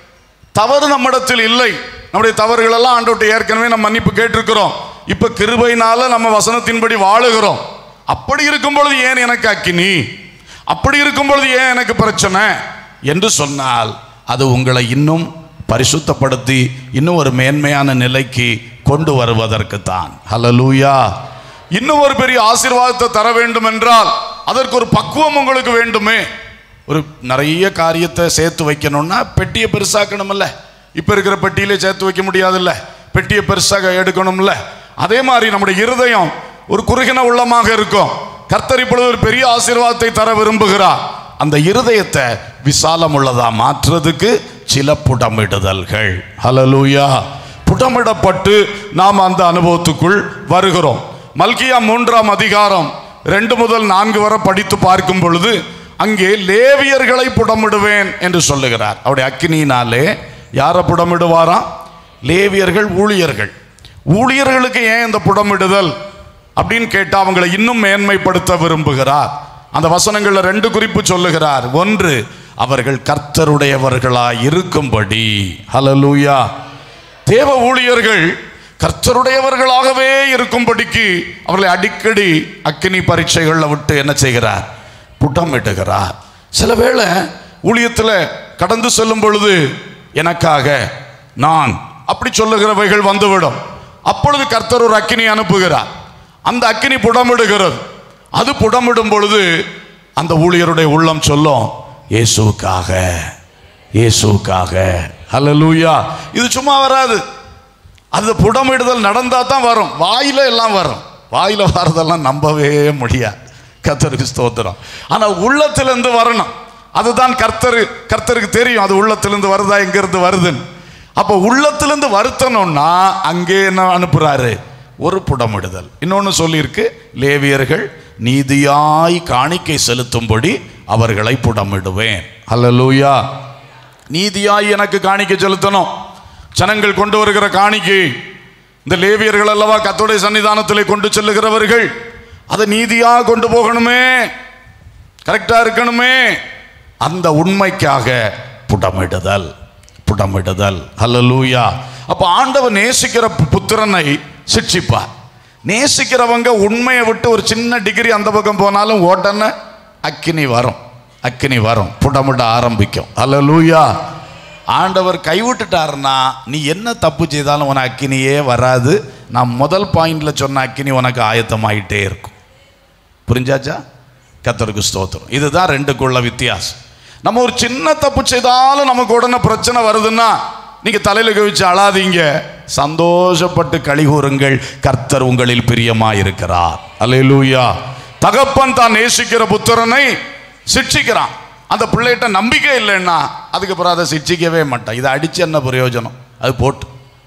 தவறு நம்மிடத்தில் இல்லை நம்முடைய தவறுகள் எல்லாம் ஆண்டவர்கிட்ட ஏற்கனவே நம்ம மன்னிப்பு கேட்டிருக்கிறோம் இப்ப கிருபையினால நம்ம வசனத்தின்படி வாழுகிறோம் அப்படி இருக்கும் பொழுது ஏன் எனக்கு அக்கினி அப்படி இருக்கும் பொழுது ஏன் எனக்கு பிரச்சனை என்று சொன்னால் அது உங்களை இன்னும் பரிசுத்தப்படுத்தி இன்னும் ஒரு மேன்மையான நிலைக்கு கொண்டு வருவதற்கு தான் ஹலலூயா இன்னும் ஒரு பெரிய ஆசீர்வாதத்தை தர வேண்டும் என்றால் அதற்கு ஒரு பக்குவம் உங்களுக்கு வேண்டுமே ஒரு நிறைய காரியத்தை சேர்த்து வைக்கணும்னா பெட்டியை பெருசாக்கணும்ல இப்போ இருக்கிற பெட்டியிலே சேர்த்து வைக்க முடியாதுல்ல பெட்டியை பெருசாக எடுக்கணும்ல அதே மாதிரி நம்முடைய இருதயம் ஒரு குறுகின உள்ளமாக இருக்கும் கர்த்தர் இப்பொழுது ஒரு பெரிய ஆசீர்வாதத்தை தர விரும்புகிறார் அந்த இருதயத்தை விசாலம் உள்ளதா மாற்றுறதுக்கு சில புடமிடுதல்கள் ஹலலூயா புடமிடப்பட்டு நாம் அந்த அனுபவத்துக்குள் வருகிறோம் மல்கியா மூன்றாம் அதிகாரம் ரெண்டு முதல் நான்கு வரை படித்து பார்க்கும் பொழுது அங்கே லேவியர்களை புடமிடுவேன் என்று சொல்லுகிறார் அவருடைய அக்கினியினாலே யாரை புடமிடுவாராம் லேவியர்கள் ஊழியர்கள் ஊழியர்களுக்கு ஏன் இந்த புடமிடுதல் அப்படின்னு கேட்டா அவங்களை இன்னும் மேன்மைப்படுத்த விரும்புகிறார் அந்த வசனங்கள்ல ரெண்டு குறிப்பு சொல்லுகிறார் ஒன்று அவர்கள் கர்த்தருடையவர்களாய் இருக்கும்படி ஹalleluya தேவ ஊழியர்கள் கர்த்தருடையவர்களாகவே இருக்கும்படிக்கு அவர்களை அடிக்கடி அக்கினி பரீட்சைகளில் விட்டு என்ன செய்கிறார் புட்டமிட்டுகிறார் சில வேளை ஊழியத்தில் கடந்து செல்லும் பொழுது எனக்காக நான் அப்படி சொல்லுகிறவைகள் வந்துவிடும் அப்பொழுது கர்த்தர் ஒரு அக்கினி அனுப்புகிறார் அந்த அக்கினி புடமிடுகிறது அது புடமிடும் பொழுது அந்த ஊழியருடைய உள்ளம் சொல்லும் இயேசுவுக்காக இயேசுவுக்காக ஹalleluya இது சும்மா வராது அந்த புடமிடுதல் நடந்தா தான் வரும் வாயில எல்லாம் வரும் வாயில வரதெல்லாம் நம்பவே முடியாது கர்த்தருக்கு ஸ்தோத்திரம் ஆனா உள்ளத்திலிருந்து வரணும் அதுதான் கர்த்தர் கர்த்தருக்கு தெரியும் அது உள்ளத்திலிருந்து வருதா எங்கிருந்து வருதுன்னு அப்போ உள்ளத்திலிருந்து வருத்தணும்னா அங்கே என்ன அனுப்புறாரு ஒரு புடமிடுதல் இன்னொன்னு சொல்லியிருக்கு லேவியர்கள் நீதியாய் காணிக்கை செலுத்தும்படி அவர்களை புடமிடுவேன் அல்லேலூயா நீதியாய் எனக்கு காணிக்கை செலுத்தணும் ஜனங்கள் கொண்டு வருகிற காணிக்கை இந்த லேவியர்கள் அல்லவா கத்தோடைய சன்னிதானத்திலே கொண்டு செல்லுகிறவர்கள் அதை நீதியா கொண்டு போகணுமே கரெக்டா இருக்கணுமே அந்த உண்மைக்காக புடமிடுதல் புடமிடுதல் ஹalleluya அப்ப ஆண்டவர் நேசிக்கிற பு- புத்திரனை சிட்சிப்பார் நேசிக்கிறவங்க உண்மையை விட்டு ஒரு சின்ன டிகிரி அந்த பக்கம் போனாலும் உடனே அக்கினி வரும் அக்கினி வரும் புடமிட ஆரம்பிக்கும் ஹalleluya ஆண்டவர் கைவிட்டுட்டாருன்னா நீ என்ன தப்பு செய்தாலும் உனக்கு அக்கினியே வராது நான் முதல் பாயிண்ட்ல சொன்ன அக்கினி உனக்கு ஆயத்தமாயிட்டே இருக்கும் புரிஞ்சாச்சா கத்தருக்கு ஸ்தோத்திரம் இதுதான் ரெண்டுக்குள்ள வித்தியாசம் நம்ம ஒரு சின்ன தப்பு செய்தாலும் நமக்கு உடனே பிரச்சனை வருதுன்னா நீங்க தலையில கவிச்சு அழாதீங்க சந்தோஷப்பட்டு கழிகூறுங்கள் கர்த்தர் உங்களில் பிரியமாயிருக்கிறார் அல்லேலூயா தகப்பன் தான் நேசிக்கிற புத்திரனை சிட்சிக்கிறான் அந்த பிள்ளைகிட்ட நம்பிக்கை இல்லைன்னா அதுக்கப்புறம் அதை சிட்சிக்கவே மாட்டான் இதை அடிச்சு என்ன பிரயோஜனம் அது போட்டு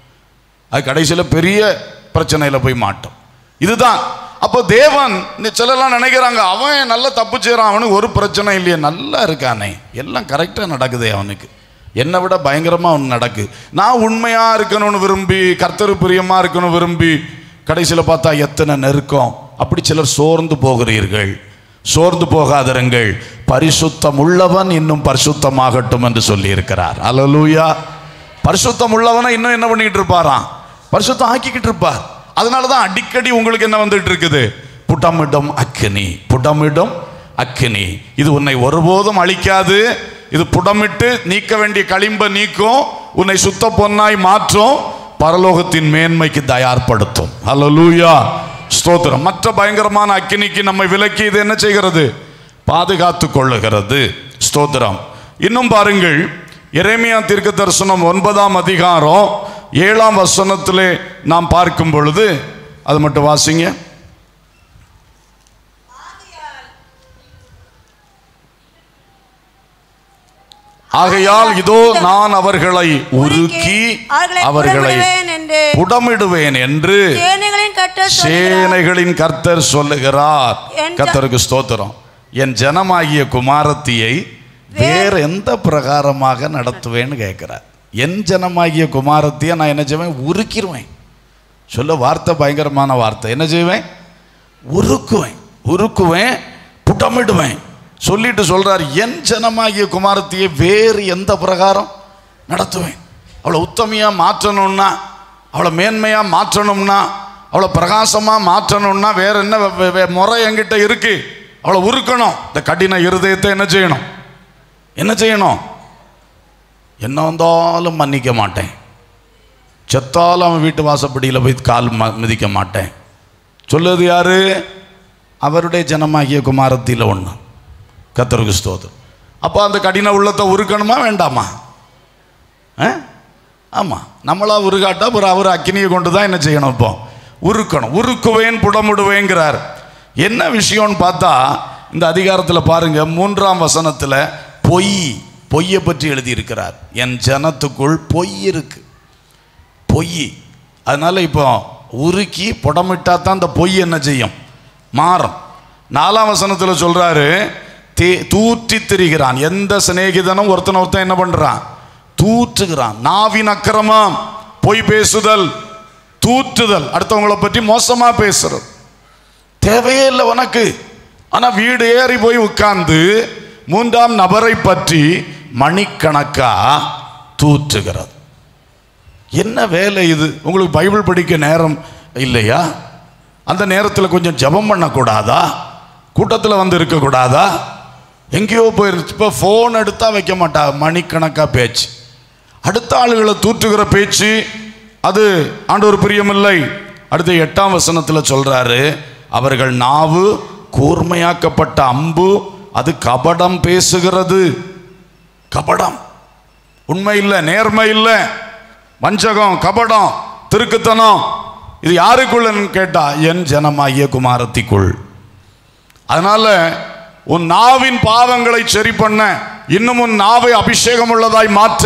அது கடைசியில் பெரிய பிரச்சனையில் போய் மாட்டோம் இதுதான் அப்போ தேவன் இந்த சிலர்லாம் நினைக்கிறாங்க அவன் நல்ல தப்பு செய்கிறான் அவனுக்கு ஒரு பிரச்சனை இல்லையே நல்லா இருக்கானே எல்லாம் கரெக்டாக நடக்குதே அவனுக்கு என்னை விட பயங்கரமாக அவன் நடக்கு நான் உண்மையாக இருக்கணும்னு விரும்பி கர்த்தர் பிரியமாக இருக்கணும் விரும்பி கடைசியில் பார்த்தா எத்தனை நெருக்கம் அப்படி சிலர் சோர்ந்து போகிறீர்கள் சோர்ந்து போகாதிருங்கள் பரிசுத்தம் உள்ளவன் இன்னும் பரிசுத்தமாகட்டும் என்று சொல்லியிருக்கிறார் அல்லேலூயா பரிசுத்தம் உள்ளவனை இன்னும் என்ன பண்ணிட்டு இருப்பாராம் பரிசுத்தம் ஆக்கிக்கிட்டு இருப்பார் அதனால தான் அடிக்கடி உங்களுக்கு என்ன வந்துட்டு இருக்குது புடமிடம் அக்கினி புடமிடம் அக்கினி இது உன்னை ஒருபோதும் அழிக்காது இது புடமிட்டு நீக்க வேண்டிய களிம்ப நீக்கும் உன்னை சுத்த பொன்னாய் மாற்றும் பரலோகத்தின் மேன்மைக்கு தயார்படுத்தும் ஹalleluya ஸ்தோத்திரம் மற்ற பயங்கரமான அக்கினிக்கு நம்மை விலக்கி இது என்ன செய்கிறது பாதுகாத்து கொள்ளுகிறது ஸ்தோத்திரம் இன்னும் பாருங்கள் எரேமியா தீர்க்க தரிசனம் ஒன்பதாம் அதிகாரம் ஏழாம் வசனத்திலே நாம் பார்க்கும் பொழுது அது மட்டும் வாசிங்க ஆகையால் இதோ நான் அவர்களை உருக்கி அவர்களை புடமிடுவேன் என்று புடமிடுவேன் என்று சேனைகளின் கர்த்தர் சொல்லுகிறார். சேனைகளின் கர்த்தர் சொல்லுகிறார் என் ஜ- கர்த்தருக்கு ஸ்தோத்திரம் என் ஜனமாகிய குமாரத்தியை வேற எந்த பிரகாரமாக நடத்துவேன்னு கேட்கிறார் என் ஜனமாகிய குமாரத்தியை நான் என்ன செய்வேன் உருக்கிருவேன் சொல்ல வார்த்தை பயங்கரமான வார்த்தை என்ன செய்வேன் உருக்குவேன் உருக்குவேன் புட்டமிடுவேன் சொல்லிட்டு சொல்றார் என் ஜனமாகிய குமாரத்தியை வேறு எந்த பிரகாரம் நடத்துவேன் அவளை உத்தமையா மாற்றணும்னா அவளை மேன்மையா மாற்றணும்னா அவளை பிரகாசமா மாற்றணும்னா வேற என்ன வே- வே- வே- முறை என்கிட்ட இருக்கு அவளை உருக்கணும் இந்த கடின இருதயத்தை என்ன செய்யணும் என்ன செய்யணும் என்ன வந்தாலும் மன்னிக்க மாட்டேன் செத்தாலும் அவன் வீட்டு வாசப்படியில் போய் கால் ம- மிதிக்க மாட்டேன் சொல்லுது யாரு அவருடைய ஜனமாகிய குமாரத்தில ஒன்று கத்தருக்கு ஸ்தோத்திரம் அப்போ அந்த கடின உள்ளத்தை உருக்கணுமா வேண்டாமா ஆ ஆமாம் நம்மளா உருகாட்டா அப்புறம் அவர் அக்கினியை கொண்டு தான் என்ன செய்யணும் இப்போ உருக்கணும் உருக்குவேன் புடமுடுவேங்கிறார் என்ன விஷயம்னு பார்த்தா இந்த அதிகாரத்தில் பாருங்க மூன்றாம் வசனத்தில் பொய் பொய்யை பற்றி எழுதியிருக்கிறார் என் ஜனத்துக்குள் பொய் இருக்கு பொய் அதனால இப்போ உருக்கி புடமிட்டா தான் அந்த பொய் என்ன செய்யும் மாறும் நாலாம் வசனத்தில் சொல்றாரு தே தூற்றி திரிகிறான் எந்த சிநேகிதனும் ஒருத்தன் ஒருத்தன் என்ன பண்றான் தூற்றுகிறான் நாவின் அக்கிரமம் பொய் பேசுதல் தூற்றுதல் அடுத்தவங்களை பற்றி மோசமா பேசுறது தேவையே இல்லை உனக்கு ஆனா வீடு ஏறி போய் உட்கார்ந்து மூன்றாம் நபரை பற்றி மணிக்கணக்கா தூற்றுகிறது என்ன வேலை இது உங்களுக்கு பைபிள் படிக்க நேரம் இல்லையா அந்த நேரத்தில் கொஞ்சம் ஜெபம் பண்ணக்கூடாதா கூட்டத்தில் வந்து இருக்கக்கூடாதா எங்கேயோ போயிருச்சு இப்போ ஃபோன் எடுத்தா வைக்க மாட்டா மணிக்கணக்காக பேச்சு அடுத்த ஆளுகளை தூற்றுகிற பேச்சு அது ஆண்டவர் பிரியமில்லை அடுத்த எட்டாம் வசனத்தில் சொல்றாரு அவர்கள் நாவு கூர்மையாக்கப்பட்ட அம்பு அது கபடம் பேசுகிறது கபடம் உண்மை இல்லை நேர்மை இல்லை வஞ்சகம் கபடம் திருக்குத்தனம் இது யாருக்குள்ளன்னு கேட்டா என் ஜனமாகிய குமாரத்திக்குள் அதனால உன் நாவின் பாவங்களை சரி பண்ண இன்னும் உன் நாவை அபிஷேகம் உள்ளதாய் மாற்ற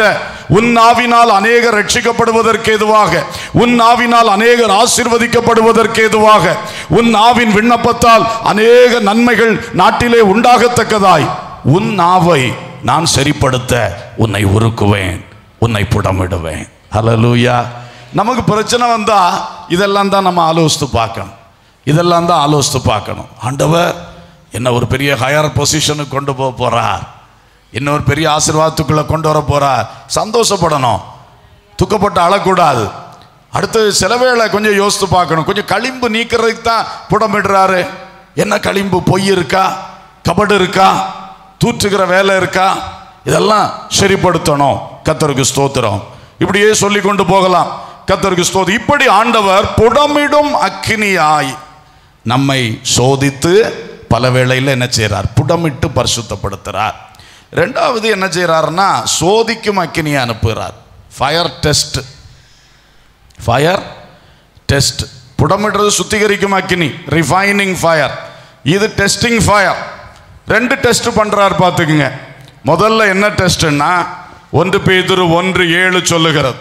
உன் நாவினால் அநேகர் ரட்சிக்கப்படுவதற்கு ஏதுவாக உன் நாவினால் அநேகர் ஆசீர்வதிக்கப்படுவதற்கு ஏதுவாக உன் நாவின் விண்ணப்பத்தால் அநேக நன்மைகள் நாட்டிலே உண்டாகத்தக்கதாய் உன் நாவை நான் சரிப்படுத்த உன்னை உருக்குவேன் உன்னை புடமிடுவேன் ஹalleluya நமக்கு பிரச்சனை வந்தா இதெல்லாம் தான் நம்ம ஆலோசித்து பார்க்கணும் இதெல்லாம் தான் ஆலோசித்து பார்க்கணும் ஆண்டவர் என்ன ஒரு பெரிய ஹையர் பொசிஷனுக்கு கொண்டு போக போறார் இன்னொரு பெரிய ஆசீர்வாதத்துக்குள்ள கொண்டு வர போறார் சந்தோஷப்படணும் துக்கப்பட்டு அழக்கூடாது அடுத்து சில வேளை கொஞ்சம் யோசித்து பார்க்கணும் கொஞ்சம் களிம்பு நீக்கிறதுக்கு தான் புடமிடுறாரு என்ன களிம்பு பொய் இருக்கா கபடு இருக்கா தூற்றுகிற வேலை இருக்கா இதெல்லாம் சரிப்படுத்தணும் கத்தருக்கு ஸ்தோத்திரம் இப்படியே சொல்லி கொண்டு போகலாம் கத்தருக்கு ஸ்தோத்திரம் இப்படி ஆண்டவர் புடமிடும் அக்கினியாய் நம்மை சோதித்து பல வேளையில் என்ன செய்கிறார் புடமிட்டு பரிசுத்தப்படுத்துகிறார் ரெண்டாவது என்ன செய்கிறாருன்னா சோதிக்கும் அக்கினியை அனுப்புகிறார் ஃபயர் டெஸ்ட் ஃபயர் டெஸ்ட் புடமிடுறது சுத்திகரிக்கும் அக்கினி ரிஃபைனிங் ஃபயர் இது டெஸ்டிங் ஃபயர் ரெண்டு டெஸ்ட் பண்றார் பார்த்துக்குங்க முதல்ல என்ன டெஸ்ட்னா ஒன்று பேதுரு ஒன்று ஏழு சொல்லுகிறது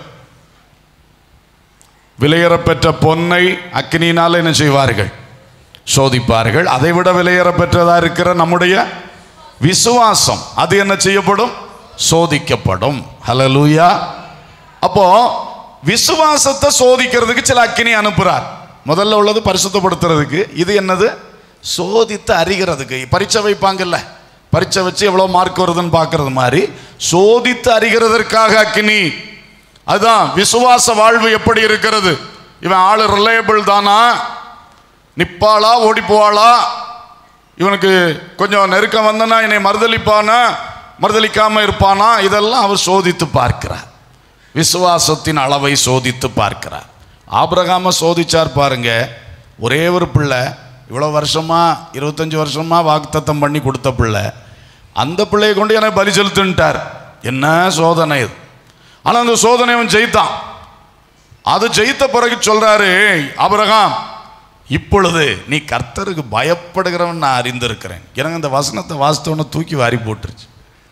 விலையேறப்பெற்ற பொன்னை அக்கினியினால் என்ன செய்வார்கள் சோதிப்பார்கள் அதை விட விலையேறப்பெற்றதா இருக்கிற நம்முடைய விசுவாசம் அது என்ன செய்யப்படும் சோதிக்கப்படும் ஹalleluya அப்போ விசுவாசத்தை சோதிக்கிறதுக்கு சில அக்கினி அனுப்புறார் முதல்ல உள்ளது பரிசுத்தப்படுத்துறதுக்கு இது என்னது சோதித்து அறிகிறதுக்கு பரீட்சை வைப்பாங்கல்ல பரீட்சை வச்சு எவ்வளோ மார்க் வருதுன்னு பார்க்கறது மாதிரி சோதித்து அறிகிறதற்காக அக்கினி அதுதான் விசுவாச வாழ்வு எப்படி இருக்கிறது இவன் ஆளு ரிலையபிள் தானா நிப்பாளா ஓடி போவாளா இவனுக்கு கொஞ்சம் நெருக்கம் வந்தனா என்னை மறுதளிப்பானா மறுதளிக்காம இருப்பானா இதெல்லாம் அவர் சோதித்து பார்க்கிறார் விசுவாசத்தின் அளவை சோதித்து பார்க்கிறார் ஆபிரகாம சோதிச்சார் பாருங்க ஒரே ஒரு பிள்ளை இவ்வளோ வருஷமா இருபத்தஞ்சு வருஷமா வாக்குத்தத்தம் பண்ணி கொடுத்த பிள்ளை அந்த பிள்ளையை கொண்டு எனக்கு பலி செலுத்துன்ட்டார் என்ன சோதனை இது ஆனால் அந்த சோதனை அவன் ஜெயித்தான் அது ஜெயித்த பிறகு சொல்றாரு ஆபிரகாம் இப்பொழுது நீ கர்த்தருக்கு பயப்படுகிறவன் நான் அறிந்திருக்கிறேன் எனக்கு அந்த வசனத்தை வாசித்தவன தூக்கி வாரி போட்டுருச்சு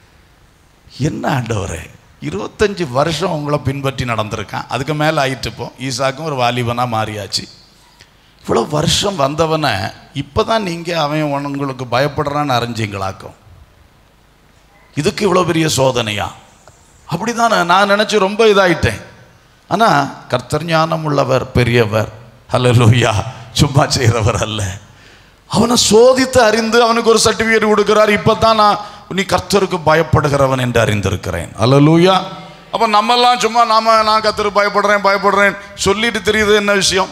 என்ன ஆண்டவரே இருபத்தஞ்சு வருஷம் உங்களை பின்பற்றி நடந்திருக்கான் அதுக்கு மேலே ஆயிட்டு இப்போ ஈசாக்கும் ஒரு வாலிபனாக மாறியாச்சு இவ்வளோ வருஷம் வந்தவனை இப்போ தான் நீங்கள் அவன் உங்களுக்கு பயப்படுறான்னு அறிஞ்சிங்களாக்கும் இதுக்கு இவ்வளோ பெரிய சோதனையா அப்படிதான் நான் நினச்சி ரொம்ப இதாயிட்டேன் ஆனால் கர்த்தர் ஞானம் உள்ளவர் பெரியவர் ஹalleluya சும்மா செய்கிறவர் அல்ல அவனை சோதித்து அறிந்து அவனுக்கு ஒரு சர்டிஃபிகேட் கொடுக்கிறார் இப்போ தான் நான் நீ கர்த்தருக்கு பயப்படுகிறவன் என்று அறிந்திருக்கிறேன் ஹalleluya அப்போ நம்மெல்லாம் சும்மா நாம நான் கர்த்தருக்கு பயப்படுறேன் பயப்படுறேன் சொல்லிட்டு தெரியுது என்ன விஷயம்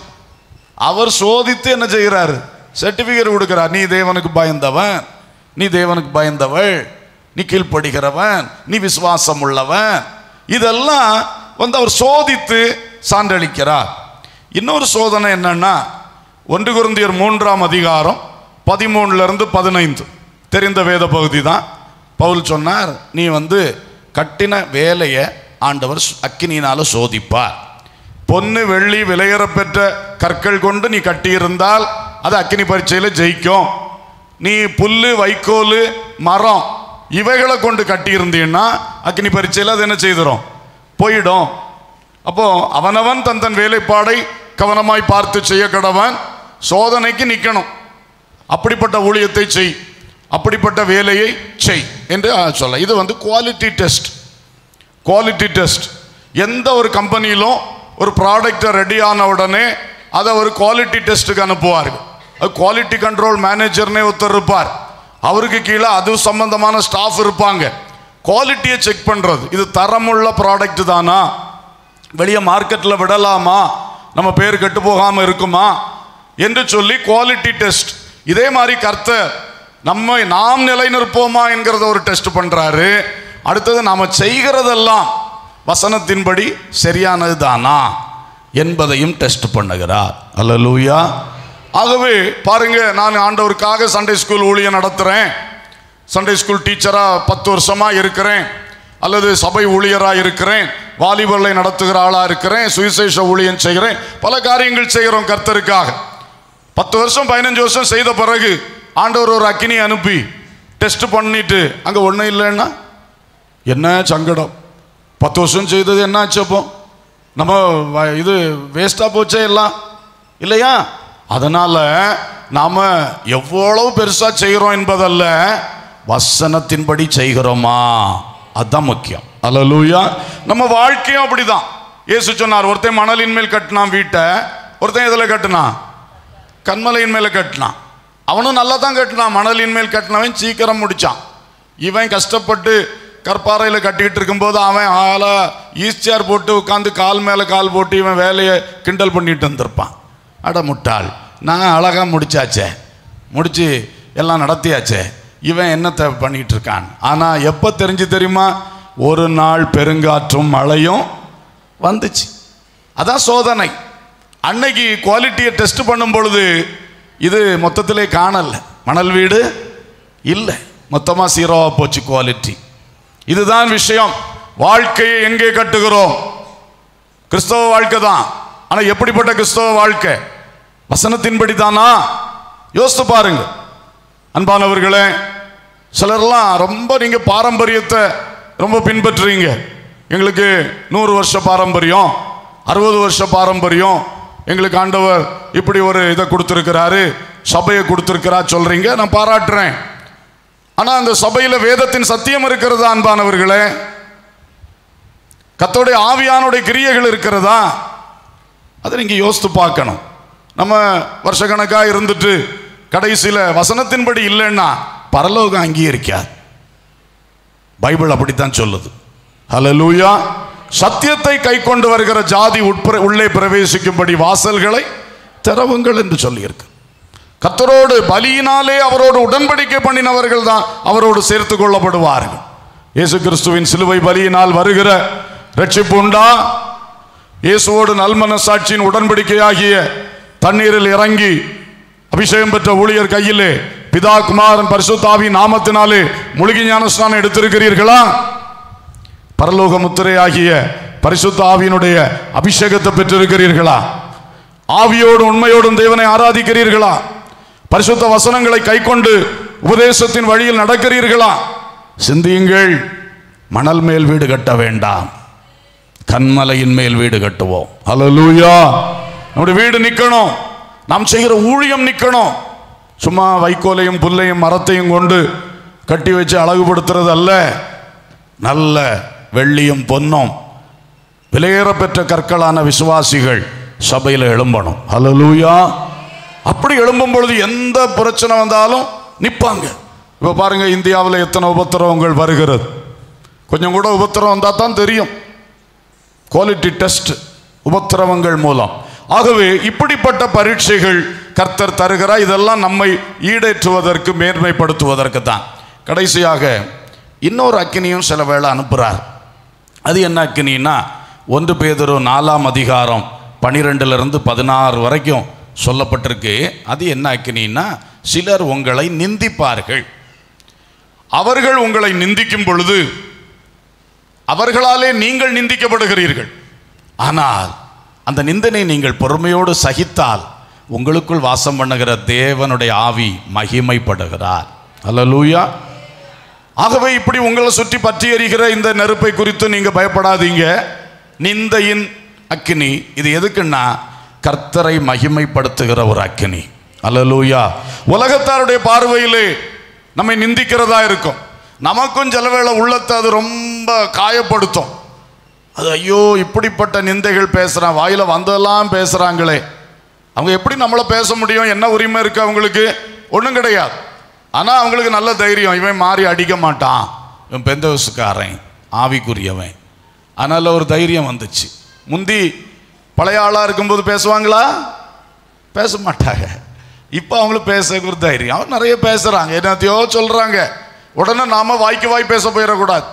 அவர் சோதித்து என்ன செய்கிறாரு சர்டிஃபிகேட் கொடுக்கிறார் நீ தேவனுக்கு பயந்தவன் நீ தேவனுக்கு பயந்தவள் நீ கீழ்ப்படுகிறவன் நீ விசுவாசம் உள்ளவன் இதெல்லாம் வந்து அவர் சோதித்து சான்றளிக்கிறார் இன்னொரு சோதனை என்னன்னா ஒன்று குருந்தியர் மூன்றாம் அதிகாரம் பதிமூணுல இருந்து பதினைந்து தெரிந்த வேத பகுதி தான் பவுல் சொன்னார் நீ வந்து கட்டின வேலையை ஆண்டவர் அக்கினியினால சோதிப்பார் பொன்னு வெள்ளி விலையேறப்பெற்ற கற்கள் கொண்டு நீ கட்டியிருந்தால் அது அக்கினி பரீட்சையில் ஜெயிக்கும் நீ புல்லு வைக்கோல் மரம் இவைகளை கொண்டு கட்டியிருந்தீன்னா அக்கினி பரீட்சையில் அது என்ன செய்திடும் போயிடும் அப்போ அவனவன் தன் தன் வேலைப்பாடை கவனமாய் பார்த்து செய்ய கடவன் சோதனைக்கு நிற்கணும் அப்படிப்பட்ட ஊழியத்தை செய் அப்படிப்பட்ட வேலையை செய் என்று சொல்ல இது வந்து குவாலிட்டி டெஸ்ட் குவாலிட்டி டெஸ்ட் எந்த ஒரு கம்பெனியிலும் ஒரு ப்ராடக்டை ரெடி ஆன உடனே அதை ஒரு குவாலிட்டி டெஸ்ட்டுக்கு அனுப்புவார்கள் அது குவாலிட்டி கண்ட்ரோல் மேனேஜர்னே ஒருத்தர் இருப்பார் அவருக்கு கீழே அது சம்பந்தமான ஸ்டாஃப் இருப்பாங்க குவாலிட்டியை செக் பண்ணுறது இது தரமுள்ள ப்ராடக்ட் தானா வெளியே மார்க்கெட்டில் விடலாமா நம்ம பேர் கெட்டு போகாமல் இருக்குமா என்று சொல்லி குவாலிட்டி டெஸ்ட் இதே மாதிரி கர்த்தர் நம்ம நாம் நிலைநிற்போமா என்கிறத ஒரு டெஸ்ட் பண்றாரு அடுத்தது நாம செய்கிறதெல்லாம் வசனத்தின்படி சரியானது தானா என்பதையும் டெஸ்ட் பண்ணுகிறார் அல்லலூயா ஆகவே பாருங்க நான் ஆண்டவருக்காக சண்டே ஸ்கூல் ஊழியம் நடத்துறேன் சண்டே ஸ்கூல் டீச்சராக பத்து வருஷமாக இருக்கிறேன் அல்லது சபை ஊழியராக இருக்கிறேன் வாலிபர்களை நடத்துகிற ஆளாக இருக்கிறேன் சுவிசேஷ ஊழியம் செய்கிறேன் பல காரியங்கள் செய்கிறோம் கர்த்தருக்காக பத்து வருஷம் பதினஞ்சு வருஷம் செய்த பிறகு ஆண்டவர் ஒரு அக்கினி அனுப்பி டெஸ்ட் பண்ணிட்டு அங்கே ஒன்றும் இல்லைன்னா என்ன சங்கடம் பத்து வருஷம் செய்தது என்ன ஆச்சு அப்போ நம்ம வ- இது வேஸ்டா போச்சே எல்லாம் இல்லையா அதனால நாம எவ்வளவு பெருசா செய்கிறோம் என்பதல்ல வசனத்தின்படி செய்கிறோமா அதுதான் முக்கியம் அல்லேலூயா நம்ம வாழ்க்கையும் அப்படிதான் இயேசு சொன்னார் ஒருத்தன் மணலின் மேல் கட்டினான் வீட்டை ஒருத்தன் எதில் கட்டினான் கண்மலையின் மேலே கட்டினான் அவனும் நல்லா தான் கட்டினான் மணலின் மேல் கட்டினவன் சீக்கிரம் முடிச்சான் இவன் கஷ்டப்பட்டு கற்பாறையில் கட்டிக்கிட்டு இருக்கும்போது அவன் ஆளா ஈஸ்டியார் போட்டு உட்காந்து கால் மேலே கால் போட்டு இவன் வேலையை கிண்டல் பண்ணிட்டு வந்திருப்பான் அட முட்டாள் நான் அழகாக முடிச்சாச்சே முடிச்சு எல்லாம் நடத்தியாச்சே இவன் என்னத்தை பண்ணிட்டு இருக்கான் ஆனால் எப்போ தெரிஞ்சு தெரியுமா ஒரு நாள் பெருங்காற்றும் மழையும் வந்துச்சு அதான் சோதனை அன்னைக்கு குவாலிட்டியை டெஸ்ட் பண்ணும் பொழுது இது மொத்தத்திலே காணல மணல் வீடு இல்லை மொத்தமாக சீரோவா போச்சு குவாலிட்டி இதுதான் விஷயம் வாழ்க்கையை எங்கே கட்டுகிறோம் கிறிஸ்தவ வாழ்க்கை தான் ஆனால் எப்படிப்பட்ட கிறிஸ்தவ வாழ்க்கை வசனத்தின்படி தானா யோசித்து பாருங்க அன்பானவர்களே சிலர்லாம் ரொம்ப நீங்க பாரம்பரியத்தை ரொம்ப பின்பற்றுறீங்க எங்களுக்கு நூறு வருஷ பாரம்பரியம் அறுபது வருஷ பாரம்பரியம் எங்களுக்கு ஆண்டவர் இப்படி ஒரு இதை கொடுத்துருக்கிறாரு சபையை கொடுத்துருக்கிறா சொல்றீங்க நான் பாராட்டுறேன் ஆனா அந்த சபையில வேதத்தின் சத்தியம் இருக்கிறதா அன்பானவர்களே கத்தோடைய ஆவியானுடைய கிரியைகள் இருக்கிறதா அதை நீங்க யோசித்து பார்க்கணும் நம்ம வருஷக்கணக்காக இருந்துட்டு கடைசியில் வசனத்தின்படி இல்லைன்னா பரலோகம் அங்கீகரிக்காது பைபிள் அப்படித்தான் சொல்லுது ஹalleluya சத்தியத்தை கை கொண்டு வருகிற ஜாதி உட்புற உள்ளே பிரவேசிக்கும்படி வாசல்களை திறவுங்கள் என்று சொல்லியிருக்கு கத்தரோடு பலியினாலே அவரோடு உடன்படிக்கை பண்ணினவர்கள் தான் அவரோடு சேர்த்து கொள்ளப்படுவார்கள் இயேசு கிறிஸ்துவின் சிலுவை பலியினால் வருகிற ரட்சிப்பு உண்டா இயேசுவோடு நல்மனசாட்சியின் உடன்படிக்கையாகிய தண்ணீரில் இறங்கி அபிஷேகம் பெற்ற ஊழியர் கையிலே பிதா குமாரன் பரிசுத்தாவி நாமத்தினாலே முழுகி ஞானஸ்நானம் எடுத்திருக்கிறீர்களா பரலோக முத்திரையாகிய பரிசுத்த ஆவியினுடைய அபிஷேகத்தை பெற்றிருக்கிறீர்களா ஆவியோடு உண்மையோடும் தேவனை ஆராதிக்கிறீர்களா பரிசுத்த வசனங்களை கைக்கொண்டு உபதேசத்தின் வழியில் நடக்கிறீர்களா சிந்தியுங்கள் மணல் மேல் வீடு கட்ட வேண்டாம் கண்மலையின் மேல் வீடு கட்டுவோம் ஹalleluya நம்முடைய வீடு நிக்கணும் நாம் செய்கிற ஊழியம் நிக்கணும் சும்மா வைக்கோலையும் புல்லையும் மரத்தையும் கொண்டு கட்டி வச்சு அழகுபடுத்துறது அல்ல நல்ல வெள்ளியும் பொன்னும் விலையேற பெற்ற கற்களான விசுவாசிகள் சபையில் எழும்பணும் ஹalleluya அப்படி எழும்பும் பொழுது எந்த பிரச்சனை வந்தாலும் நிற்பாங்க இப்போ பாருங்க இந்தியாவில் எத்தனை உபத்திரவங்கள் வருகிறது கொஞ்சம் கூட உபத்திரம் வந்தால் தான் தெரியும் குவாலிட்டி டெஸ்ட் உபத்திரவங்கள் மூலம் ஆகவே இப்படிப்பட்ட பரீட்சைகள் கர்த்தர் தருகிறார் இதெல்லாம் நம்மை ஈடேற்றுவதற்கு மேன்மைப்படுத்துவதற்கு தான் கடைசியாக இன்னொரு அக்கினியும் சில வேளை அனுப்புகிறார் அது என்ன அக்கினின்னா ஒன்று பேதொரு நாலாம் அதிகாரம் பனிரெண்டுலேருந்து பதினாறு வரைக்கும் சொல்லப்பட்டிருக்கு அது என்ன அக்கினின்னா சிலர் உங்களை நிந்திப்பார்கள் அவர்கள் உங்களை நிந்திக்கும் பொழுது அவர்களாலே நீங்கள் நிந்திக்கப்படுகிறீர்கள் ஆனால் அந்த நிந்தனை நீங்கள் பொறுமையோடு சகித்தால் உங்களுக்குள் வாசம் பண்ணுகிற தேவனுடைய ஆவி மகிமைப்படுகிறார் அல்லேலூயா ஆகவே இப்படி உங்களை சுற்றி பற்றி எறிகிற இந்த நெருப்பை குறித்து நீங்க பயப்படாதீங்க நிந்தையின் அக்கினி இது எதுக்குன்னா கர்த்தரை மகிமைப்படுத்துகிற ஒரு அக்கினி அல்லேலூயா உலகத்தாருடைய பார்வையிலே நம்மை நிந்திக்கிறதா இருக்கும் நமக்கும் சில வேளை உள்ளத்தை அது ரொம்ப காயப்படுத்தும் அது ஐயோ இப்படிப்பட்ட நிந்தைகள் பேசுறான் வாயில வந்ததெல்லாம் பேசுறாங்களே அவங்க எப்படி நம்மளை பேச முடியும் என்ன உரிமை இருக்கு அவங்களுக்கு ஒன்றும் கிடையாது ஆனால் அவங்களுக்கு நல்ல தைரியம் இவன் மாறி அடிக்க மாட்டான் இவன் பெந்தவசுக்காரன் ஆவிக்குரியவன் அதனால ஒரு தைரியம் வந்துச்சு முந்தி பழைய ஆளாக இருக்கும்போது பேசுவாங்களா பேச மாட்டாங்க இப்போ அவங்களுக்கு பேச ஒரு தைரியம் அவங்க நிறைய பேசுகிறாங்க என்னத்தையோ சொல்கிறாங்க உடனே நாம வாய்க்கு வாய் பேச போயிடக்கூடாது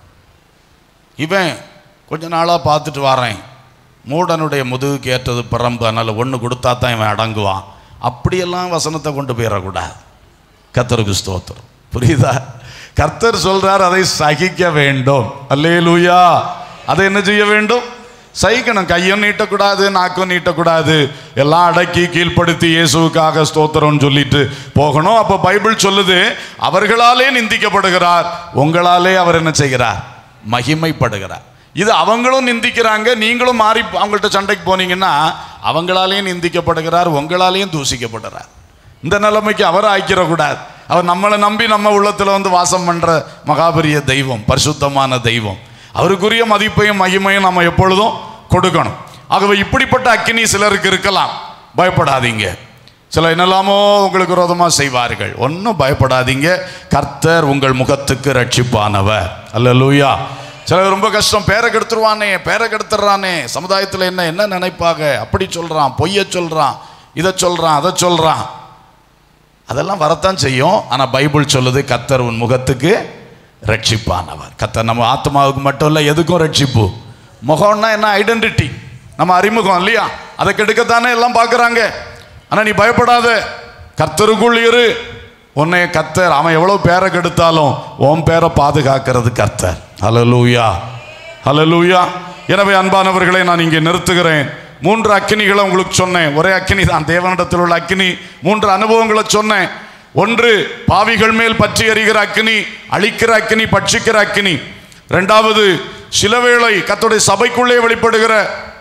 இவன் கொஞ்ச நாளாக பார்த்துட்டு வரேன் மூடனுடைய முதுகுக்கு ஏற்றது பிரம்பு அதனால் ஒன்று கொடுத்தா தான் இவன் அடங்குவான் அப்படியெல்லாம் வசனத்தை கொண்டு போயிடக்கூடாது கர்த்தருக்கு ஸ்தோத்திரம் புரியுதா கர்த்தர் சொல்றார் அதை சகிக்க வேண்டும் அல்லேலூயா அதை என்ன செய்ய வேண்டும் சகிக்கணும் கையும் நீட்டக்கூடாது நாக்கும் நீட்டக்கூடாது எல்லாம் அடக்கி கீழ்ப்படுத்தி இயேசுவுக்காக ஸ்தோத்திரம்னு சொல்லிட்டு போகணும் அப்போ பைபிள் சொல்லுது அவர்களாலே நிந்திக்கப்படுகிறார் உங்களாலே அவர் என்ன செய்கிறார் மகிமைப்படுகிறார் இது அவங்களும் நிந்திக்கிறாங்க நீங்களும் மாறி அவங்கள்ட்ட சண்டைக்கு போனீங்கன்னா அவங்களாலேயும் நிந்திக்கப்படுகிறார் உங்களாலேயும் தூசிக்கப்படுறார் இந்த நிலைமைக்கு அவரை ஆக்கிடக்கூடாது அவர் நம்மளை நம்பி நம்ம உள்ளத்தில் வந்து வாசம் பண்ற மகாபெரிய தெய்வம் பரிசுத்தமான தெய்வம் அவருக்குரிய மதிப்பையும் மகிமையும் நம்ம எப்பொழுதும் கொடுக்கணும் ஆகவே இப்படிப்பட்ட அக்கினி சிலருக்கு இருக்கலாம் பயப்படாதீங்க சில என்னெல்லாமோ உங்களுக்கு விரோதமாக செய்வார்கள் ஒன்றும் பயப்படாதீங்க கர்த்தர் உங்கள் முகத்துக்கு ரட்சிப்பானவர் அல்லேலூயா சிலர் ரொம்ப கஷ்டம் பேரை கெடுத்துருவானே பேரை கெடுத்துறானே சமுதாயத்தில் என்ன என்ன நினைப்பாங்க அப்படி சொல்கிறான் பொய்ய சொல்கிறான் இதை சொல்கிறான் அதை சொல்கிறான் அதெல்லாம் வரத்தான் செய்யும் ஆனால் பைபிள் சொல்லுது கத்தர் உன் முகத்துக்கு ரட்சிப்பானவர் கத்தர் நம்ம ஆத்மாவுக்கு மட்டும் இல்லை எதுக்கும் ரட்சிப்பு முகம்னா என்ன ஐடென்டிட்டி நம்ம அறிமுகம் இல்லையா அதை கெடுக்கத்தானே எல்லாம் பார்க்குறாங்க ஆனால் நீ பயப்படாத கர்த்தருக்குள் இரு உன்னை கத்தர் அவன் எவ்வளோ பேரை கெடுத்தாலும் உன் பேரை பாதுகாக்கிறது கர்த்தர் ஹலலூயா ஹலலூயா எனவே அன்பானவர்களை நான் இங்கே நிறுத்துகிறேன் மூன்று அக்கினிகளை உங்களுக்கு சொன்னேன் ஒரே அக்கினி தான் தேவனிடத்தில் உள்ள அக்கினி மூன்று அனுபவங்களை சொன்னேன் ஒன்று பாவிகள் மேல் பற்றி எறிகிற அக்கினி அழிக்கிற அக்கினி பட்சிக்கிற அக்கினி ரெண்டாவது சிலவேளை கத்தோடைய சபைக்குள்ளே வெளிப்படுகிற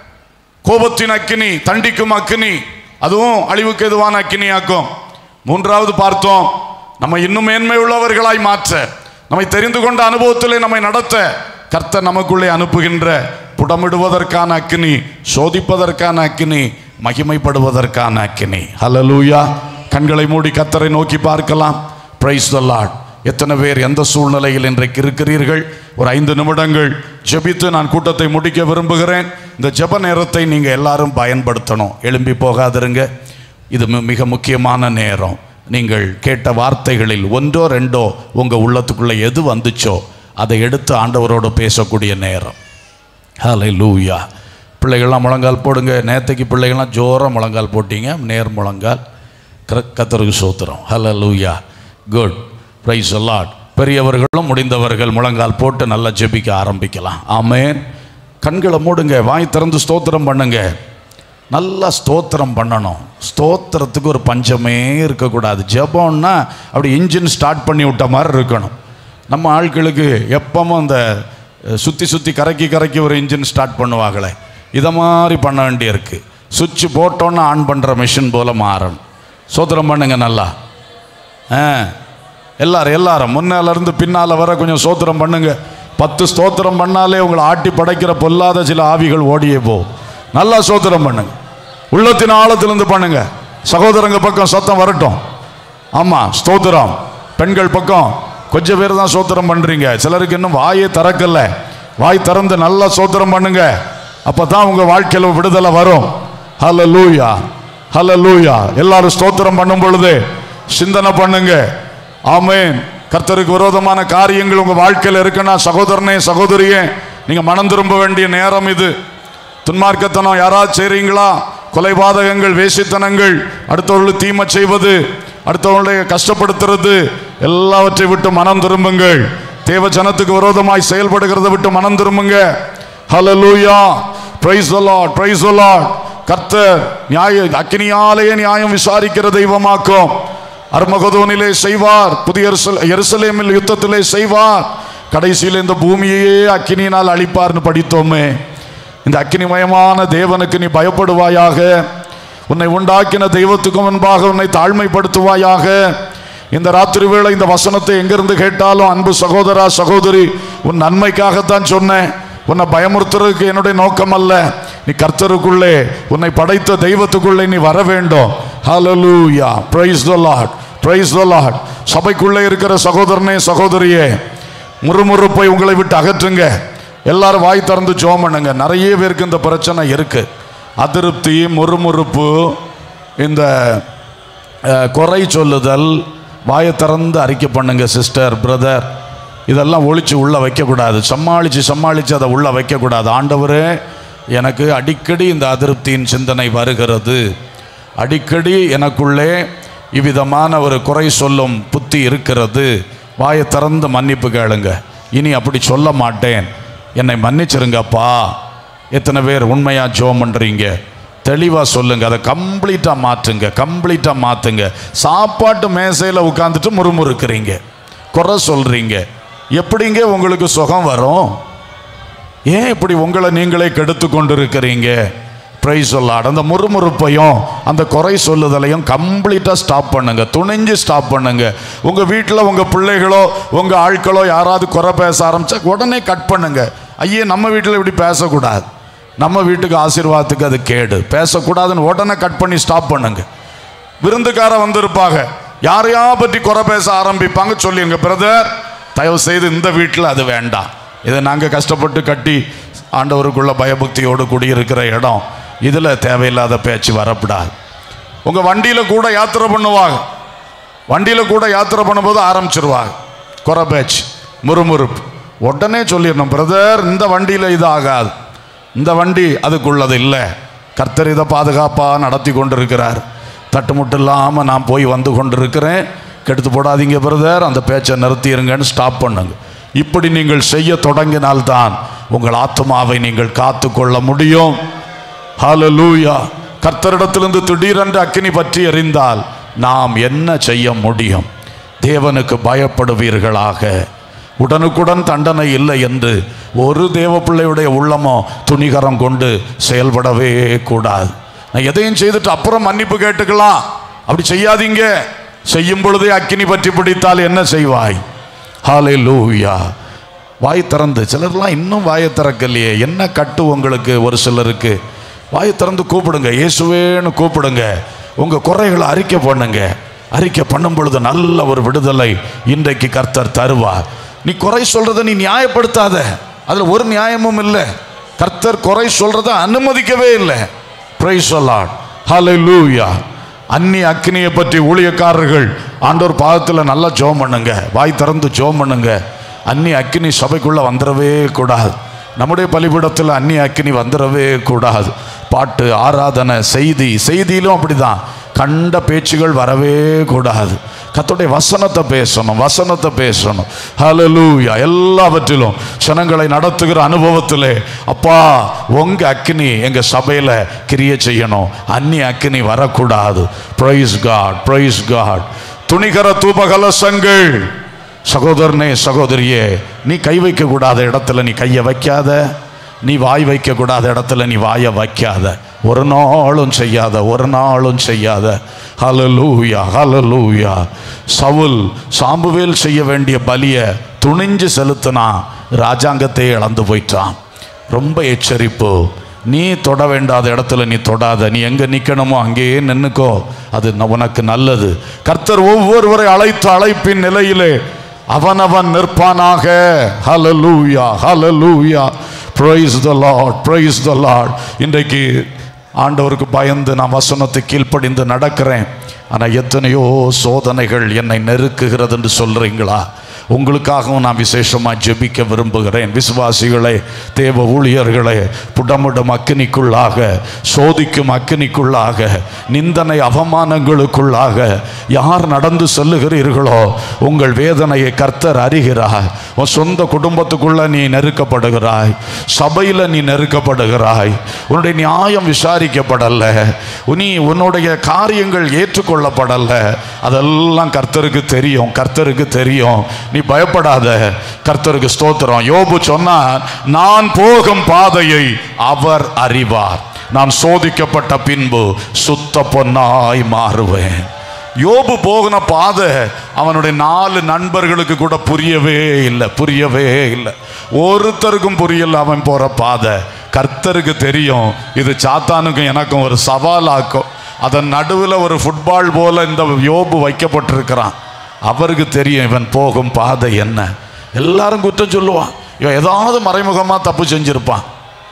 கோபத்தின் அக்கினி தண்டிக்கும் அக்கினி அதுவும் அழிவுக்கு எதுவான அக்கினியாக்கும் மூன்றாவது பார்த்தோம் நம்ம இன்னும் மேன்மை உள்ளவர்களாய் மாற்ற நம்மை தெரிந்து கொண்ட அனுபவத்திலே நம்மை நடத்த கர்த்தர் நமக்குள்ளே அனுப்புகின்ற புடமிடுவதற்கான அக்கினி சோதிப்பதற்கான அக்கினி மகிமைப்படுவதற்கான அக்கினி ஹalleluya கண்களை மூடி கர்த்தரை நோக்கி பார்க்கலாம் பிரைஸ் த லார்ட் எத்தனை பேர் எந்த சூழ்நிலையில் இன்றைக்கு இருக்கிறீர்கள் ஒரு ஐந்து நிமிடங்கள் ஜெபித்து நான் கூட்டத்தை முடிக்க விரும்புகிறேன் இந்த ஜெப நேரத்தை நீங்கள் எல்லாரும் பயன்படுத்தணும் எழும்பி போகாதிருங்க இது மி- மிக முக்கியமான நேரம் நீங்கள் கேட்ட வார்த்தைகளில் ஒன்றோ ரெண்டோ உங்கள் உள்ளத்துக்குள்ளே எது வந்துச்சோ அதை எடுத்து ஆண்டவரோடு பேசக்கூடிய நேரம் ஹலை லூயா பிள்ளைகள்லாம் முழங்கால் போடுங்க நேத்தைக்கு பிள்ளைகள்லாம் ஜோராக முழங்கால் போட்டீங்க நேர் முழங்கால் கர- கர்த்தருக்கு சோத்திரம் ஹலோ லூயா குட் ப்ரைஸ் அல்லாட் பெரியவர்களும் முடிந்தவர்கள் முழங்கால் போட்டு நல்லா ஜெபிக்க ஆரம்பிக்கலாம் ஆமென் கண்களை மூடுங்க வாய் திறந்து ஸ்தோத்திரம் பண்ணுங்க நல்லா ஸ்தோத்திரம் பண்ணணும் ஸ்தோத்திரத்துக்கு ஒரு பஞ்சமே இருக்கக்கூடாது ஜெபம்னா அப்படி இன்ஜின் ஸ்டார்ட் பண்ணி விட்ட மாதிரி இருக்கணும் நம்ம ஆட்களுக்கு எப்பவும் அந்த சுற்றி சுற்றி கரைக்கி கரைக்கி ஒரு இன்ஜின் ஸ்டார்ட் பண்ணுவாங்களே இதை மாதிரி பண்ண வேண்டியிருக்கு சுவிட்ச் போட்டோன்னு ஆன் பண்ணுற மிஷின் போல் மாறணும் ஸ்தோத்திரம் பண்ணுங்க நல்லா ஆ எல்லாரும் எல்லாரும் முன்னால இருந்து பின்னால் வர கொஞ்சம் ஸ்தோத்திரம் பண்ணுங்க பத்து ஸ்தோத்திரம் பண்ணாலே உங்களை ஆட்டி படைக்கிற பொல்லாத சில ஆவிகள் ஓடியே போகும் நல்லா ஸ்தோத்திரம் பண்ணுங்க உள்ளத்தின் ஆழத்திலிருந்து பண்ணுங்க சகோதரங்க பக்கம் சத்தம் வரட்டும் ஆமாம் ஸ்தோத்திரம் பெண்கள் பக்கம் கொஞ்சம் பேர் தான் ஸ்தோத்திரம் பண்றீங்க சிலருக்கு இன்னும் வாயே திறக்கல வாய் திறந்து நல்லா ஸ்தோத்திரம் பண்ணுங்க அப்பதான் உங்க வாழ்க்கையில விடுதலை வரும் ஹலோ லூயா ஹலோ லூயா எல்லாரும் ஸ்தோத்திரம் பண்ணும் பொழுது சிந்தனை பண்ணுங்க ஆமென் கர்த்தருக்கு விரோதமான காரியங்கள் உங்க வாழ்க்கையில இருக்குன்னா சகோதரனே சகோதரியே நீங்க மனம் திரும்ப வேண்டிய நேரம் இது துன்மார்க்கத்தனம் யாராவது செய்றீங்களா கொலைபாதகங்கள் வேசித்தனங்கள் அடுத்தவர்களுக்கு தீமை செய்வது அடுத்தவர்களை கஷ்டப்படுத்துறது எல்லாவற்றை விட்டு மனம் திரும்புங்கள் தேவ ஜனத்துக்கு விரோதமாய் செயல்படுகிறத விட்டு மனம் திரும்புங்க ஹalleluya praise the lord praise the lord கர்த்தர் நியாய அக்கினியாலேயே நியாயம் விசாரிக்கிற தெய்வமாக்கும் அர்மகதோனிலே செய்வார் புதிய எருசல- எருசலேமில் யுத்தத்திலே செய்வார் கடைசியில் இந்த பூமியையே அக்கினியினால் அழிப்பார்னு படித்தோமே இந்த அக்கினிமயமான தேவனுக்கு நீ பயப்படுவாயாக உன்னை உண்டாக்கின தெய்வத்துக்கு முன்பாக உன்னை தாழ்மைப்படுத்துவாயாக இந்த ராத்திரி வேளை இந்த வசனத்தை எங்கிருந்து கேட்டாலும் அன்பு சகோதரா சகோதரி உன் நன்மைக்காகத்தான் சொன்னேன் உன்னை பயமுறுத்துறதுக்கு என்னுடைய நோக்கம் அல்ல நீ கர்த்தருக்குள்ளே உன்னை படைத்த தெய்வத்துக்குள்ளே நீ வர வேண்டும் ஹalleluya praise the lord praise the lord சபைக்குள்ளே இருக்கிற சகோதரனே சகோதரியே முறுமுறுப்பை உங்களை விட்டு அகற்றுங்க எல்லாரும் வாய் திறந்து ஜோம் பண்ணுங்க நிறைய பேருக்கு இந்த பிரச்சனை இருக்கு அதிருப்தி முறுமுறுப்பு இந்த அஹ், குறை சொல்லுதல் வாயை திறந்து அறிக்கை பண்ணுங்க சிஸ்டர் பிரதர் இதெல்லாம் ஒழிச்சு உள்ள வைக்கக்கூடாது சமாளித்து சமாளித்து அதை உள்ள வைக்கக்கூடாது ஆண்டவரே எனக்கு அடிக்கடி இந்த அதிருப்தியின் சிந்தனை வருகிறது அடிக்கடி எனக்குள்ளே இவ்விதமான ஒரு குறை சொல்லும் புத்தி இருக்கிறது வாயை திறந்து மன்னிப்பு கேளுங்க இனி அப்படி சொல்ல மாட்டேன் என்னை மன்னிச்சிருங்கப்பா எத்தனை பேர் உண்மையா ஜோம் பண்றீங்க தெளிவா சொல்லுங்க அதை கம்ப்ளீட்டா மாற்றுங்க கம்ப்ளீட்டா மாத்துங்க சாப்பாட்டு மேசையில உட்காந்துட்டு முறுமுறுக்கிறீங்க குறை சொல்றீங்க எப்படிங்க உங்களுக்கு சுகம் வரும் ஏன் இப்படி உங்களை நீங்களே கெடுத்து கொண்டிருக்கிறீங்க ப்ரைஸ் சொல்லாட் அந்த முறுமுறுப்பையும் அந்த குறை சொல்லுதலையும் கம்ப்ளீட்டாக ஸ்டாப் பண்ணுங்க துணிஞ்சு ஸ்டாப் பண்ணுங்க உங்கள் வீட்டில் உங்கள் பிள்ளைகளோ உங்கள் ஆட்களோ யாராவது குறை பேச ஆரம்பிச்சா உடனே கட் பண்ணுங்க ஐயே நம்ம வீட்டில் இப்படி பேசக்கூடாது நம்ம வீட்டுக்கு ஆசீர்வாதத்துக்கு அது கேடு பேசக்கூடாதுன்னு உடனே கட் பண்ணி ஸ்டாப் பண்ணுங்க விருந்துக்கார வந்திருப்பாங்க யாரையா பற்றி குறை பேச ஆரம்பிப்பாங்க சொல்லிருங்க பிரதர் தயவு செய்து இந்த வீட்டில் அது வேண்டாம் இதை நாங்கள் கஷ்டப்பட்டு கட்டி ஆண்டவருக்குள்ள பயபக்தியோடு குடியிருக்கிற இடம் இதில் தேவையில்லாத பேச்சு வரப்படாது உங்கள் வண்டியில் கூட யாத்திரை பண்ணுவாங்க வண்டியில் கூட யாத்திரை பண்ணும்போது ஆரம்பிச்சிருவாங்க குறை பேச்சு முறுமுறுப்பு உடனே சொல்லிடணும் பிரதர் இந்த வண்டியில் இது ஆகாது இந்த வண்டி அதுக்குள்ளது இல்லை கர்த்தர் இதை பாதுகாப்பாக நடத்தி கொண்டிருக்கிறார் தட்டுமுட்டு இல்லாமல் நான் போய் வந்து கொண்டிருக்கிறேன் கெடுத்து போடாதீங்க பிரதர் அந்த பேச்சை நிறுத்திடுங்கன்னு ஸ்டாப் பண்ணுங்க இப்படி நீங்கள் செய்ய தொடங்கினால்தான் உங்கள் ஆத்மாவை நீங்கள் காத்து கொள்ள முடியும் ஹalleluya கர்த்தரிடத்திலிருந்து திடீரென்று அக்கினி பற்றி எறிந்தால் நாம் என்ன செய்ய முடியும் தேவனுக்கு பயப்படுவீர்களாக உடனுக்குடன் தண்டனை இல்லை என்று ஒரு தேவ பிள்ளையுடைய உள்ளமோ துணிகரம் கொண்டு செயல்படவே கூடாது நான் எதையும் செய்துட்டு அப்புறம் மன்னிப்பு கேட்டுக்கலாம் அப்படி செய்யாதீங்க செய்யும் பொழுதே அக்கினி பற்றி பிடித்தால் என்ன செய்வாய் ஹாலே லூயா வாய் திறந்து சிலர்லாம் இன்னும் வாயை திறக்கலையே என்ன கட்டு உங்களுக்கு ஒரு சிலருக்கு வாயை திறந்து கூப்பிடுங்க இயேசுவேன்னு கூப்பிடுங்க உங்கள் குறைகளை அறிக்கை பண்ணுங்க அறிக்கை பண்ணும் பொழுது நல்ல ஒரு விடுதலை இன்றைக்கு கர்த்தர் தருவார் நீ குறை சொல்றதை நீ நியாயப்படுத்தாத அதில் ஒரு நியாயமும் இல்லை கர்த்தர் குறை சொல்றதை அனுமதிக்கவே இல்லை பிரைஸ் சொல்லாட் ஹalleluya அந்நிய அக்னியை பற்றி ஊழியக்காரர்கள் ஆண்டோர் பாதத்தில் நல்லா ஜோம் பண்ணுங்க வாய் திறந்து ஜோம் பண்ணுங்க அந்நிய அக்னி சபைக்குள்ள வந்துடவே கூடாது நம்முடைய பலிபீடத்தில் அந்நிய அக்னி வந்துடவே கூடாது பாட்டு ஆராதனை செய்தி செய்தியிலும் அப்படிதான் கண்ட பேச்சுகள் வரவே கூடாது கர்த்தருடைய வசனத்தை பேசணும் வசனத்தை பேசணும் ஹalleluya எல்லாவற்றிலும் ஜனங்களை நடத்துகிற அனுபவத்திலே அப்பா உங்க அக்கினி எங்க சபையில கிரிய செய்யணும் அந்நிய அக்கினி வரக்கூடாது பிரைஸ் காட் பிரைஸ் காட் துணிகர தூபகலசங்கள் சகோதரனே சகோதரியே நீ கை வைக்க கூடாத இடத்துல நீ கையை வைக்காத நீ வாய் வைக்க கூடாத இடத்துல நீ வாயை வைக்காத ஒரு நாளும் செய்யாத ஒரு நாளும் செய்யாத ஹalleluya ஹalleluya சவுல் சாம்புவேல் செய்ய வேண்டிய பலியை துணிஞ்சு செலுத்தினா ராஜாங்கத்தை இழந்து போயிட்டான் ரொம்ப எச்சரிப்பு நீ தொட வேண்டாத இடத்துல நீ தொடாத நீ எங்க நிக்கணுமோ அங்கேயே நின்னுக்கோ அது ந- உனக்கு நல்லது கர்த்தர் ஒவ்வொருவரை அழைத்த அழைப்பின் நிலையிலே அவனவன் நிற்பானாக ஹalleluya ஹalleluya praise the lord praise the lord இன்றைக்கு ஆண்டவருக்கு பயந்து நான் வசனத்தை கீழ்ப்படிந்து நடக்கிறேன் ஆனால் எத்தனையோ சோதனைகள் என்னை நெருக்குகிறது என்று சொல்றீங்களா உங்களுக்காகவும் நான் விசேஷமாக ஜெபிக்க விரும்புகிறேன் விசுவாசிகளே தேவ ஊழியர்களே புடமுடம் அக்கினிக்குள்ளாக சோதிக்கும் அக்கினிக்குள்ளாக நிந்தனை அவமானங்களுக்குள்ளாக யார் நடந்து செல்லுகிறீர்களோ உங்கள் வேதனையை கர்த்தர் அறிகிறார் உன் சொந்த குடும்பத்துக்குள்ள நீ நெருக்கப்படுகிறாய் சபையில் நீ நெருக்கப்படுகிறாய் உன்னுடைய நியாயம் விசாரிக்கப்படல நீ உன்னுடைய காரியங்கள் ஏற்றுக்கொள்ளப்படல அதெல்லாம் கர்த்தருக்கு தெரியும் கர்த்தருக்கு தெரியும் நீ பயப்படாத கர்த்தருக்கு ஸ்தோத்திரம் யோபு சொன்னார் நான் போகும் பாதையை அவர் அறிவார் நான் சோதிக்கப்பட்ட பின்பு சுத்த பொன்னாய் மாறுவேன் யோபு போகின பாதை அவனுடைய நாலு நண்பர்களுக்கு கூட புரியவே இல்லை புரியவே இல்லை ஒருத்தருக்கும் புரியல அவன் போற பாதை கர்த்தருக்கு தெரியும் இது சாத்தானுக்கும் எனக்கும் ஒரு சவாலாக்கும் அதன் நடுவில் ஒரு ஃபுட்பால் போல இந்த யோபு வைக்கப்பட்டிருக்கிறான் அவருக்கு தெரியும் இவன் போகும் பாதை என்ன எல்லாரும் குற்றம் சொல்லுவான் இவன் ஏதாவது மறைமுகமாக தப்பு செஞ்சிருப்பான்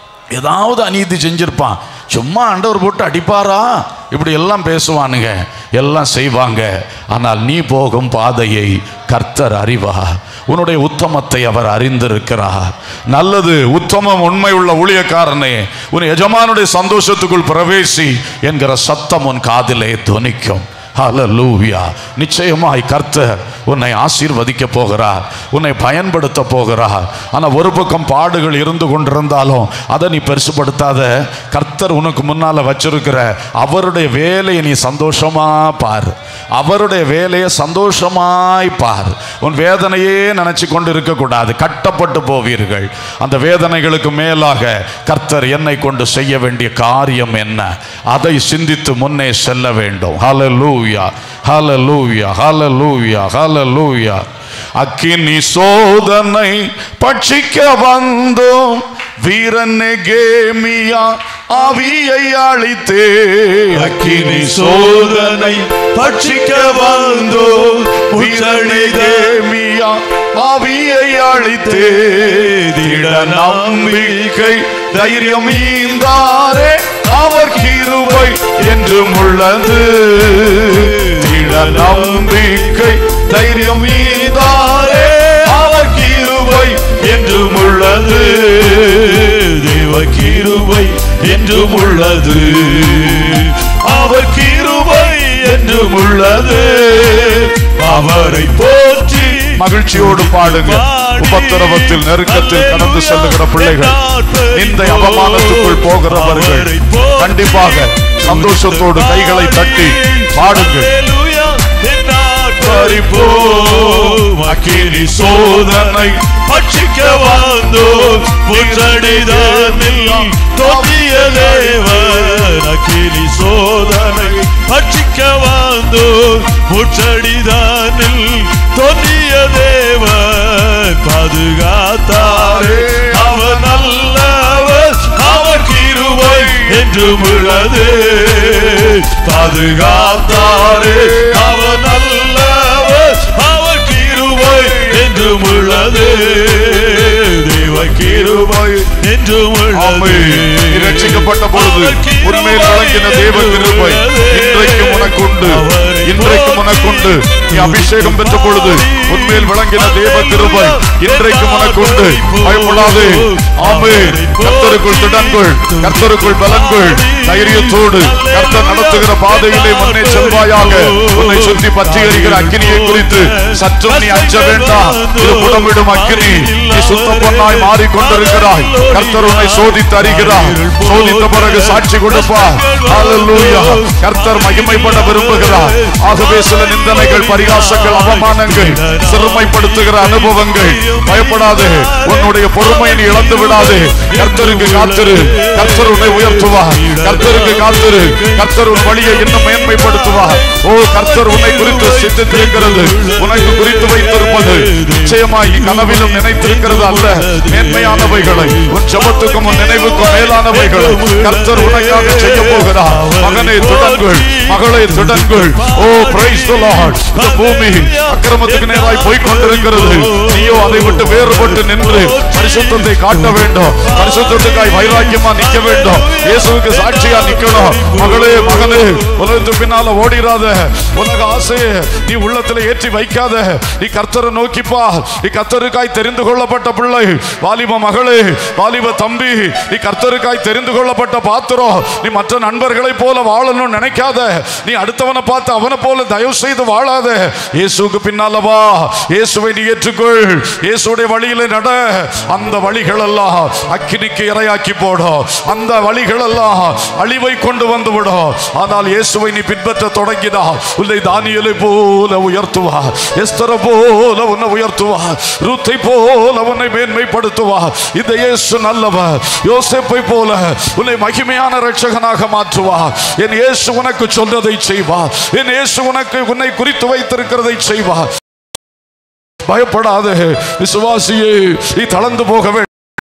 ஏதாவது அநீதி செஞ்சிருப்பான் சும்மா ஆண்டவர் போட்டு அடிப்பாரா இப்படி எல்லாம் பேசுவானுங்க எல்லாம் செய்வாங்க ஆனால் நீ போகும் பாதையை கர்த்தர் அறிவார் உன்னுடைய உத்தமத்தை அவர் அறிந்திருக்கிறார் நல்லது உத்தமம் உண்மை உள்ள ஊழியக்காரனே உன் எஜமானுடைய சந்தோஷத்துக்குள் பிரவேசி என்கிற சத்தம் உன் காதிலே துணிக்கும் ஹalleluya நிச்சயமாய் கர்த்தர் உன்னை ஆசீர்வதிக்க போகிறார் உன்னை பயன்படுத்த போகிறார் ஆனா ஒரு பக்கம் பாடுகள் இருந்து கொண்டிருந்தாலும் அதை நீ பெருசுபடுத்தாத கர்த்தர் உனக்கு முன்னால வச்சிருக்கிற அவருடைய வேலையை நீ சந்தோஷமா பார் அவருடைய வேலையை சந்தோஷமாய் பார் உன் வேதனையே நினைச்சு கொண்டு இருக்கக்கூடாது கட்டப்பட்டு போவீர்கள் அந்த வேதனைகளுக்கு மேலாக கர்த்தர் என்னை கொண்டு செய்ய வேண்டிய காரியம் என்ன அதை சிந்தித்து முன்னே செல்ல வேண்டும் ஹalleluya ஹalleluya ஹalleluya ஹalleluya அக்கினி சோதனை பட்சிக்க வந்தோம் வீரனே கேமியா ஆவியை அழித்தே அக்கினி சோதனை பட்சிக்க வந்தோ வீரனே கேமியா ஆவியை அழித்தே திட நம்பிக்கை தைரியம் ஈந்தாரே அவர் கிருபை என்றும் உள்ளது திட நம்பிக்கை தைரியம் ஈந்தாரே அவர் கிருபை என்றும் உள்ளது தேவ கிருபை என்றும் உள்ளது அவர் கிருபை என்றும் உள்ளது அவரை போற்றி மகிழ்ச்சியோடு பாடுங்க உபத்திரவத்தில் நெருக்கத்தில் கடந்து செல்லுகிற பிள்ளைகள் இந்த அவமானத்துக்குள் போகிறவர்கள் கண்டிப்பாக சந்தோஷத்தோடு கைகளை தட்டி பாடுங்கள் பறிப்போம் அக்கினி சோதனை பட்சிக்க வந்தோம் முற்றடிதானில் தோற்றிய தேவன் அக்கினி சோதனை பட்சிக்க வந்தோம் முற்றடிதானில் தோன்றிய தேவன் பாதுகாத்தாரே அவர் நல்லவர் அவர் கிருபை என்றும் உள்ளது பாதுகாத்தாரே அவர் நல்லவர் அவர் கிருபை என்றும் உள்ளது தேவ கிருபை என்றும் ஆமே உள்ளது நீ ரட்சிக்கப்பட்ட பொழுது உண்மையில் வழங்கின தேவ கிருபை இன்றைக்கும் உனக்குண்டு இன்றைக்கும் உனக்குண்டு நீ அபிஷேகம் பெற்ற பொழுது உண்மையில் விளங்கின தேவ கிருபை இன்றைக்கும் உனக்குண்டு பயப்படாதே ஆமே கர்த்தருக்குள் திடன்கள் கர்த்தருக்குள் பலன்கள் தைரியத்தோடு கர்த்தர் நடத்துகிற பாதையிலே முன்னே செல்வாயாக உன்னை சுற்றி பற்றி எறிகிற அக்கினியை குறித்து சற்றும் நீ அஞ்ச வேண்டாம் இது புடமிடும் அக்கினி நீ சுத்த பொன்னாய் மாறிக்கொண்டிருக்கிறாய் கர்த்தர் உன்னை சோதித்து அறிகிறார் சோதித்த பிறகு சாட்சி கொடுப்பார் ஹalleluya கர்த்தர் மகிமைப்பட விரும்புகிறார் ஆகவே சில நிந்தனைகள் பரிகாசங்கள் அவமானங்கள் சிறுமைப்படுத்துகிற அனுபவங்கள் பயப்படாதே உன்னுடைய பொறுமையை நீ இழந்து விடாதே கர்த்தருக்கு காத்திரு கர்த்தர் உன்னை உயர்த்துவார் கர்த்தருக்கு காத்திரு கர்த்தர் உன் வழியை இன்னும் மேன்மைப்படுத்துவார் ஓ கர்த்தர் உன்னை குறித்து சிந்தித்திருக்கிறது உனக்கு குறித்து வைத்திருப்பது நிச்சயமாய் கனவிலும் நினைத்திருக்கிறது அல்ல மேன்மையானவைகளை உன் ஜபத்துக்கும் உன் நினைவுக்கும் மேலானவைகளை கர்த்தர் உனக்காக செய்ய போகிறார் மகனே துடங்கள் மகளே துடங்கள் ஓ பிரைஸ் தி லார்ட் இந்த பூமி அக்கிரமத்துக்கு நேராய் போய் கொண்டிருக்கிறது நீயோ அதை விட்டு வேறுபட்டு நின்று பரிசுத்தத்தை காட்ட வேண்டும் பரிசுத்தத்துக்காய் வைராக்கியமா நிக்க வேண்டும் இயேசுவுக்கு சாட்சியா நிக்கணும் மகளே மகனே உலகத்து பின்னால ஓடிராத உலக ஆசையை நீ உள்ளத்துல ஏற்றி வைக்காத நீ கர்த்தரை நோக்கிப்பா நீ கர்த்தருக்காய் தெரிந்து கொள்ளப்பட்ட பிள்ளை வாலிப மகளே வாலிப தம்பி நீ கர்த்தருக்காய் தெரிந்து கொள்ளப்பட்ட பாத்திரம் நீ மற்ற நண்பர்களைப் போல வாழணும்னு நினைக்காத நீ அடுத்தவனை பார்த்து அவனை போல தயவு செய்து வாழாத இயேசுவுக்கு பின்னால வா இயேசுவை நீ ஏற்றுக்கொள் இயேசுடைய வழியில நட அந்த வழிகள் எல்லாம் அக்கினிக்கு இரையாக்கி போடும் அந்த வழிகள் எல்லாம் அழிவை கொண்டு வந்து விடும் ஆனால் இயேசுவை நீ பின்பற்ற தொடங்கினா உன்னை தானியலை போல உயர்த்துவா எஸ்தர போல உன்னை உயர்த்துவா ரூத்தை போல உன்னை மேன்மைப்படுத்துவா இந்த இயேசு நல்லவர் யோசேப்பை போல உன்னை மகிமையான ரட்சகனாக மாற்றுவா என் இயேசு உனக்கு சொன்னதை செய்வா என் இயேசு உனக்கு உன்னை குறித்து வைத்திருக்கிறதை செய்வா பயப்படாதே விசுவாசியே நீ தளர்ந்து போக வேண்டும்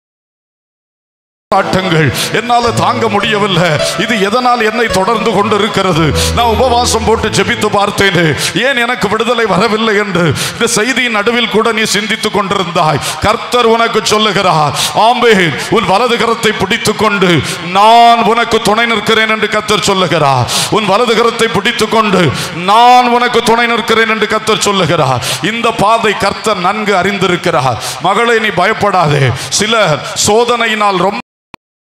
ஆட்டங்கள் என்னால தாங்க முடியவில்லை இது எதனால் என்னை தொடர்ந்து கொண்டிருக்கிறது நான் உபவாசம் போட்டு ஜெபித்து பார்த்தேன் ஏன் எனக்கு விடுதலை வரவில்லை என்று இந்த செய்தியின் நடுவில் கூட நீ சிந்தித்துக் கொண்டிருந்தாய் கர்த்தர் உனக்கு சொல்லுகிறார் ஆம்பே உன் வலது கரத்தை பிடித்துக் கொண்டு நான் உனக்கு துணை நிற்கிறேன் என்று கர்த்தர் சொல்லுகிறார் உன் வலது கரத்தை பிடித்துக் கொண்டு நான் உனக்கு துணை நிற்கிறேன் என்று கர்த்தர் சொல்லுகிறார் இந்த பாதை கர்த்தர் நன்கு அறிந்திருக்கிறார் மகளே நீ பயப்படாதே சிலர் சோதனையினால் ரொம்ப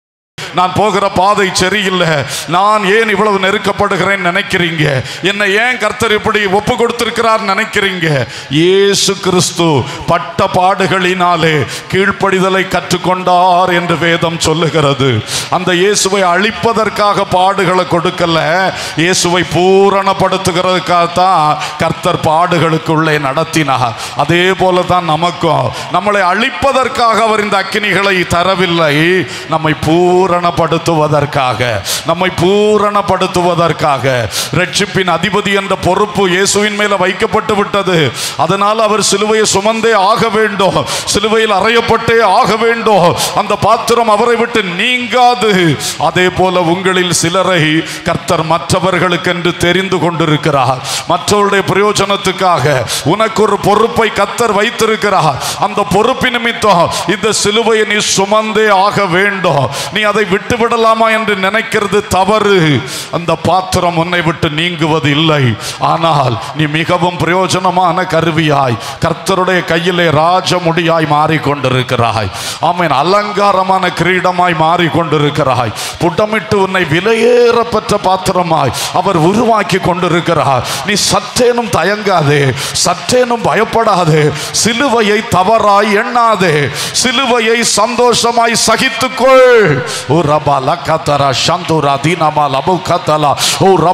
நான் போகிற பாதை சரியில்லை நான் ஏன் இவ்வளவு நெருக்கப்படுகிறேன் நினைக்கிறீங்க என்னை ஏன் கர்த்தர் இப்படி ஒப்பு கொடுத்திருக்கிறார் நினைக்கிறீங்க இயேசு கிறிஸ்து பட்ட பாடுகளினாலே கீழ்ப்படிதலை கற்றுக்கொண்டார் என்று வேதம் சொல்லுகிறது அந்த இயேசுவை அழிப்பதற்காக பாடுகளை கொடுக்கல இயேசுவை பூரணப்படுத்துகிறதுக்காக தான் கர்த்தர் பாடுகளுக்குள்ளே நடத்தினார் அதே போல தான் நமக்கும் நம்மளை அழிப்பதற்காக அவர் இந்த அக்கினிகளை தரவில்லை நம்மை பூரணப்படுத்துவதற்காக நம்மை பூரணப்படுத்துவதற்காக ரட்சிப்பின் அதிபதி என்ற பொறுப்பு இயேசுவின் மேல வைக்கப்பட்டு விட்டது அதனால் அவர் சிலுவையை சுமந்தே ஆக வேண்டும் சிலுவையில் அறையப்பட்டே ஆக வேண்டும் அந்த பாத்திரம் அவரை விட்டு நீங்காது அதே போல உங்களில் சிலரை கர்த்தர் மற்றவர்களுக்கென்று தெரிந்து கொண்டிருக்கிறார் மற்றவருடைய பிரயோஜனத்துக்காக உனக்கு ஒரு பொறுப்பை கர்த்தர் வைத்திருக்கிறார் அந்த பொறுப்பு நிமித்தம் இந்த சிலுவையை நீ சுமந்தே ஆக வேண்டும் நீ அதை விட்டு விடலாமா என்று நினைக்கிறது தவறு அந்த பாத்திரம் உன்னை விட்டு நீங்குவது இல்லை ஆனால் நீ மிகவும் பிரயோஜனமான கருவியாய் கர்த்தருடைய கையிலே ராஜ முடியாய் மாறிக்கொண்டிருக்கிறாய் ஆமீன் அலங்காரமான கிரீடமாய் மாறிக்கொண்டிருக்கிறாய் புட்டமிட்டு உன்னை விலையேற பெற்ற பாத்திரமாய் அவர் உருவாக்கி கொண்டிருக்கிறார் நீ சற்றேனும் தயங்காதே சற்றேனும் பயப்படாதே சிலுவையை தவறாய் எண்ணாதே சிலுவையை சந்தோஷமாய் சகித்துக்கொள் ஓ ரபா லக்கத்தரா சந்துரா தீனமா லபு கத்தலா ஓ ரபா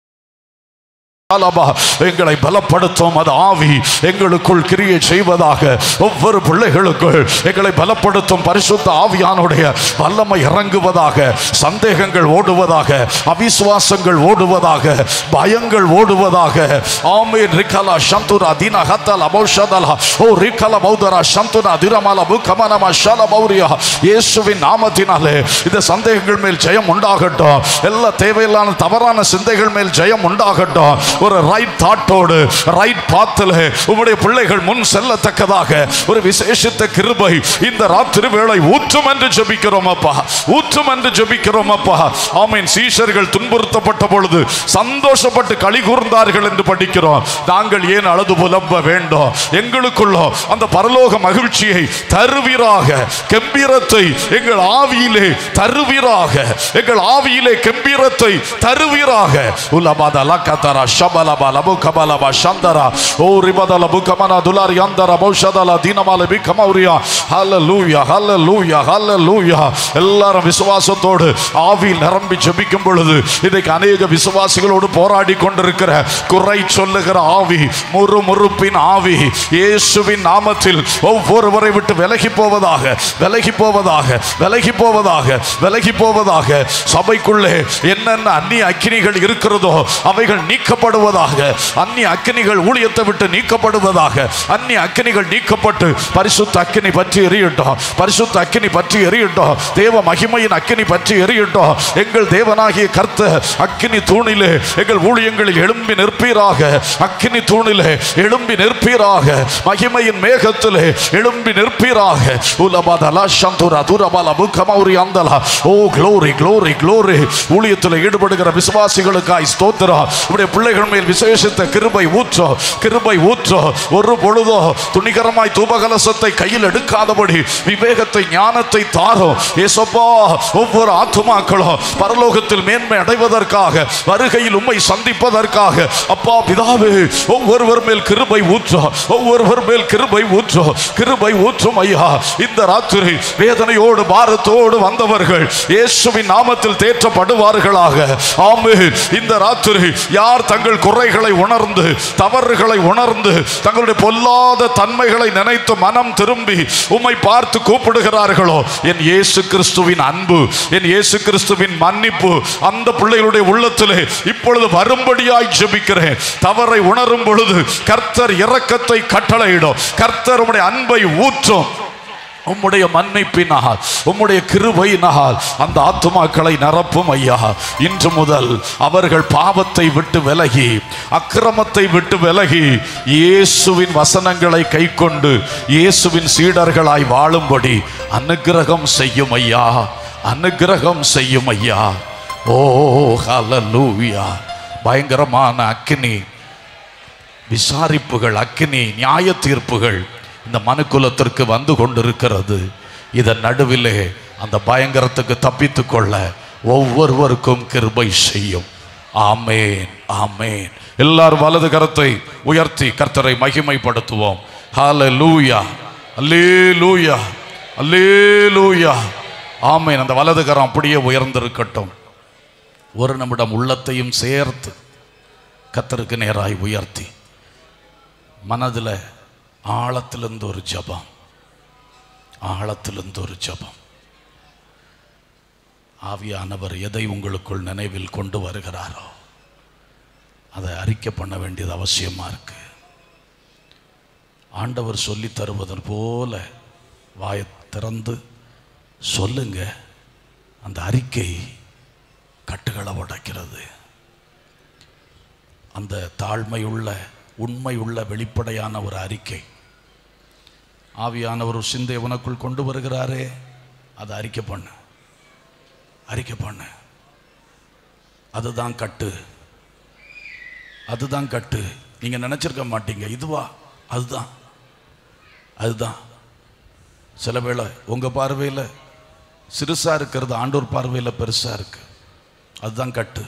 அலபா, எங்களை பலப்படுத்தும் அது ஆவி எங்களுக்குள் கிரியை செய்வதாக ஒவ்வொரு பிள்ளைகளுக்குள் எங்களை பலப்படுத்தும் பரிசுத்த ஆவியானுடைய வல்லமை இறங்குவதாக சந்தேகங்கள் ஓடுவதாக அவிசுவாசங்கள் ஓடுவதாக பயங்கள் ஓடுவதாக ஆமே ரிகலா சந்துரா தீன ஹத்தல பௌஷதலா ஓ ரிகல பௌதரா சந்துரா திரமல புக்கமனம ஷல பௌரியா இயேசுவின் நாமத்தினாலே இந்த சந்தேகங்கள் மேல் ஜெயம் உண்டாகட்டும் எல்லா தேவையில்லான தவறான சிந்தைகள் மேல் ஜெயம் உண்டாகட்டும் ஒரு ரைட் தாட்டோடு ரைட் பாத்தில் உம்முடைய பிள்ளைகள் முன் செல்லத்தக்கதாக ஒரு விசேஷித்த கிருபை இந்த ராத்திரி வேளை ஊற்றும் என்று ஜெபிக்கிறோம் அப்பா ஊற்றும் என்று ஜெபிக்கிறோம் அப்பா ஆமீன் சீஷர்கள் துன்புறுத்தப்பட்ட பொழுது சந்தோஷப்பட்டு களி கூர்ந்தார்கள் என்று படிக்கிறோம் நாங்கள் ஏன் அழுது புலம்ப வேண்டும் எங்களுக்குள்ளோ அந்த பரலோக மகிழ்ச்சியை தருவீராக கம்பீரத்தை எங்கள் ஆவியிலே தருவீராக எங்கள் ஆவியிலே கம்பீரத்தை தருவீராக உலபாதலா கதரா ಶಬಲಬ ಲಬು ಕಬಲಬ ಶಂದರ ಓ ರಿಬದ ಲಬು ಕಮನ ದುಲಾರಿ ಅಂದರ ಬಹುಶದಲ ದೀನಮಾಲ ಬಿ ಕಮೌರಿಯ ஹalleluya ஹalleluya ஹalleluya எல்லாரும் விசுவாசத்தோடு ஆவியில் நிரம்பி ஜெபிக்கும் பொழுது இன்றைக்கு அநேக விசுவாசிகளோடு போராடி கொண்டிருக்கிற குறை சொல்லுகிற ஆவி முறுமுறுப்பின் ஆவி இயேசுவின் நாமத்தில் ஒவ்வொருவரை விட்டு விலகி போவதாக விலகி போவதாக விலகி போவதாக விலகி போவதாக சபைக்குள்ளே என்னென்ன அந்நிய அக்கினிகள் இருக்கிறதோ அவைகள் நீக்கப்படுவதாக அந்நிய அக்கினிகள் ஊழியத்தை விட்டு நீக்கப்படுவதாக அந்நிய அக்கினிகள் நீக்கப்பட்டு பரிசுத்த அக்கினி பற்றி எரியட்டும் பரிசுத்த அக்கினி பற்றி எரியட்டும் தேவ மகிமையின் அக்கினி பற்றி எரியட்டும் எங்கள் தேவனாகிய கர்த்த அக்கினி தூணிலே எங்கள் ஊழியங்களில் எழும்பி நிற்பீராக அக்கினி தூணிலே எழும்பி நிற்பீராக மகிமையின் மேகத்திலே எழும்பி நிற்பீராக உலபதலா சந்துரா துரபல முக்கமௌரி அந்தலா ஓ க்ளோரி க்ளோரி க்ளோரி ஊழியத்தில் ஈடுபடுகிற விசுவாசிகளுக்காய் ஸ்தோத்திரம் உடைய பிள்ளைகள் மேல் விசேஷித்த கிருபை ஊற்றோ கிருபை ஊற்றோ ஒரு பொழுதோ துணிகரமாய் தூபகலசத்தை கையில் எடுக்காதபடி விவேகத்தை ஞானத்தை தாரும் ஏசப்பா ஒவ்வொரு ஆத்துமாக்களும் பரலோகத்தில் மேன்மை அடைவதற்காக வருகையில் உம்மை சந்திப்பதற்காக அப்பா பிதாவே ஒவ்வொருவர் மேல் கிருபை ஊற்றோ ஒவ்வொருவர் மேல் கிருபை ஊற்றோ கிருபை ஊற்றும் ஐயா இந்த ராத்திரி வேதனையோடு பாரத்தோடு வந்தவர்கள் இயேசுவின் நாமத்தில் தேற்றப்படுவார்களாக ஆமே இந்த ராத்திரி யார் தங்கள் குறைகளை உணர்ந்து தவறுகளை உணர்ந்து தங்களுடைய பொல்லாத தன்மைகளை நினைத்து மனம் திரும்பி உம்மை பார்த்து கூப்பிடுகிறார்களோ என் இயேசு கிறிஸ்துவின் அன்பு என் இயேசு கிறிஸ்துவின் மன்னிப்பு அந்த பிள்ளைகளுடைய உள்ளத்திலே இப்பொழுது வரும்படியாய் ஜெபிக்கிறேன் தவறை உணரும் பொழுது கர்த்தர் இரக்கத்தை கட்டளையிடும் கர்த்தர் உம்முடைய அன்பை ஊற்றும் உம்முடைய மன்னிப்பினால் உம்முடைய கிருபையினால் அந்த ஆத்துமாக்களை நிரப்பும் ஐயா இன்று முதல் அவர்கள் பாவத்தை விட்டு விலகி அக்கிரமத்தை விட்டு விலகி இயேசுவின் வசனங்களை கைக்கொண்டு இயேசுவின் சீடர்களாய் வாழும்படி அனுக்கிரகம் செய்யும் ஐயா அனுக்கிரகம் செய்யும் ஐயா ஓ ஹalleluya பயங்கரமான அக்கினி விசாரிப்புகள் அக்கினி நியாய தீர்ப்புகள் இந்த மனுக்குலத்திற்கு வந்து கொண்டிருக்கிறது இதன் நடுவிலே அந்த பயங்கரத்துக்கு தப்பித்துக் கொள்ள ஒவ்வொருவருக்கும் கிருபை செய்யும் ஆமேன் ஆமேன் எல்லாரும் வலது கரத்தை உயர்த்தி கர்த்தரை மகிமைப்படுத்துவோம் ஹalleluya அல்லேலூயா அல்லேலூயா ஆமேன் அந்த வலது கரம் அப்படியே உயர்ந்திருக்கட்டும் ஒரு நிமிடம் உள்ளத்தையும் சேர்த்து கத்தருக்கு நேராய் உயர்த்தி மனதில் ஆழத்திலிருந்து ஒரு ஜபம் ஆழத்திலிருந்து ஒரு ஜபம் ஆவியானவர் எதை உங்களுக்குள் நினைவில் கொண்டு வருகிறாரோ அதை அறிக்கை பண்ண வேண்டியது அவசியமா இருக்கு ஆண்டவர் சொல்லி தருவதன் போல வாயை திறந்து சொல்லுங்க அந்த அறிக்கை கட்டுகளை உடைக்கிறது அந்த தாழ்மையுள்ள உண்மையுள்ள வெளிப்படையான ஒரு அறிக்கை ஆவியானவர் ஒரு சிந்தை உனக்குள் கொண்டு வருகிறாரே அதை அறிக்கை பண்ணு அறிக்கை பண்ணு அதுதான் கட்டு அதுதான் கட்டு நீங்க நினைச்சிருக்க மாட்டீங்க இதுவா அதுதான் அதுதான் சில வேளை உங்க பார்வையில் சிறுசா இருக்கிறது ஆண்டோர் பார்வையில் பெருசா இருக்கு அதுதான் கட்டு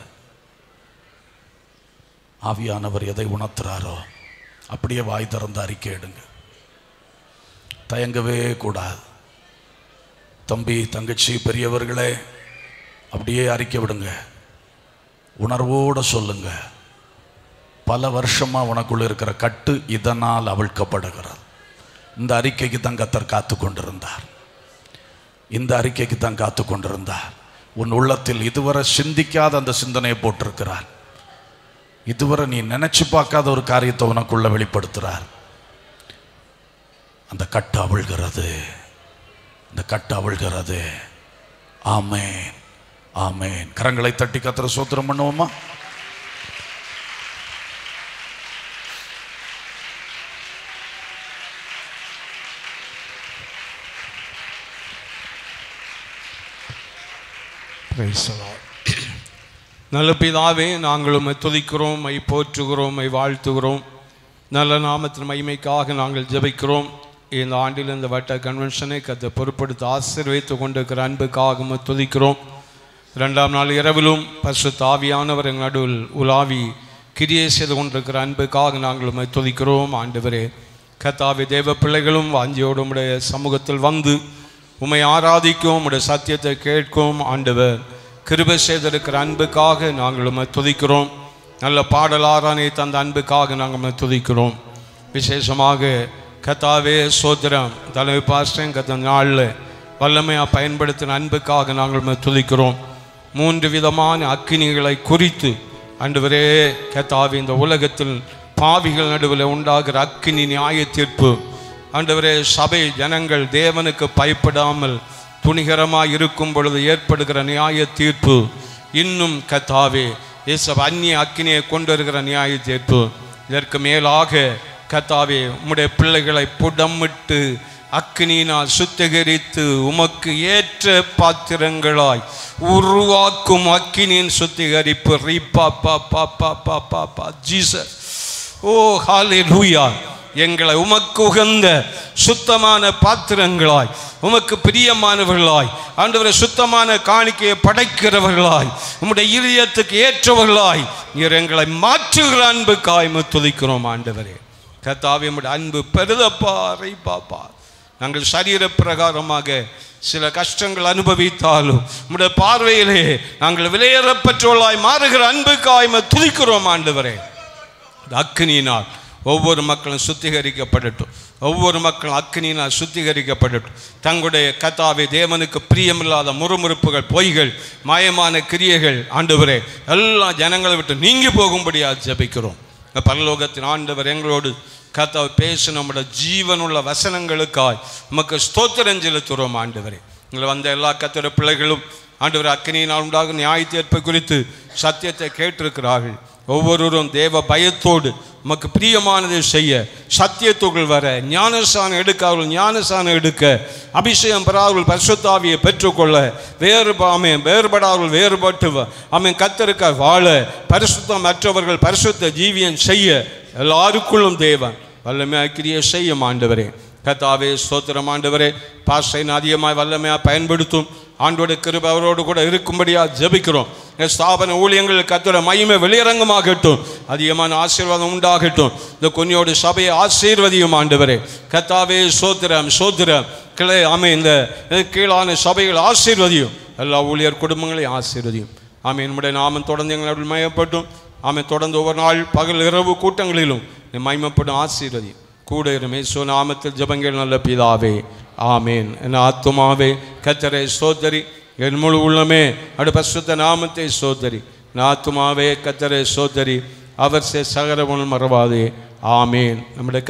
ஆவியானவர் எதை உணர்த்துறாரோ அப்படியே வாய் திறந்து அறிக்கை எடுங்க தயங்கவே கூடாது தம்பி தங்கச்சி பெரியவர்களே அப்படியே அறிக்கை விடுங்க உணர்வோட சொல்லுங்க பல வருஷமா உனக்குள்ள இருக்கிற கட்டு இதனால் அவிழ்க்கப்படுகிறது இந்த அறிக்கைக்கு தான் கத்தர் காத்து கொண்டிருந்தார் இந்த அறிக்கைக்கு தான் காத்து கொண்டிருந்தார் உன் உள்ளத்தில் இதுவரை சிந்திக்காத அந்த சிந்தனையை போட்டிருக்கிறார் இதுவரை நீ நினைச்சு பார்க்காத ஒரு காரியத்தை உனக்குள்ள வெளிப்படுத்துறார் அந்த கட்டு அவிழ்கிறது இந்த கட்டு அவிழ்கிறது ஆமேன் ஆமேன் கரங்களை தட்டி கத்திர சோத்திரம் பண்ணுவோமா Praise the Lord. நல்ல பிதாவே நாங்கள் உம்மை துதிக்கிறோம் மை போற்றுகிறோம் மை வாழ்த்துகிறோம் நல்ல நாமத்தின் மகிமைக்காக நாங்கள் ஜெபிக்கிறோம் இந்த ஆண்டில் இந்த வட்ட கன்வென்ஷனை கத்தை பொறுப்படுத்த ஆசீர்வதித்து கொண்டிருக்கிற அன்புக்காக உம்மை துதிக்கிறோம் இரண்டாம் நாள் இரவிலும் பசு தாவியானவர் எங்கள் நடுவில் உலாவி கிரியை செய்து கொண்டிருக்கிற அன்புக்காக நாங்கள் உம்மை துதிக்கிறோம் ஆண்டவரே கத்தாவி தேவ பிள்ளைகளும் வாஞ்சியோடு உம்முடைய சமூகத்தில் வந்து உம்மை ஆராதிக்கும் உம்முடைய சத்தியத்தை கேட்கும் ஆண்டவர் கிருபை செய்திருக்கிற அன்புக்காக நாங்கள் உம்மை துதிக்கிறோம் நல்ல பாடலாரானை தந்த அன்புக்காக நாங்கள் உம்மை துதிக்கிறோம் விசேஷமாக கத்தாவே சோத்திரம் தலைமை பாஸ்டன் கத்த நாளில் வல்லமையாக பயன்படுத்தின அன்புக்காக நாங்கள் உம்மை துதிக்கிறோம் மூன்று விதமான அக்கினிகளை குறித்து ஆண்டவரே கத்தாவே இந்த உலகத்தில் பாவிகள் நடுவில் உண்டாகிற அக்கினி நியாய தீர்ப்பு ஆண்டவரே சபை ஜனங்கள் தேவனுக்கு பயப்படாமல் துணிகரமாக இருக்கும் பொழுது ஏற்படுகிற நியாய தீர்ப்பு இன்னும் கத்தாவே இயேசு அந்நிய அக்கினியை கொண்டு வருகிற நியாய தீர்ப்பு இதற்கு மேலாக கத்தாவே உம்முடைய பிள்ளைகளை புடமிட்டு அக்கினியினால் சுத்திகரித்து உமக்கு ஏற்ற பாத்திரங்களாய் உருவாக்கும் அக்கினியின் சுத்திகரிப்பு ரீபா பா பா பா பா பா பா ஜீசஸ் ஓ ஹாலே லூயா எங்களை உமக்கு உகந்த சுத்தமான பாத்திரங்களாய் உமக்கு பிரியமானவர்களாய் ஆண்டவரை சுத்தமான காணிக்கையை படைக்கிறவர்களாய் உம்முடைய இருதயத்துக்கு ஏற்றவர்களாய் நீர் எங்களை மாற்றுகிற அன்பு காய்மு துதிக்கிறோம் ஆண்டவரே கத்தாவி உம்முடைய அன்பு பெருதப்பா பாப்பா நாங்கள் சரீர பிரகாரமாக சில கஷ்டங்கள் அனுபவித்தாலும் உம்முடைய பார்வையிலே நாங்கள் விலையேறப்பற்றவர்களாய் மாறுகிற அன்பு காய்ம துதிக்கிறோம் ஆண்டவரே இந்த அக்கினியினால் ஒவ்வொரு மக்களும் சுத்திகரிக்கப்படட்டும் ஒவ்வொரு மக்களும் அக்கினியினால் சுத்திகரிக்கப்படட்டும் தங்களுடைய கத்தாவை தேவனுக்கு பிரியமில்லாத முறுமுறுப்புகள் பொய்கள் மாயமான கிரியைகள் ஆண்டவரே எல்லா ஜனங்களை விட்டு நீங்கி போகும்படியாக ஜெபிக்கிறோம் இந்த பரலோகத்தின் ஆண்டவர் எங்களோடு கத்தாவை பேச நம்முடைய ஜீவனுள்ள வசனங்களுக்காய் உமக்கு ஸ்தோத்திரம் செலுத்துகிறோம் ஆண்டவரே எங்களை வந்த எல்லா கத்திர பிள்ளைகளும் ஆண்டவர் அக்கினியினால் உண்டாகும் நியாய தீர்ப்பை குறித்து சத்தியத்தை கேட்டிருக்கிறார்கள் ஒவ்வொருவரும் தேவ பயத்தோடு உமக்கு பிரியமானதை செய்ய சத்தியத்துக்குள் வர ஞானசானம் எடுக்க அவர்கள் ஞானசானம் எடுக்க அபிஷேகம் பெறார்கள் பரிசுத்தாவியை பெற்றுக்கொள்ள வேறு ஆமே வேறுபடார்கள் வேறுபட்டு ஆமே கத்தருக்க வாழ பரிசுத்தம் மற்றவர்கள் பரிசுத்த ஜீவியம் செய்ய எல்லாருக்குள்ளும் தேவன் வல்லமையாக கிரியை செய்யும் ஆண்டவரே கத்தாவே ஸ்தோத்திரம் ஆண்டவரே பாஸ்டைன் அதிகமாக வல்லமையாக பயன்படுத்தும் ஆண்டோட கிருபை அவரோடு கூட இருக்கும்படியா ஜெபிக்கிறோம் எங்கள் ஸ்தாபன ஊழியங்கள் கத்தோட மகிமை வெளியரங்கமாகட்டும் அதிகமான ஆசீர்வாதம் உண்டாகட்டும் இந்த குഞ്ഞோடு சபையை ஆசீர்வதியும் ஆண்டவரே கத்தாவே சோத்திரம் சோத்திரம் கிளை ஆமை இந்த கீழான சபைகள் ஆசீர்வதியும் எல்லா ஊழியர் குடும்பங்களையும் ஆசீர்வதியும் ஆமை நம்முடைய நாமம் தொடர்ந்து எங்களோடு மயப்பட்டும் ஆமை தொடர்ந்து ஒவ்வொரு நாள் பகல் இரவு கூட்டங்களிலும் நீ மகிமைப்படும் ஆசீர்வதியும் கூட இருமே நாமத்தில் ஜபங்கள் நல்ல பிதாவே ஆமேன் என் ஆத்துமாவே கத்தரை சோதரி என் முழு உள்ளமே அடு பசுத்த நாமத்தை சோதரி என் ஆத்துமாவே கத்தரை சோதரி அவர் சே சகரவன் மறவாதே ஆமேன் நம்முடைய